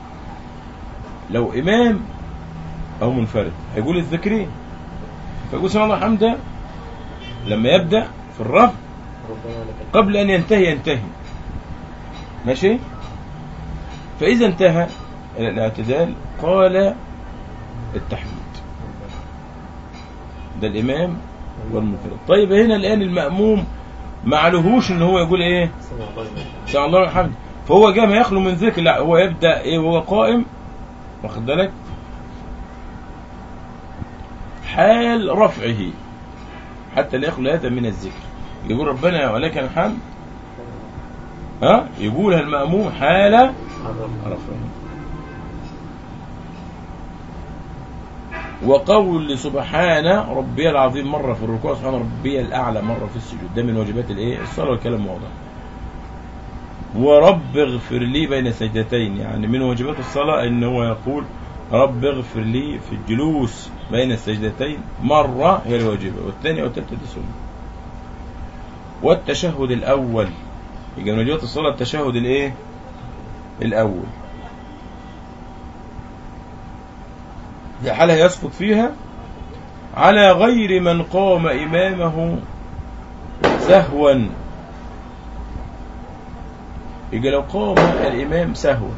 لو إمام أو منفرد هيقول الذكرين فيقول سبحان الله حمدا لما يبدأ في الرفع ربنا لك الحمد. قبل أن ينتهي ينتهي ماشي فإذا انتهى إلى الاعتدال قال التحميد ده الإمام والمنفرد طيب هنا الآن المأموم ما عليهوش إن هو يقول إيه سمع الله لمن حمده. سمع الله الحمد فهو جاء ما يخلو من ذكر لا هو يبدا ايه وهو قائم واخد بالك حال رفعه حتى لا يخلو هذا من الذكر يقول ربنا ولك الحمد ها يقولها المأموم حال عرف رفعه وقول سبحان ربي العظيم مرة في الركوع سبحان ربي الأعلى مرة في السجود ده من واجبات الايه الصلاة والكلام واضح ورب اغفر لي بين سجدتين يعني من واجبات الصلاة ان هو يقول رب اغفر لي في الجلوس بين السجدتين مرة هي الواجبة والثانية والثالثة دي سنة والتشهد الأول يبقى من واجبات الصلاة التشهد الايه الأول دي حالة يسقط فيها على غير من قام إمامه سهوا يبقى لو قام الإمام سهوا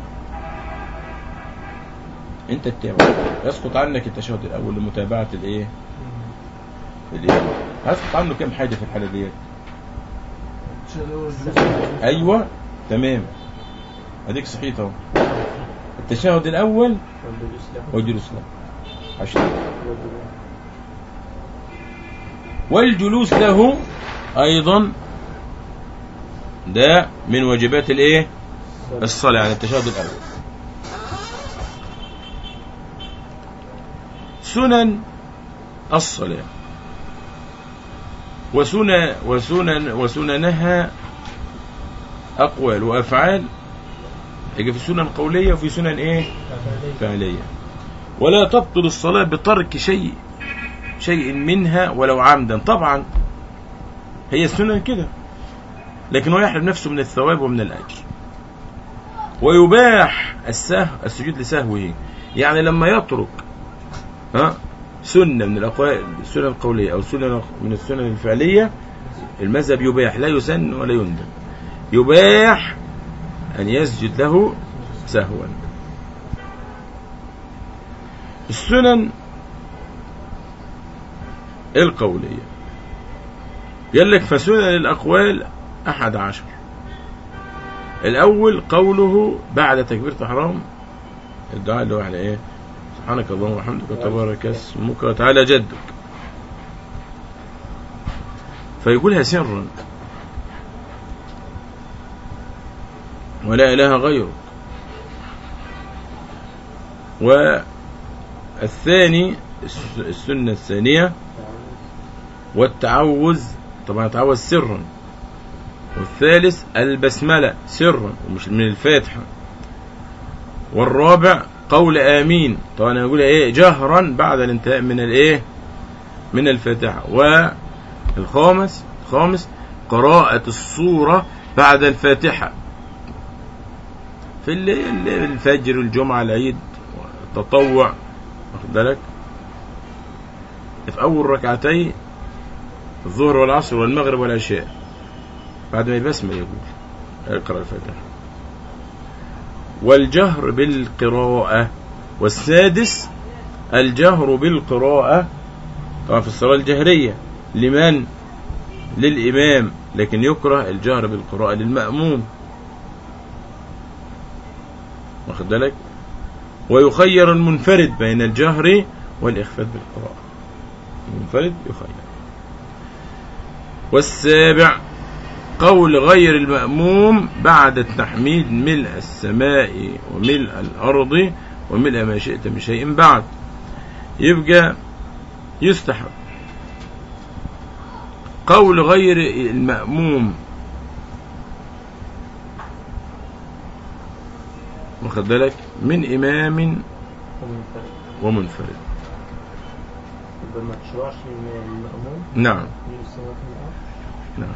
أنت تتابع يسقط عنك التشهد الأول لمتابعة الإيه؟ الإمام هيسقط عنه كم حاجة في الحالة ديت؟ أيوه تمام أديك صحيت أهو التشهد الأول والجلوس له والجلوس له عشان والجلوس. والجلوس له أيضا ده من واجبات الإيه؟ الصلاة يعني التشهد الأول سنن الصلاة وسنن وسنن وسننها أقوال وأفعال يجي في سنن قولية وفي سنن إيه؟ فعلية ولا تبطل الصلاة بترك شيء شيء منها ولو عمدا طبعا هي السنن كده لكن هو يحرم نفسه من الثواب ومن الأجر ويباح السهو السجود لسهوه يعني لما يترك ها سنة من الأقوال السنن القولية أو سنة من السنن الفعلية المذهب يباح لا يسن ولا يندم يباح أن يسجد له سهوا السنن القولية قال لك فسنن الأقوال أحد عشر الأول قوله بعد تكبيرة الإحرام الدعاء اللي هو على إيه سبحانك اللهم وبحمدك وتبارك اسمك وتعالى جدك فيقولها سرا ولا إله غيرك والثاني الس- السنة الثانية والتعوذ طبعا يتعوذ سرا والثالث البسملة سرا ومش من الفاتحة والرابع قول آمين طبعا يقول إيه جهرا بعد الانتهاء من الإيه من الفاتحة والخامس الخامس قراءة الصورة بعد الفاتحة في ال- ال- الفجر الجمعة العيد التطوع واخد بالك في أول ركعتي الظهر والعصر والمغرب والعشاء بعد ما يبسمل يقول اقرأ الفاتحة والجهر بالقراءة والسادس الجهر بالقراءة طبعا في الصلاة الجهرية لمن للإمام لكن يكره الجهر بالقراءة للمأموم واخد بالك ويخير المنفرد بين الجهر والإخفاء بالقراءة المنفرد يخير والسابع قول غير المأموم بعد التحميد ملء السماء وملء الأرض وملء ما شئت من شيء بعد يبقى يستحب قول غير المأموم واخد بالك من إمام ومنفرد ومنفرد يبقى ما تشرعش من المأموم نعم من السماوات والأرض نعم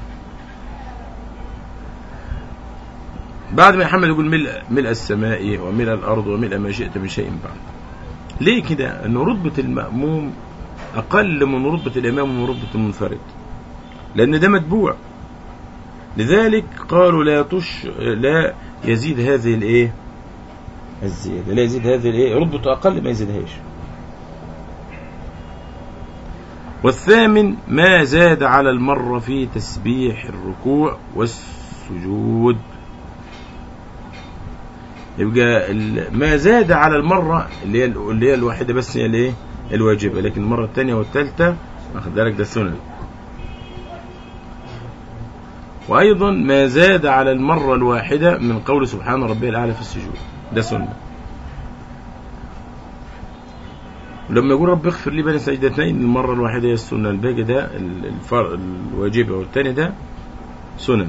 بعد ما يحمل يقول ملء, ملء السماء وملء الأرض وملء ما شئت من شيء بعد ليه كده أن رتبة المأموم أقل من رتبة الإمام ومن رتبة المنفرد لأن ده متبوع لذلك قالوا لا تش لا يزيد هذه الايه الزيادة لا يزيد هذه الايه رتبته أقل ما يزيدهاش والثامن ما زاد على المرة في تسبيح الركوع والسجود يبقى ال- ما زاد على المرة اللي هي اللي هي الواحدة بس هي الايه الواجبة لكن المرة الثانية والثالثة واخد بالك ده سنن وأيضا ما زاد على المرة الواحدة من قول سبحان ربي الأعلى في السجود ده سنة ولما يقول رب اغفر لي بين سجدتين المرة الواحدة هي السنة الباقي ده ال- الفر الواجبة والثاني ده سنن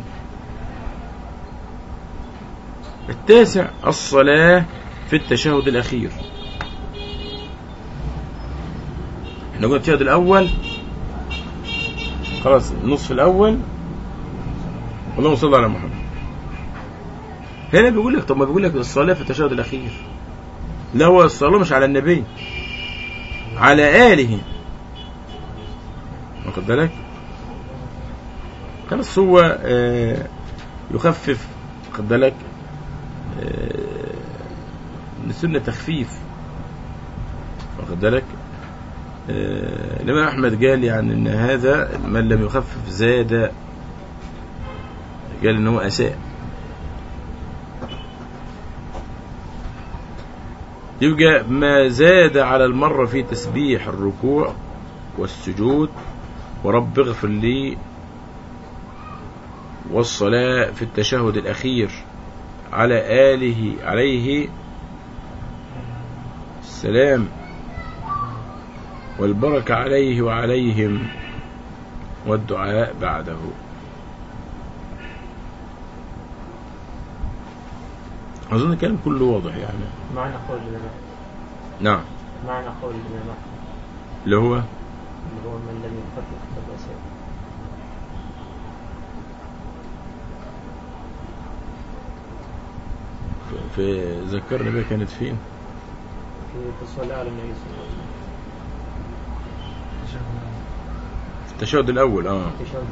التاسع الصلاة في التشهد الأخير احنا قلنا التشهد الأول خلاص النصف الأول اللهم صل على محمد هنا بيقول لك طب ما بيقول لك الصلاة في التشهد الأخير لا هو الصلاة مش على النبي على آله واخد بالك خلاص هو آه، يخفف واخد بالك آه، السنة تخفيف واخد بالك آه، الإمام أحمد قال يعني إن هذا من لم يخفف زاد قال إن هو أساء يبقى ما زاد على المرة في تسبيح الركوع والسجود ورب اغفر لي والصلاة في التشهد الأخير على آله عليه السلام والبركة عليه وعليهم والدعاء بعده أظن الكلام كله واضح يعني معنى قول الإمام نعم معنى قول الإمام أحمد اللي هو اللي هو من لم يخفف فقد أساء في- في ذكرني بها كانت فين في في الصلاة على النبي صلى الله عليه وسلم في التشهد الأول اه في شهر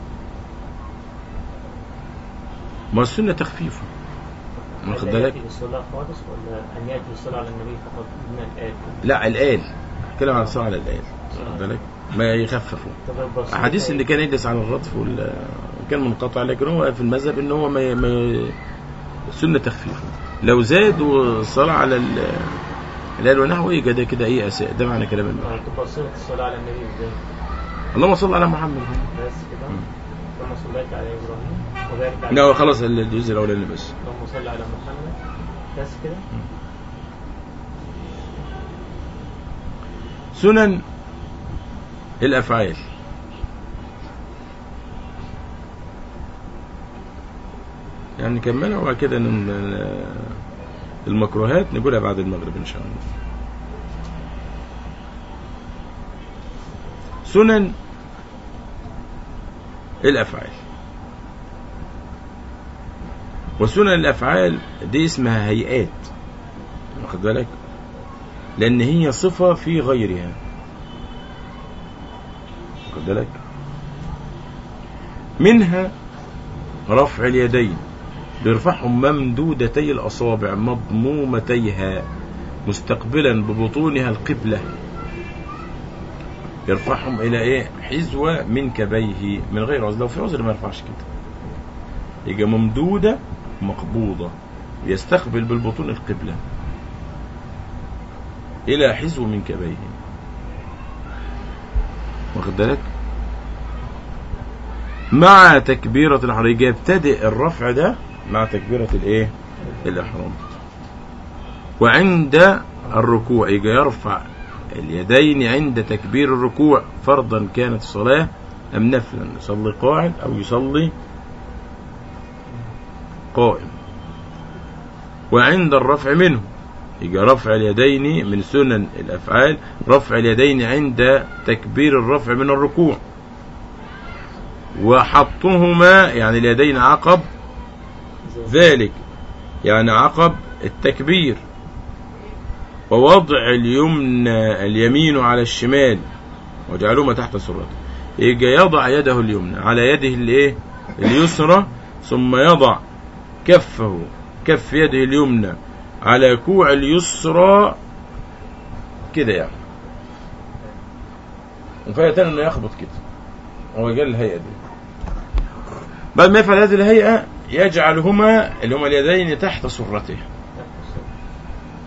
ما السنة تخفيفه واخد هل بالك يأتي بالصلاة خالص ولا أن يأتي بالصلاة على النبي فقط من الآية لا الآل اتكلم عن الصلاة على الآل واخد بالك ما يخففه طب البسيط أحاديث اللي كان يجلس على الرطف وال كان منقطع لكن هو في المذهب ان هو ما ما سنة تخفيفه لو زاد والصلاة على ال الآل ونحوه يبقى ده كده ايه أساء ده معنى كلام المعنى آه، تبقى صيغة الصلاة على النبي ازاي؟ اللهم صل على محمد بس كده كما صليت على إبراهيم وبارك على لا هو خلاص الجزء الأولاني بس اللهم صل على محمد بس كده سنن الأفعال يعني نكملها وبعد كده نن- المكروهات نقولها بعد المغرب إن شاء الله سنن الأفعال وسنن الأفعال دي اسمها هيئات واخد بالك لأن هي صفة في غيرها واخد بالك منها رفع اليدين بيرفعهم ممدودتي الأصابع مضمومتيها مستقبلا ببطونها القبلة يرفعهم إلى إيه حزوة من كبيه من غير عذر لو في عذر ما يرفعش كده يبقى ممدودة مقبوضة يستقبل بالبطون القبلة إلى حزو من كبيه واخد بالك مع تكبيرة الإحرام يجي يبتدئ الرفع ده مع تكبيرة الإيه الإحرام وعند الركوع يجي يرفع اليدين عند تكبير الركوع فرضا كانت الصلاة أم نفلا يصلي قاعد أو يصلي قائم وعند الرفع منه يجي رفع اليدين من سنن الأفعال رفع اليدين عند تكبير الرفع من الركوع وحطهما يعني اليدين عقب ذلك يعني عقب التكبير ووضع اليمنى اليمين على الشمال وجعلهما تحت سرته يجي يضع يده اليمنى على يده الايه اليسرى ثم يضع كفه كف يده اليمنى على كوع اليسرى كده يعني وفيها تاني انه يخبط كده هو قال الهيئة دي بعد ما يفعل هذه الهيئة يجعلهما اللي هما اليدين تحت سرته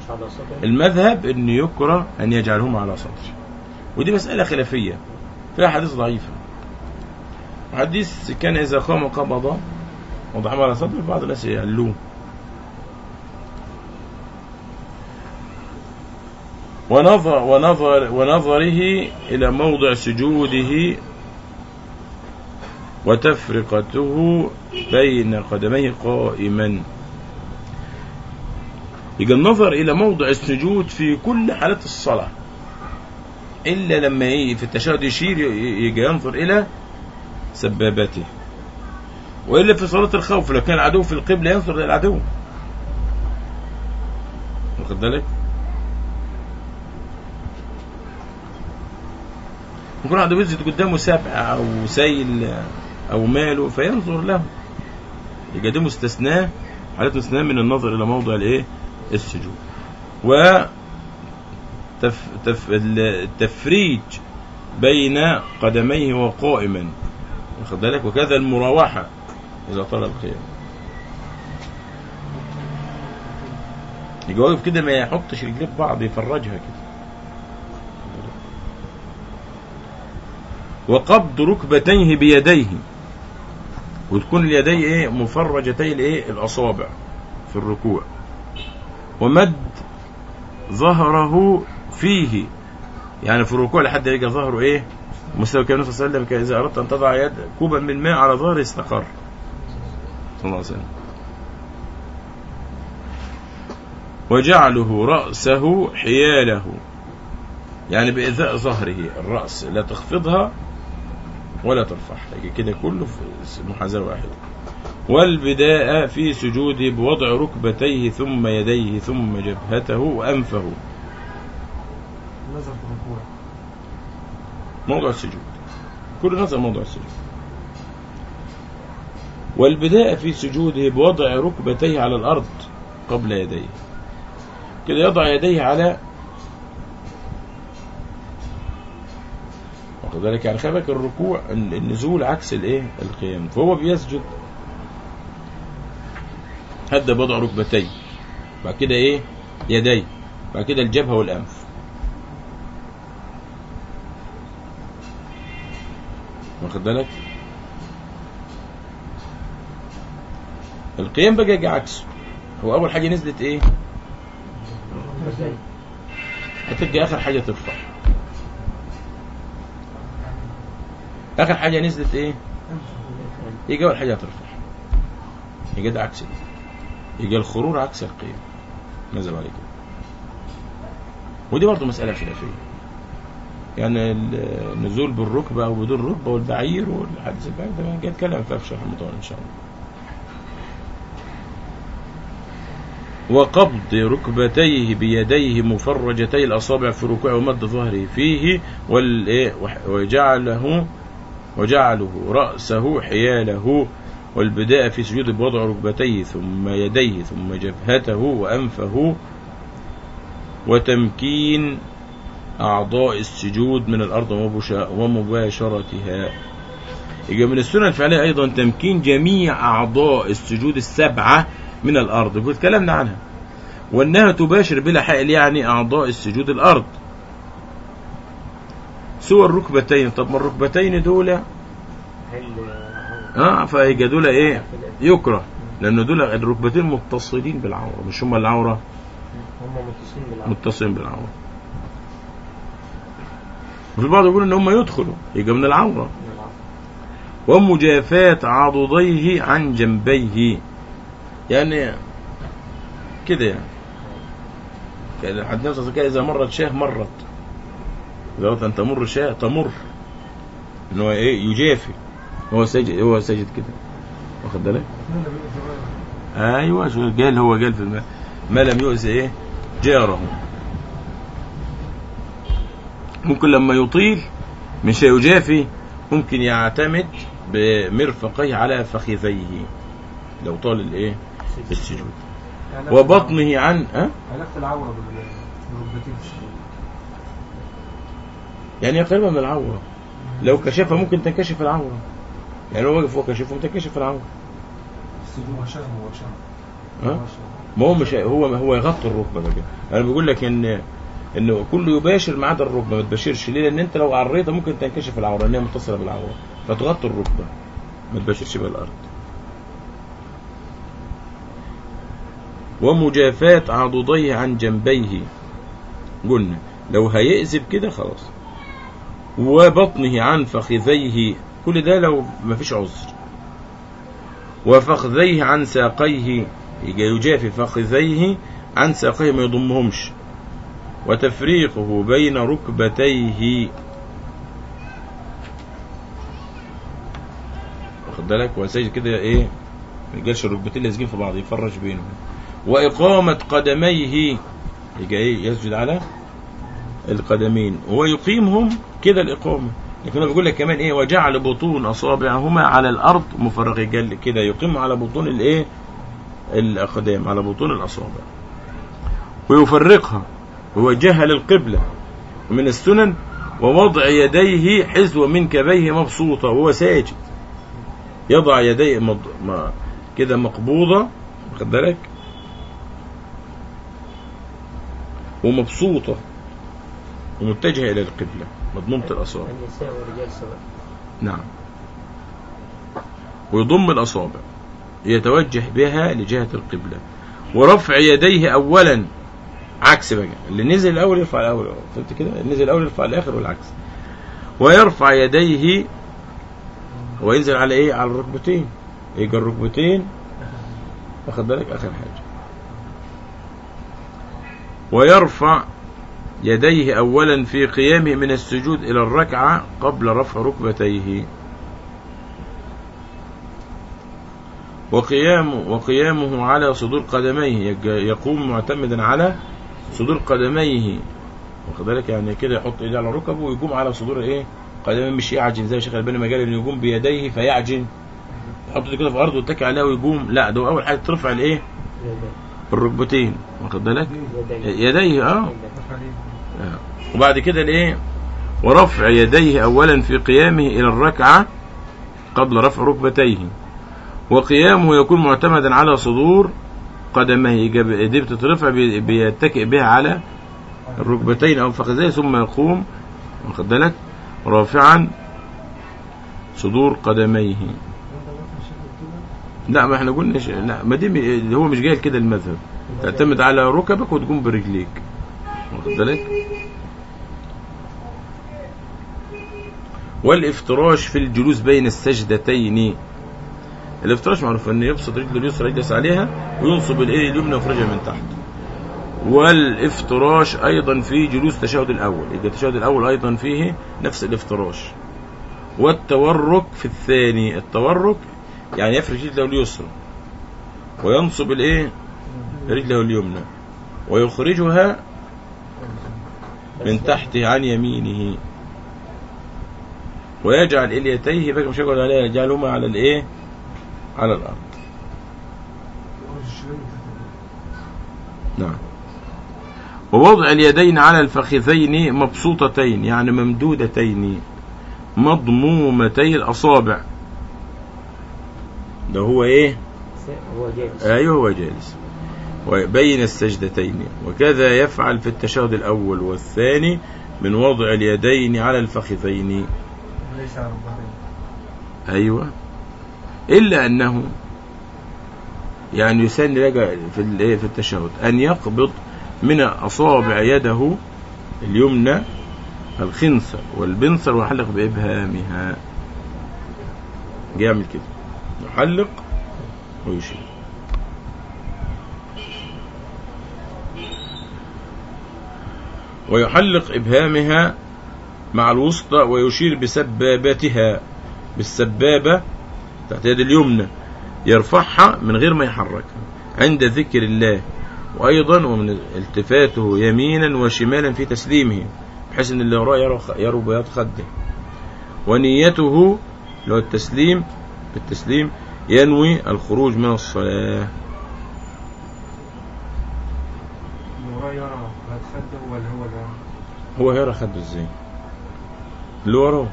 على صدر المذهب أن يكره أن يجعلهما على صدر ودي مسألة خلافية فيها حديث ضعيفة حديث كان إذا قام قبض وضعهما على صدر بعض الناس يعلوه ونظر ونظر ونظره إلى موضع سجوده وتفرقته بين قدميه قائما يبقى النظر إلى موضع السجود في كل حالات الصلاة إلا لما يجي في التشهد يشير يجي ينظر إلى سبابته وإلا في صلاة الخوف لو كان العدو في القبلة ينظر إلى العدو واخد بالك يكون عنده بيزيد قدامه سبع أو سيل أو ماله فينظر له يبقى ده مستثناه حالات مستثناه من النظر إلى موضع الإيه السجود و تف تف التفريج بين قدميه وقائما واخد بالك وكذا المراوحة إذا طال القيام يجي واقف كده ما يحطش رجليه في بعض يفرجها كده وقبض ركبتيه بيديه وتكون اليدين ايه مفرجتي الايه الاصابع في الركوع ومد ظهره فيه يعني في الركوع لحد يلقى ظهره ايه مستوى كان النبي صلى الله عليه وسلم كان اذا اردت ان تضع يد كوبا من ماء على ظهره استقر صلى الله عليه وسلم وجعله رأسه حياله يعني بإذاء ظهره الرأس لا تخفضها ولا ترفعها يجي كده كله في محاذاة واحدة والبداء في سجوده بوضع ركبتيه ثم يديه ثم جبهته وأنفه نظر في الركوع موضع السجود كل نظر موضع السجود والبداء في سجوده بوضع ركبتيه على الأرض قبل يديه كده يضع يديه على واخد بالك يعني خلي بالك الركوع النزول عكس الايه القيام فهو بيسجد هدى بوضع ركبتيه بعد كده ايه يديه بعد كده الجبهه والانف واخد بالك القيام بقى جه عكسه هو اول حاجه نزلت ايه هتبقى اخر حاجه ترفع اخر حاجه نزلت ايه يجي اول حاجه هترفع يجي ده عكس ده يجي الخرور عكس القيام نزل عليك ودي برضه مساله خلافيه يعني النزول بالركبه او بدون ركبه والبعير والحديث البعير ده جاي اتكلم فيها في شرح المطول ان شاء الله وقبض ركبتيه بيديه مفرجتي الأصابع في ركوعه ومد ظهره فيه والإيه وجعله وجعله رأسه حياله والبداء في سجود بوضع ركبتيه ثم يديه ثم جبهته وأنفه وتمكين أعضاء السجود من الأرض ومبشا- ومباشرتها يجي من السنة الفعلية أيضا تمكين جميع أعضاء السجود السبعة من الأرض قلت كلامنا عنها وأنها تباشر بلا حائل يعني أعضاء السجود الأرض سوى الركبتين طب ما الركبتين دول هل اه فيبقى دول ايه يكره لأن دول الركبتين متصلين بالعورة مش هم العورة هم متصلين بالعقل متصلين بالعورة وفي البعض يقول ان هم يدخلوا يبقى من العورة ومجافاة عضديه عن جنبيه يعني كده يعني يعني الحديث صلى الله عليه وسلم إذا مرت شاه مرت إذا أردت أن تمر شاه تمر إن هو إيه يجافي هو ساجد هو ساجد كده واخد بالك أيوه شو قال هو قال في الماء ما لم يؤذي إيه جاره ممكن لما يطيل مش يجافي ممكن يعتمد بمرفقيه على فخذيه لو طال الايه السجود وبطنه عن أه؟ علاقة العورة بال- بالركبتين في السجود يعني هي قريبه من العوره لو كشفها ممكن تنكشف العوره يعني لو واقف فوق كشفه تنكشف العوره السجود هو شهم هو شهم ها هو شهم. ما هو مش هو هو يغطي الركبه بقى انا بقول لك ان انه كله يباشر ما عدا الركبه ما تباشرش ليه لان انت لو عريتها ممكن تنكشف العوره لان هي متصله بالعوره فتغطي الركبه ما تباشرش بها الارض ومجافاة عضديه عن جنبيه قلنا لو هيأذب كده خلاص وبطنه عن فخذيه كل ده لو ما فيش عذر وفخذيه عن ساقيه يجي يجافي فخذيه عن ساقيه ما يضمهمش وتفريقه بين ركبتيه واخد بالك وسيج كده ايه ما يجيش الركبتين لازقين في بعض يفرج بينهم وإقامة قدميه يجي ايه يسجد على القدمين ويقيمهم كده الإقامة لكن أنا بقول لك كمان ايه وجعل بطون أصابعهما على الأرض مفرغ جل كده يقيم على بطون الايه الأقدام على بطون الأصابع ويفرقها ويوجهها للقبلة ومن السنن ووضع يديه حذو منكبيه مبسوطة وهو ساجد يضع يديه مض... ما كده مقبوضة واخد بالك ومبسوطة ومتجهة إلى القبلة مضمومة الأصابع النساء والرجال سواء نعم ويضم الأصابع يتوجه بها لجهة القبلة ورفع يديه أولا عكس بقى اللي نزل الأول يرفع الأول فهمت كده اللي نزل الأول يرفع الآخر والعكس ويرفع يديه وينزل على إيه على الركبتين يجي الركبتين واخد بالك آخر حاجة ويرفع يديه أولا في قيامه من السجود إلى الركعة قبل رفع ركبتيه وقيام وقيامه على صدور قدميه يج- يقوم معتمدا على صدور قدميه واخد بالك يعني كده يحط ايديه على ركبه ويقوم على صدور ايه قدميه مش يعجن زي شيخ الباني ما قال انه يقوم بيديه فيعجن يحط ايده كده في الارض ويتكي عليها ويقوم لا ده هو اول حاجه ترفع الايه يدين الركبتين واخد بالك يدين يديه اه يدين. آه. وبعد كده الايه ورفع يديه اولا في قيامه الى الركعه قبل رفع ركبتيه وقيامه يكون معتمدا على صدور قدميه يجب- ايديه بتترفع بي- بيتكئ بها على الركبتين او فخذيه ثم يقوم واخد بالك رافعا صدور قدميه لا ما احنا قلنا ش... لا ما دي م- هو مش جاي كده المذهب تعتمد على ركبك وتقوم برجليك واخد بالك والافتراش في الجلوس بين السجدتين الافتراش معروف ان يبسط رجله اليسرى يجلس عليها وينصب الايه اليمنى ويخرجها من تحت والافتراش ايضا في جلوس التشهد الاول يبقى التشهد الاول ايضا فيه نفس الافتراش والتورك في الثاني التورك يعني يفرش رجله اليسرى وينصب الايه رجله اليمنى ويخرجها من تحت عن يمينه ويجعل اليتيه بقى مش هيقعد عليها يجعلهما على الايه على الارض نعم ووضع اليدين على الفخذين مبسوطتين يعني ممدودتين مضمومتي الأصابع ده هو ايه هو جالس ايوه هو جالس وبين السجدتين وكذا يفعل في التشهد الأول والثاني من وضع اليدين على الفخذين ليس على الظهرين أيوة إلا أنه يعني يسن لك في ال- في التشهد أن يقبض من أصابع يده اليمنى الخنصر والبنصر ويحلق بإبهامها يعمل كده يحلق ويشير ويحلق إبهامها مع الوسطى ويشير بسبابتها بالسبابة تحت يد اليمنى يرفعها من غير ما يحركها عند ذكر الله وأيضا ومن التفاته يمينا وشمالا في تسليمه بحيث أن اللي وراه يرى, يرى بياض خده ونيته اللي هو التسليم بالتسليم ينوي الخروج من الصلاة اللي وراه يرى هات خده ولا هو ده هو هيرى خده ازاي اللي وراه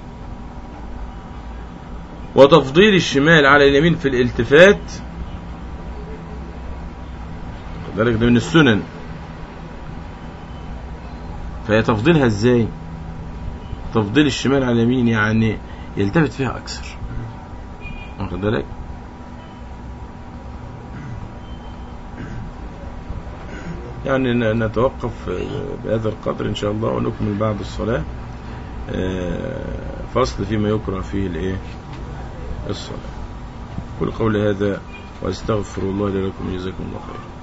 وتفضيل الشمال على اليمين في الالتفات واخد بالك ده من السنن فهي تفضيلها ازاي تفضيل الشمال على اليمين يعني يلتفت فيها اكثر واخد بالك يعني ن- نتوقف آه، بهذا القدر ان شاء الله ونكمل بعد الصلاة آه، فصل فيما يكره فيه الايه الصلاة كل قول هذا واستغفر الله لي ولكم جزاكم الله خيرا